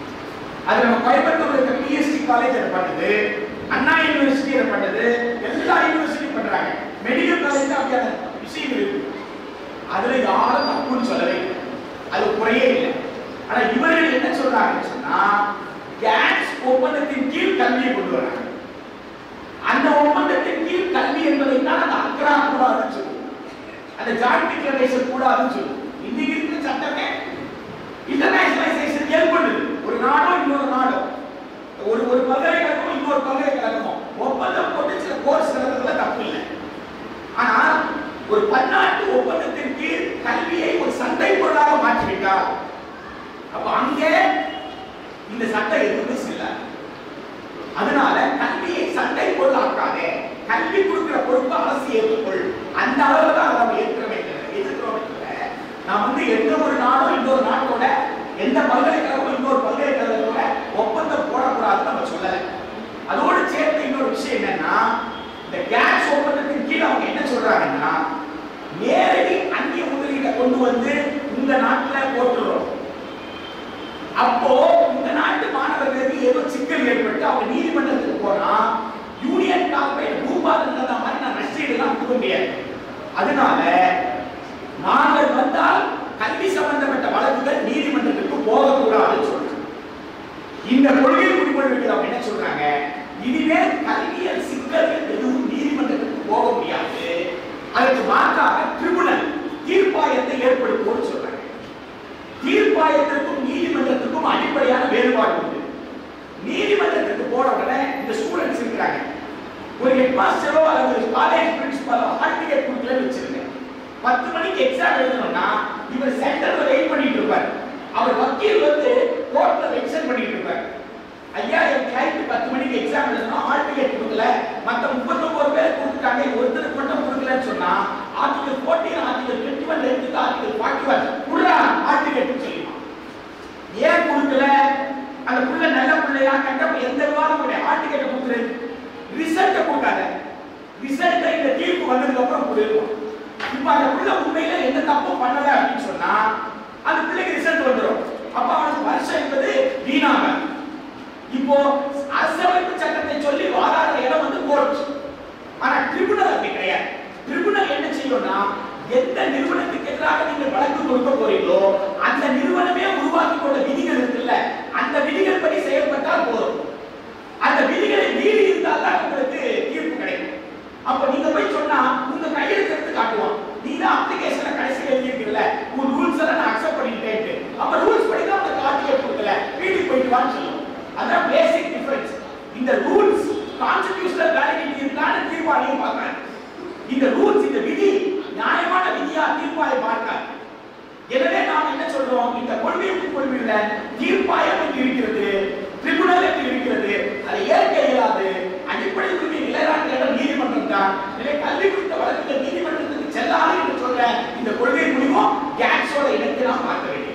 அது நம்ம கோயம்புத்தூர்ல இருக்க பிஎஸ்டி காலேஜ் அதை பண்ணுது அண்ணா யூனிவர்சிட்டி அதை பண்ணுது எல்லா யூனிவர்சிட்டியும் பண்றாங்க மெடிக்கல் காலேஜ் அப்படியான விஷயங்கள் இருக்கு அதுல யாரும் தப்புன்னு சொல்லவே இல்லை அது குறையே இல்லை ஆனா இவர்கள் என்ன சொல்றாங்கன்னு சொன்னா கேட்ஸ் ஒப்பந்தத்தின் கீழ் கல்வியை கொண்டு வராங்க அந்த ஒப்பந்தத்தின் கீழ் கல்வி என்பதை தான் அந்த அக்ரா கூடாதுன்னு சொல்லுவோம் அந்த ஜாயிண்ட் டிக்ளரேஷன் கூடாதுன்னு சொல்லுவோம் இன்னைக்கு இருக்கிற சட்டமே இன்டர்நேஷனலைசேஷன் ஏற்படுது ஒரு நாடோ இன்னொரு நாடோ ஒரு ஒரு பல்கலைக்கழகமும் இன்னொரு பல்கலைக்கழகமும் ஒப்பந்தம் போட்டு சில கோர்ஸ் நடத்துறதுல தப்பு இல்லை ஆனா ஒரு பன்னாட்டு ஒப்பந்தத்தின் கீழ் கல்வியை ஒரு சந்தை பொருளாக மாற்றிவிட்டால் அப்ப அங்கே இந்த சட்டம் எதுவுமே செல்லாது அதனால கல்வியை சண்டை பொருளாக்காதே கல்வி கொடுக்கிற பொறுப்பு அரசு ஏற்றுக்கொள் அந்த அளவுல தான் நம்ம ஏற்கிறோமே தவிர, எதிர்க்கிறோமே தவிர, நான் வந்து எந்த ஒரு நாடும் இன்னொரு நாட்டோட எந்த பல்கலைக்கழகமும் இன்னொரு பல்கலைக்கழகத்தோட ஒப்பந்தம் போடக்கூடாதுன்னு நம்ம சொல்லல அதோடு சேர்த்து இன்னொரு விஷயம் என்னன்னா இந்த கேஸ் ஒப்பந்தத்தின் கீழ் அவங்க என்ன சொல்றாங்கன்னா நேரடி அந்நிய முதலீட்டை கொண்டு வந்து இந்த நாட்டுல போட்டுறோம் அப்போ இந்த நாட்டு மாணவர்களுக்கு ஏதோ சிக்கல் ஏற்பட்டு அவங்க நீதிமன்றத்துக்கு போனா யூனியன் கார்பரேட் பூபாலன்றத மாதிரி நான் நஷ்டீடு எல்லாம் கொடுக்க முடியாது அதனால நாங்கள் வந்தால் கல்வி சம்பந்தப்பட்ட வழக்குகள் நீதிமன்றத்துக்கு போகக்கூடாதுன்னு சொல்றாங்க இந்த கொள்கை முடிவெடுக்கிறது அவங்க என்ன சொல்றாங்க இனிமேல் கல்வியல் சிக்கல்கள் எதுவும் நீதிமன்றத்துக்கு போக முடியாது அதற்கு மாற்றாக ட்ரிபுனல் தீர்ப்பாயத்தை ஏற்படுத்துவோம்னு சொல்றாங்க தீர்ப்பாயத்திற்கும் நீதிமன்றத்திற்கும் அடிப்படையான வேறுபாடு உண்டு நீதிமன்றத்துக்கு போன உடனே இந்த ஸ்டூடெண்ட்ஸ் இருக்கிறாங்க ஒரு ஹெட் மாஸ்டரோ அல்லது காலேஜ் பிரின்சிபாலோ ஹால் டிக்கெட் கொடுக்கலன்னு வச்சிருங்க பத்து மணிக்கு எக்ஸாம் எழுதணும்னா இவர் சென்டர்ல வெயிட் பண்ணிட்டு இருப்பார் அவர் வக்கீல் வந்து கோர்ட்ல எக்ஸாம் பண்ணிட்டு இருப்பார் ஐயா என் கிளைண்ட் பத்து மணிக்கு எக்ஸாம் எழுதணும் ஹால் டிக்கெட் கொடுக்கல மத்த முப்பத்தொன்பது பேர் கொடுத்துட்டாங்க ஒருத்தருக்கு மட்டும் கொடுக்கலன்னு சொன்னா ஆர்டிகல் 14 ஆர்டிகல் 21 எடுத்து ஆர்டிகல் 41 குடுறா ஹால் டிக்கெட் சொல்லிடுவான் ஏன் கொடுக்கல அந்த புள்ள நல்ல பிள்ளையா கண்ட எந்த விவாதம் கிடையாது ஹால் டிக்கெட் கொடுக்குறது ரிசல்ட்டை கொடுக்காத ரிசல்ட்டை இந்த தீர்ப்பு வந்ததுக்கு அப்புறம் கொடுக்கும் இப்ப அந்த புள்ள உண்மையில எந்த தப்பும் பண்ணல அப்படின்னு சொன்னா அந்த பிள்ளைக்கு ரிசல்ட் வந்துடும் அப்ப அவனுக்கு வருஷம் என்பது வீணாக இப்போ அரசமைப்பு சட்டத்தை சொல்லி வாதாடுற இடம் வந்து கோர்ட் ஆனா ட்ரிபுனல் அப்படி கிடையாது ட்ரிபுனல் என்ன செய்யும்னா எந்த நிறுவனத்துக்கு எதிராக நீங்க வழக்கு கொடுக்க போறீங்களோ அந்த நிறுவனமே உருவாக்கி கொண்ட விதிகள் இருக்குல்ல அந்த விதிகள் படி செயல்பட்டால் போதும் அந்த விதிகளை மீறி இருந்தால் தான் உங்களுக்கு தீர்ப்பு நீதிமன்றத்துல தீர்ப்பாயம் என்று இருக்கிறது ட்ரிபுனல் என்று இருக்கிறது அதை ஏற்க இயலாது அடிப்படை உரிமை நிலைநாட்ட இடம் நீதிமன்றம் தான் எனவே கல்வி குறித்த வழக்குகள் நீதிமன்றத்துக்கு செல்லாது என்று சொல்ற இந்த கொள்கை முடிவும் கேட்ஸோட இணைத்து நாம் பார்க்க வேண்டியது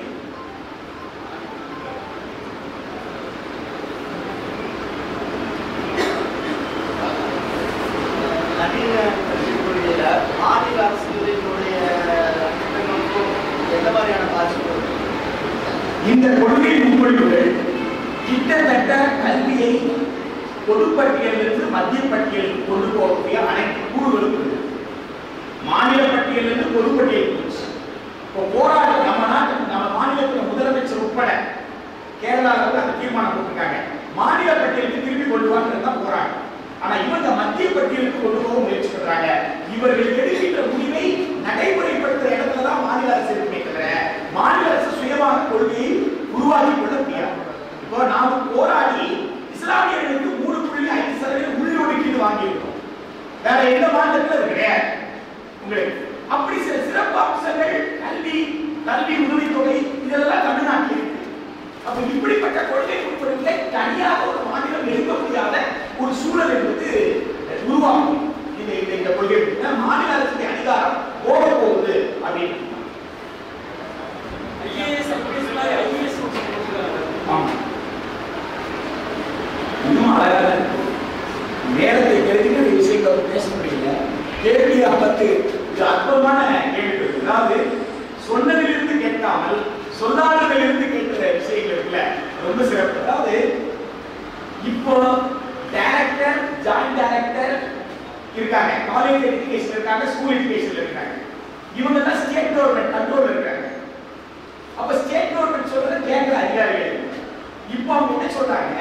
நவீன கல்விக் கொள்கையில மாநில அரசுகளினுடைய திட்டங்களுக்கும் எந்த மாதிரியான பாதிப்பு இருக்கு? இந்த கொள்கை முன்மொழிவுகள் கிட்டத்தட்ட கல்வியை பொதுப்பட்டியலிருந்து மத்திய பட்டியலுக்கு கொண்டு போகக்கூடிய அனைத்து கூறுகளும் இருக்கு மாநில பட்டியலிருந்து பொதுப்பட்டியல் போச்சு இப்போ போராட்டம் நம்ம நாட்டு நம்ம மாநிலத்தில் முதலமைச்சர் உட்பட கேரளாவில் வந்து அந்த தீர்மானம் போட்டிருக்காங்க மாநில பட்டியலுக்கு திருப்பி கொண்டு வாங்கிறது தான் போராட்டம் ஆனா இவங்க மத்திய பட்டியலுக்கு கொண்டு போக முயற்சி பண்றாங்க இவர்கள் எடுக்கின்ற முடிவை நடைமுறைப்படுத்துற இடத்துல தான் மாநில அரசு இருக்குமே தவிர மாநில அரசு சுயமாக கொள்கையை உருவாக்கி கொள்ள முடியாது இப்போ நாம போராடி இஸ்லாமியர்களுக்கு மூணு புள்ளி ஐந்து சதவீதம் உள்ஒதுக்கீடு வாங்கியிருக்கோம் வேற எந்த மாநிலத்துல அது கிடையாது உங்களுக்கு அப்படி சில சிறப்பு அம்சங்கள் கல்வி கல்வி உதவித்தொகை இதெல்லாம் தமிழ்நாட்டில் இருக்கு அப்ப இப்படிப்பட்ட கொள்கை உட்படுத்த தனியாக ஒரு மாநிலம் எடுக்க முடியாத ஒரு சூழல் என்பது உருவாகும் இந்த இந்த இந்த கொள்கை ஏன்னா மாநில அரசுக்கு அதிகாரம் போக போகுது அப்படின்னு ஐஏஎஸ் ஐபிஎஸ் மாதிரி ஐஏஎஸ் ஆமா. இன்னும் அழகா இருக்கு. நேரத்தை கருதிட்டு இந்த விஷயங்களை பேச முடியல கேள்வி அமர்த்து இது அற்புதமான கேள்வி அதாவது சொன்னதிலிருந்து கேட்காமல் சொல்லாததிலிருந்து கேட்கிற விஷயங்கள் இருக்குல்ல ரொம்ப சிறப்பு அதாவது இப்போ டைரக்டர் ஜாயிண்ட் டைரக்டர் இருக்காங்க காலேஜ் எஜுகேஷன் இருக்காங்க ஸ்கூல் எஜுகேஷன்ல இருக்காங்க இவங்க தான் ஸ்டேட் கவர்மெண்ட் கண்ட்ரோல் இருக்காங்க அப்ப ஸ்டேட் கவர்மெண்ட் சொல்றத கேட்கிற அதிகாரிகள் இப்போ அவங்க என்ன சொல்றாங்க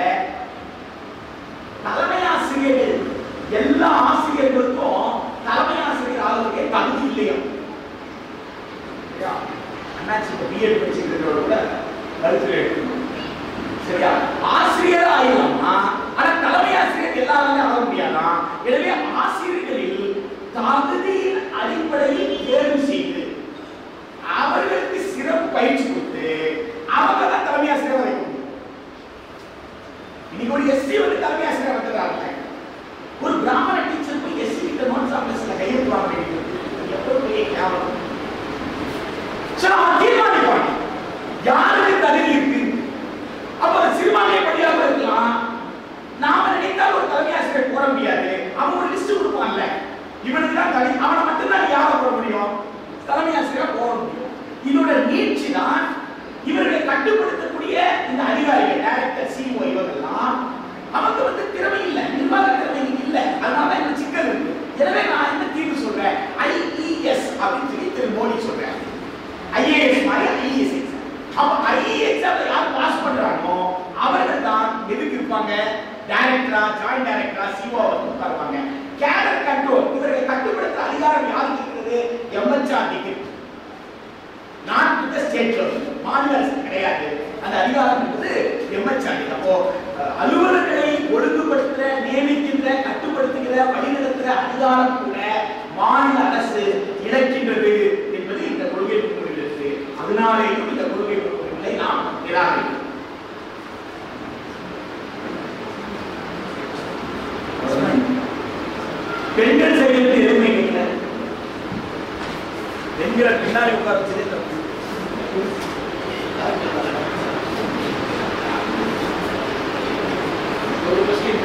தலைமை ஆசிரியர்கள் எல்லா ஆசிரியர்களுக்கும் தலைமை ஆசிரியர் ஆகிறதுக்கே தகுதி இல்லையா சரியா? அண்ணாச்சி இப்போ பிஎட் படிச்சுக்கிறதோட கூட கருத்துல எடுக்கணும் சரியா ஆசிரியர் ஆயிரமா ஆனா தலைமை ஆசிரியர் எல்லாருமே ஆக முடியாதாம் எனவே ஆசிரியர்களில் தகுதியின் அடிப்படையில் தேர்வு செய்து அவர்களுக்கு சிறப்பு பயிற்சி கொடுத்து அவங்க தான் தலைமை ஆசிரியர் வைக்க முடியும் இன்னைக்கு ஒரு எஸ்சி வந்து தலைமை ஆசிரியர் வந்துடுறாங்க ஒரு பிராமண டீச்சர் போய் எஸ்சி கிட்ட நோட்ஸ் ஆஃபீஸ்ல கையெழுத்து வாங்க வேண்டியது இது எவ்வளவு பெரிய கேவலம் சரி அவன் தீர்மானிப்பான் யாருக்கு தகுதி இருக்கு அப்ப அது சிறுபான்மை படியாம இருக்கலாம் நாம நினைத்தால் ஒரு தலைமை ஆசிரியர் போட முடியாது அவன் ஒரு லிஸ்ட் கொடுப்பான்ல இவனுக்கு தான் தனி அவனை மட்டும்தான் யார போட முடியும் தலைமை ஆசிரியர் போட முடியும் இதோட நீட்சி தான் இவர்களை கட்டுப்படுத்தக்கூடிய இந்த அதிகாரிகள் டைரக்டர் சிஓ இவங்கெல்லாம் அவங்க வந்து திறமை இல்லை நிர்வாக திறமை இல்லை அதனால இந்த சிக்கல் இருக்கு எனவே நான் என்ன தீர்வு சொல்றேன் ஐஇஎஸ் அப்படின்னு சொல்லி திரு மோடி சொல்றேன் ஐஏஎஸ் மாதிரி ஐஏஎஸ் எக்ஸாம் அப்ப ஐஏஎஸ் எக்ஸாம்ல யார் பாஸ் பண்றாங்களோ அவர்கள் தான் எதுக்கு இருப்பாங்க டைரக்டரா ஜாயிண்ட் டைரக்டரா சிஓ வந்து உட்காருவாங்க கேடர் கண்ட்ரோல் இவர்களை கட்டுப்படுத்த அதிகாரம் யாருக்கு இருக்கிறது எம்எச்ஆர்டிக்கு not to the state government மாநில அரசு கிடையாது அந்த அதிகாரம் என்பது எம்எச்ஆர்டி அப்போ அஹ், அலுவலர்களை ஒழுங்குபடுத்துற நியமிக்கின்ற கட்டுப்படுத்துகிற வழிநடத்துகிற அதிகாரம் கூட மாநில அரசு இழக்கின்றது என்பது இந்த கொள்கை முன்மொழிகிறது அதனாலேயும் இந்த கொள்கை முன்மொழிவுகளை நாம் நிராகரிக்கிறோம் பெண்கள் சைடிலிருந்து எதுவுமே கேட்கல பெண்களை பின்னாடி உட்கார வச்சதே தப்பு ஒரு கொஸ்டின்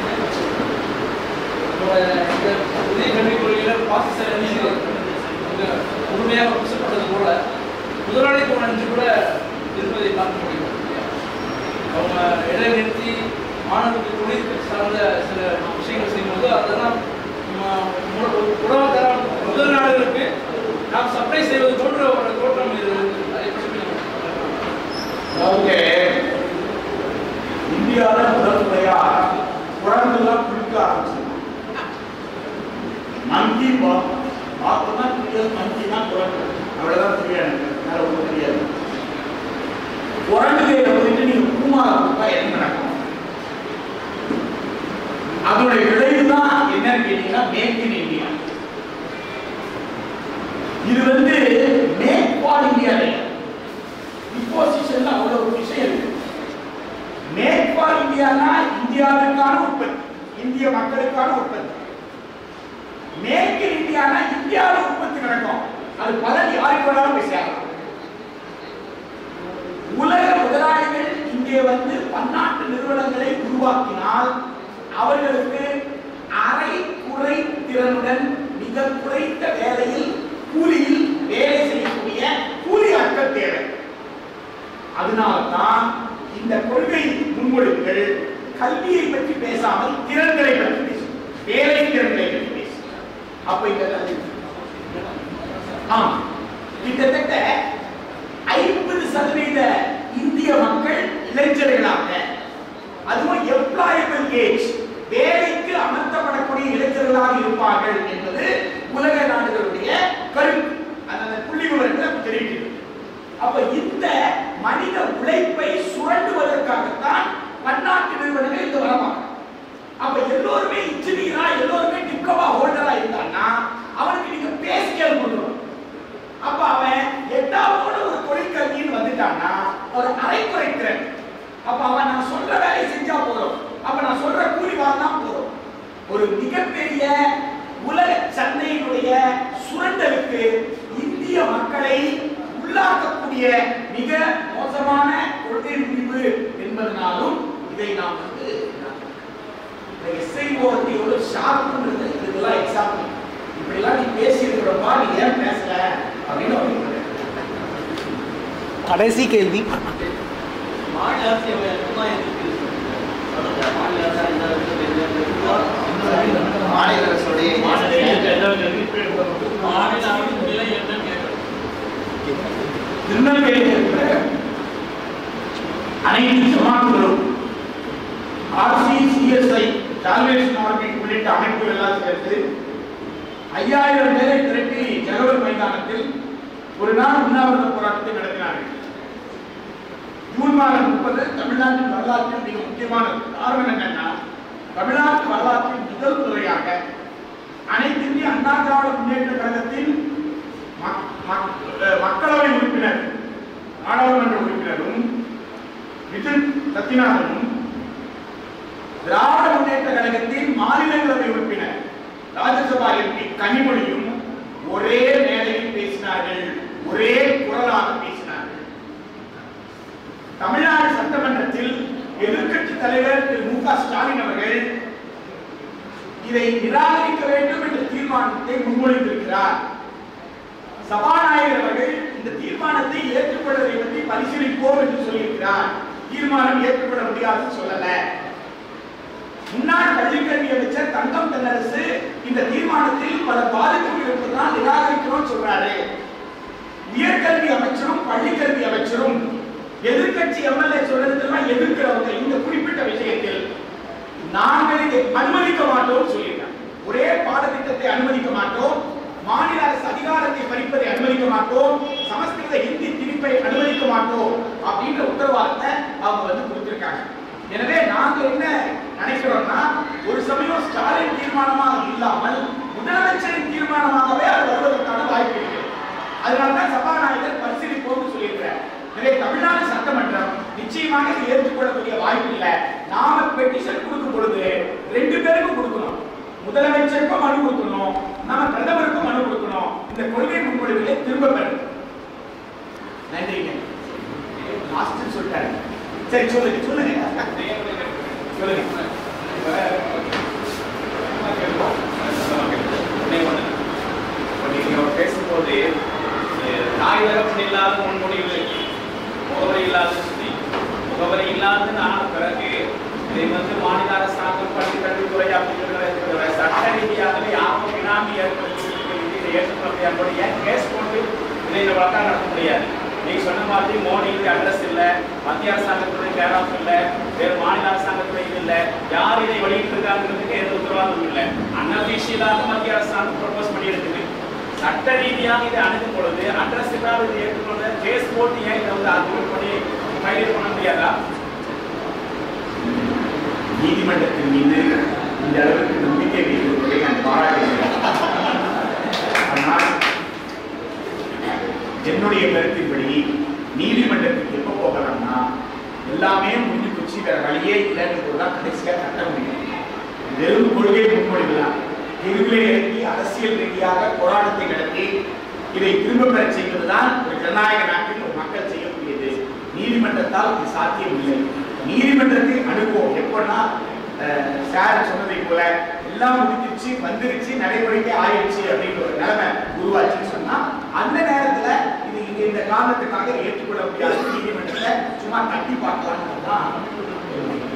இந்த புதிய கல்விக் கொள்கையில பாசிச முழுமையாக பேசப்பட்டது போல முதலாளித்துவம் என்று கூட இருப்பதை பார்க்க முடியும் அவங்க இடைநிறுத்தி மாணவர்களுக்கு தொழில் சார்ந்த சில விஷயங்கள் செய்யும்போது அதெல்லாம் உணவுத்தரம் முதல் நாடுகளுக்கு நாம் சப்ளை செய்வது போன்ற ஒரு தோற்றம் இது அதை பற்றி கொஞ்சம் அதாவது இந்தியாவில முதல் முறையா குழந்தைலாம் குளிக்க ஆரம்பிச்சிருக்காங்க மங்கி பார்த்தோம்னா தெரியாது மங்கி தான் குரங்கு அவ்வளவுதான் தெரியாது எனக்கு வேற ஒன்றும் தெரியாது குரங்குகளை வந்துட்டு நீங்க பூமாலை கொடுத்தா என்ன நடக்கும் அதோட விளைவு தான் என்னன்னு கேட்டீங்கன்னா மேக் இன் இந்தியா இது வந்து மேக் ஃபார் இந்தியா இன்போசிஸ் ப்ரொபோசல்ல அவ்வளவு விஷயம் இருக்கு மேக் ஃபார் இந்தியானா இந்தியாவுக்கான உற்பத்தி இந்திய மக்களுக்கான உற்பத்தி மேக் இன் இந்தியானா இந்தியாவில் உற்பத்தி நடக்கும் அது பலன் யாருக்கு வேணாலும் போய் சேரலாம் உலக முதலாளிகள் இங்கே வந்து பன்னாட்டு நிறுவனங்களை உருவாக்கினால் அவர்களுக்கு அரை குறை திறனுடன் மிக குறைந்த வேலையில் கூலியில் வேலை செய்யக்கூடிய கூலி ஆட்கள் தேவை அதனால்தான் இந்த கொள்கை முன்மொழிவுகள் கல்வியை பற்றி பேசாமல் திறன்களை பற்றி பேசும் வேலை திறன்களை பற்றி பேசும் அப்ப இந்த ஆமா கிட்டத்தட்ட ஐம்பது சதவீத இந்திய மக்கள் இளைஞர்களாக அதுவும் எம்ப்ளாயபிள் ஏஜ் வேலைக்கு அமர்த்தப்படக்கூடிய இளைஞர்களாக இருப்பார்கள் என்பது உலக நாடுகளுடைய கருத்து அந்த புள்ளி விவரங்கள் தெரிவிக்கிறது அப்ப இந்த மனித உழைப்பை சுரண்டுவதற்காகத்தான் பன்னாட்டு நிறுவனங்கள் இங்க வரமாட்டாங்க அப்ப எல்லோருமே இன்ஜினியரா எல்லோருமே டிப்ளமா ஹோல்டரா இருந்தான்னா அவனுக்கு நீங்க பே ஸ்கேல் கொடுக்கணும் அப்ப அவன் எட்டாவோட ஒரு தொழிற்கல்வின்னு வந்துட்டான்னா ஒரு அரைக்குறை திறன் அப்ப அவன் நான் சொல்ற வேலையை செஞ்சா போதும் அப்ப நான் சொல்ற கூலி வாங்கினா போதும் ஒரு மிகப்பெரிய உலக சந்தையினுடைய சுரண்டலுக்கு இந்திய மக்களை உள்ளாக்கக்கூடிய மிக மோசமான கொள்கை முடிவு என்பதனாலும் இதை நாம் வந்து எஸ்ஐஓ வந்து எவ்வளவு ஷார்ப்ன்றது இதுக்கெல்லாம் எக்ஸாம்பிள் இப்படிலாம் நீ பேசி இருக்கிறப்பா நீ ஏன் பேசல அப்படின்னு அவங்க கடைசி கேள்வி மாநில அரசு எவ்வளவு எதிர்ப்பு சொல்லுங்க மாநில அரசு இந்த விஷயத்தை மாநில அரசுடைய மாநில அரசு நிலை என்னன்னு கேட்கணும் திருநெல்வேலியில் இருக்கிற அனைத்து ஜமாத்துகளும் ஆர்சி சிஎஸ்ஐ சால்வேஷன் ஆர்மி உள்ளிட்ட அமைப்புகள் எல்லாம் சேர்த்து ஐயாயிரம் பேரை திரட்டி ஜகவல் மைதானத்தில் ஒரு நாள் உண்ணாவிரத போராட்டத்தை நடத்தினார்கள் ஜூன் மாதம் முப்பது தமிழ்நாட்டின் வரலாற்றில் மிக முக்கியமானது காரணம் என்னன்னா தமிழ்நாட்டு வரலாற்றில் முதல் முறையாக அனைத்து இந்திய அண்ணா திராவிட முன்னேற்ற கழகத்தின் மக்- மக்- அஹ் மக்களவை உறுப்பினர் நாடாளுமன்ற உறுப்பினரும் மிதுன் சத்யநாதனும் திராவிட முன்னேற்ற கழகத்தின் மாநிலங்களவை உறுப்பினர் ராஜ்யசபா எம்பி கனிமொழியும் ஒரே மேடையில் பேசினார்கள் ஒரே குரலாக பேசினார்கள் தமிழ்நாடு சட்டமன்றத்தில் எதிர்க்கட்சி தலைவர் திரு மு க ஸ்டாலின் அவர்கள் இதை நிராகரிக்க வேண்டும் என்ற தீர்மானத்தை முன்மொழிந்திருக்கிறார் சபாநாயகர் அவர்கள் இந்த தீர்மானத்தை ஏற்றுக்கொள்வதை பற்றி பரிசீலிப்போம் என்று சொல்லியிருக்கிறார் தீர்மானம் ஏற்றுக்கொள்ள முடியாதுன்னு சொல்லல முன்னாள் பள்ளிக்கல்வி அமைச்சர் தங்கம் தென்னரசு இந்த தீர்மானத்தில் பல பாதிப்புகள் இருப்பதால் நிராகரிக்கிறோம் சொல்றாரு உயர்கல்வி அமைச்சரும் பள்ளிக்கல்வி அமைச்சரும் எதிர்க்கட்சி எம்எல்ஏ சொல்றதுக்கெல்லாம் எதிர்க்கிறவங்க இந்த குறிப்பிட்ட விஷயத்தில் நாங்கள் இதை அனுமதிக்க மாட்டோம் சொல்லியிருக்காங்க ஒரே பாடத்திட்டத்தை அனுமதிக்க மாட்டோம் மாநில அரசு அதிகாரத்தை பறிப்பதை அனுமதிக்க மாட்டோம் சமஸ்கிருத ஹிந்தி திணிப்பை அனுமதிக்க மாட்டோம் அப்படின்ற உத்தரவாதத்தை அவங்க வந்து கொடுத்திருக்காங்க எனவே நாங்க என்ன நினைக்கிறோம்னா ஒரு சமயம் ஸ்டாலின் தீர்மானமாக இல்லாமல் முதலமைச்சரின் தீர்மானமாகவே அது வருவதற்கான வாய்ப்பு இருக்கு அதனாலதான் சபாநாயகர் பரிசீலிப்போம்னு சொல்லியிருக்கிறார் எனவே தமிழ்நாடு சட்டமன்றம் நிச்சயமாக இதை ஏற்றுக்கொள்ளக்கூடிய வாய்ப்பு இல்லை நாம பெட்டிஷன் கொடுக்கும் பொழுது ரெண்டு பேருக்கும் கொடுக்கணும் முதலமைச்சருக்கும் மனு கொடுக்கணும் நம்ம பிரதமருக்கும் மனு கொடுக்கணும் இந்த கொள்கை முன்மொழிவுகளை திரும்ப பெறணும் நன்றிங்க லாஸ்ட் சொல்லிட்டாரு சரி சொல்லுங்க சொல்லுங்க சொல்லுங்க நீங்க பேசும்போது நாயகப்பன் இல்லாத முன்மொழிவு முகவரி இல்லாத சொல்லி முகவரி இல்லாத ஆன பிறகு இதை வந்து மாநில அரசாங்கம் பள்ளி கல்வித்துறை அப்படிங்கிற சட்ட ரீதியாகவே யாரும் பினாமி ஏற்படுத்தி இதை ஏற்றுக்கொள்ள முடியாது ஏன் கேஸ் போட்டு இதை இந்த வழக்காக நடத்த முடியாது நீங்க சொன்ன மாதிரி மோடிக்கு அட்ரஸ் இல்ல மத்திய அரசாங்கத்துடைய கேர் ஆஃப் இல்ல வேறு மாநில அரசாங்கத்துடைய இது இல்ல யார் இதை வெளியிட்டு இருக்காங்கிறதுக்கு எந்த உத்தரவாதமும் இல்ல அன்அபிஷியலாக மத்திய அரசாங்கம் ப்ரொபோஸ் பண்ணி இருக்குது சட்ட ரீதியாக இதை அணுகும் பொழுது அட்ரஸ் இல்லாத இதை ஏற்றுக்கொள்ள கேஸ் போட்டு ஏன் இதை வந்து ஆர்குமெண்ட் பண்ணி ஃபைல் பண்ண முடியாதா நீதிமன்றத்தின் மீது இந்த அளவுக்கு நம்பிக்கை வைத்திருப்பதை நான் பாராட்டுகிறேன் ஆனால் என்னுடைய கருத்தின்படி நீதிமன்றத்துக்கு எப்ப போகலாம் எல்லாமே முடிஞ்சு போச்சு வேற வழியே இல்லைன்னு தான் கடைசியா கட்ட முடியும் வெறும் கொள்கை முன்மொழிவுதான் தெருவிலே இறங்கி அரசியல் ரீதியாக போராட்டத்தை நடத்தி இதை திரும்ப பெற செய்வதுதான் ஒரு ஜனநாயக நாட்டில் ஒரு மக்கள் செய்யக்கூடியது நீதிமன்றத்தால் இது சாத்தியம் இல்லை நீதிமன்றத்தை அணுகுவோம் எப்பன்னா அஹ், சார் சொன்னதை போல எல்லாம் முடிஞ்சிருச்சு வந்துருச்சு நடைமுறைக்கு ஆயிடுச்சு அப்படின்ற ஒரு நிலைமை உருவாச்சுன்னு சொன்னா அந்த நேரத்துல இது இங்க இந்த காரணத்துக்காக ஏற்றுக்கொள்ள முடியாத நீதிமன்றத்தை சும்மா தட்டி பார்க்கலாம்னு தான்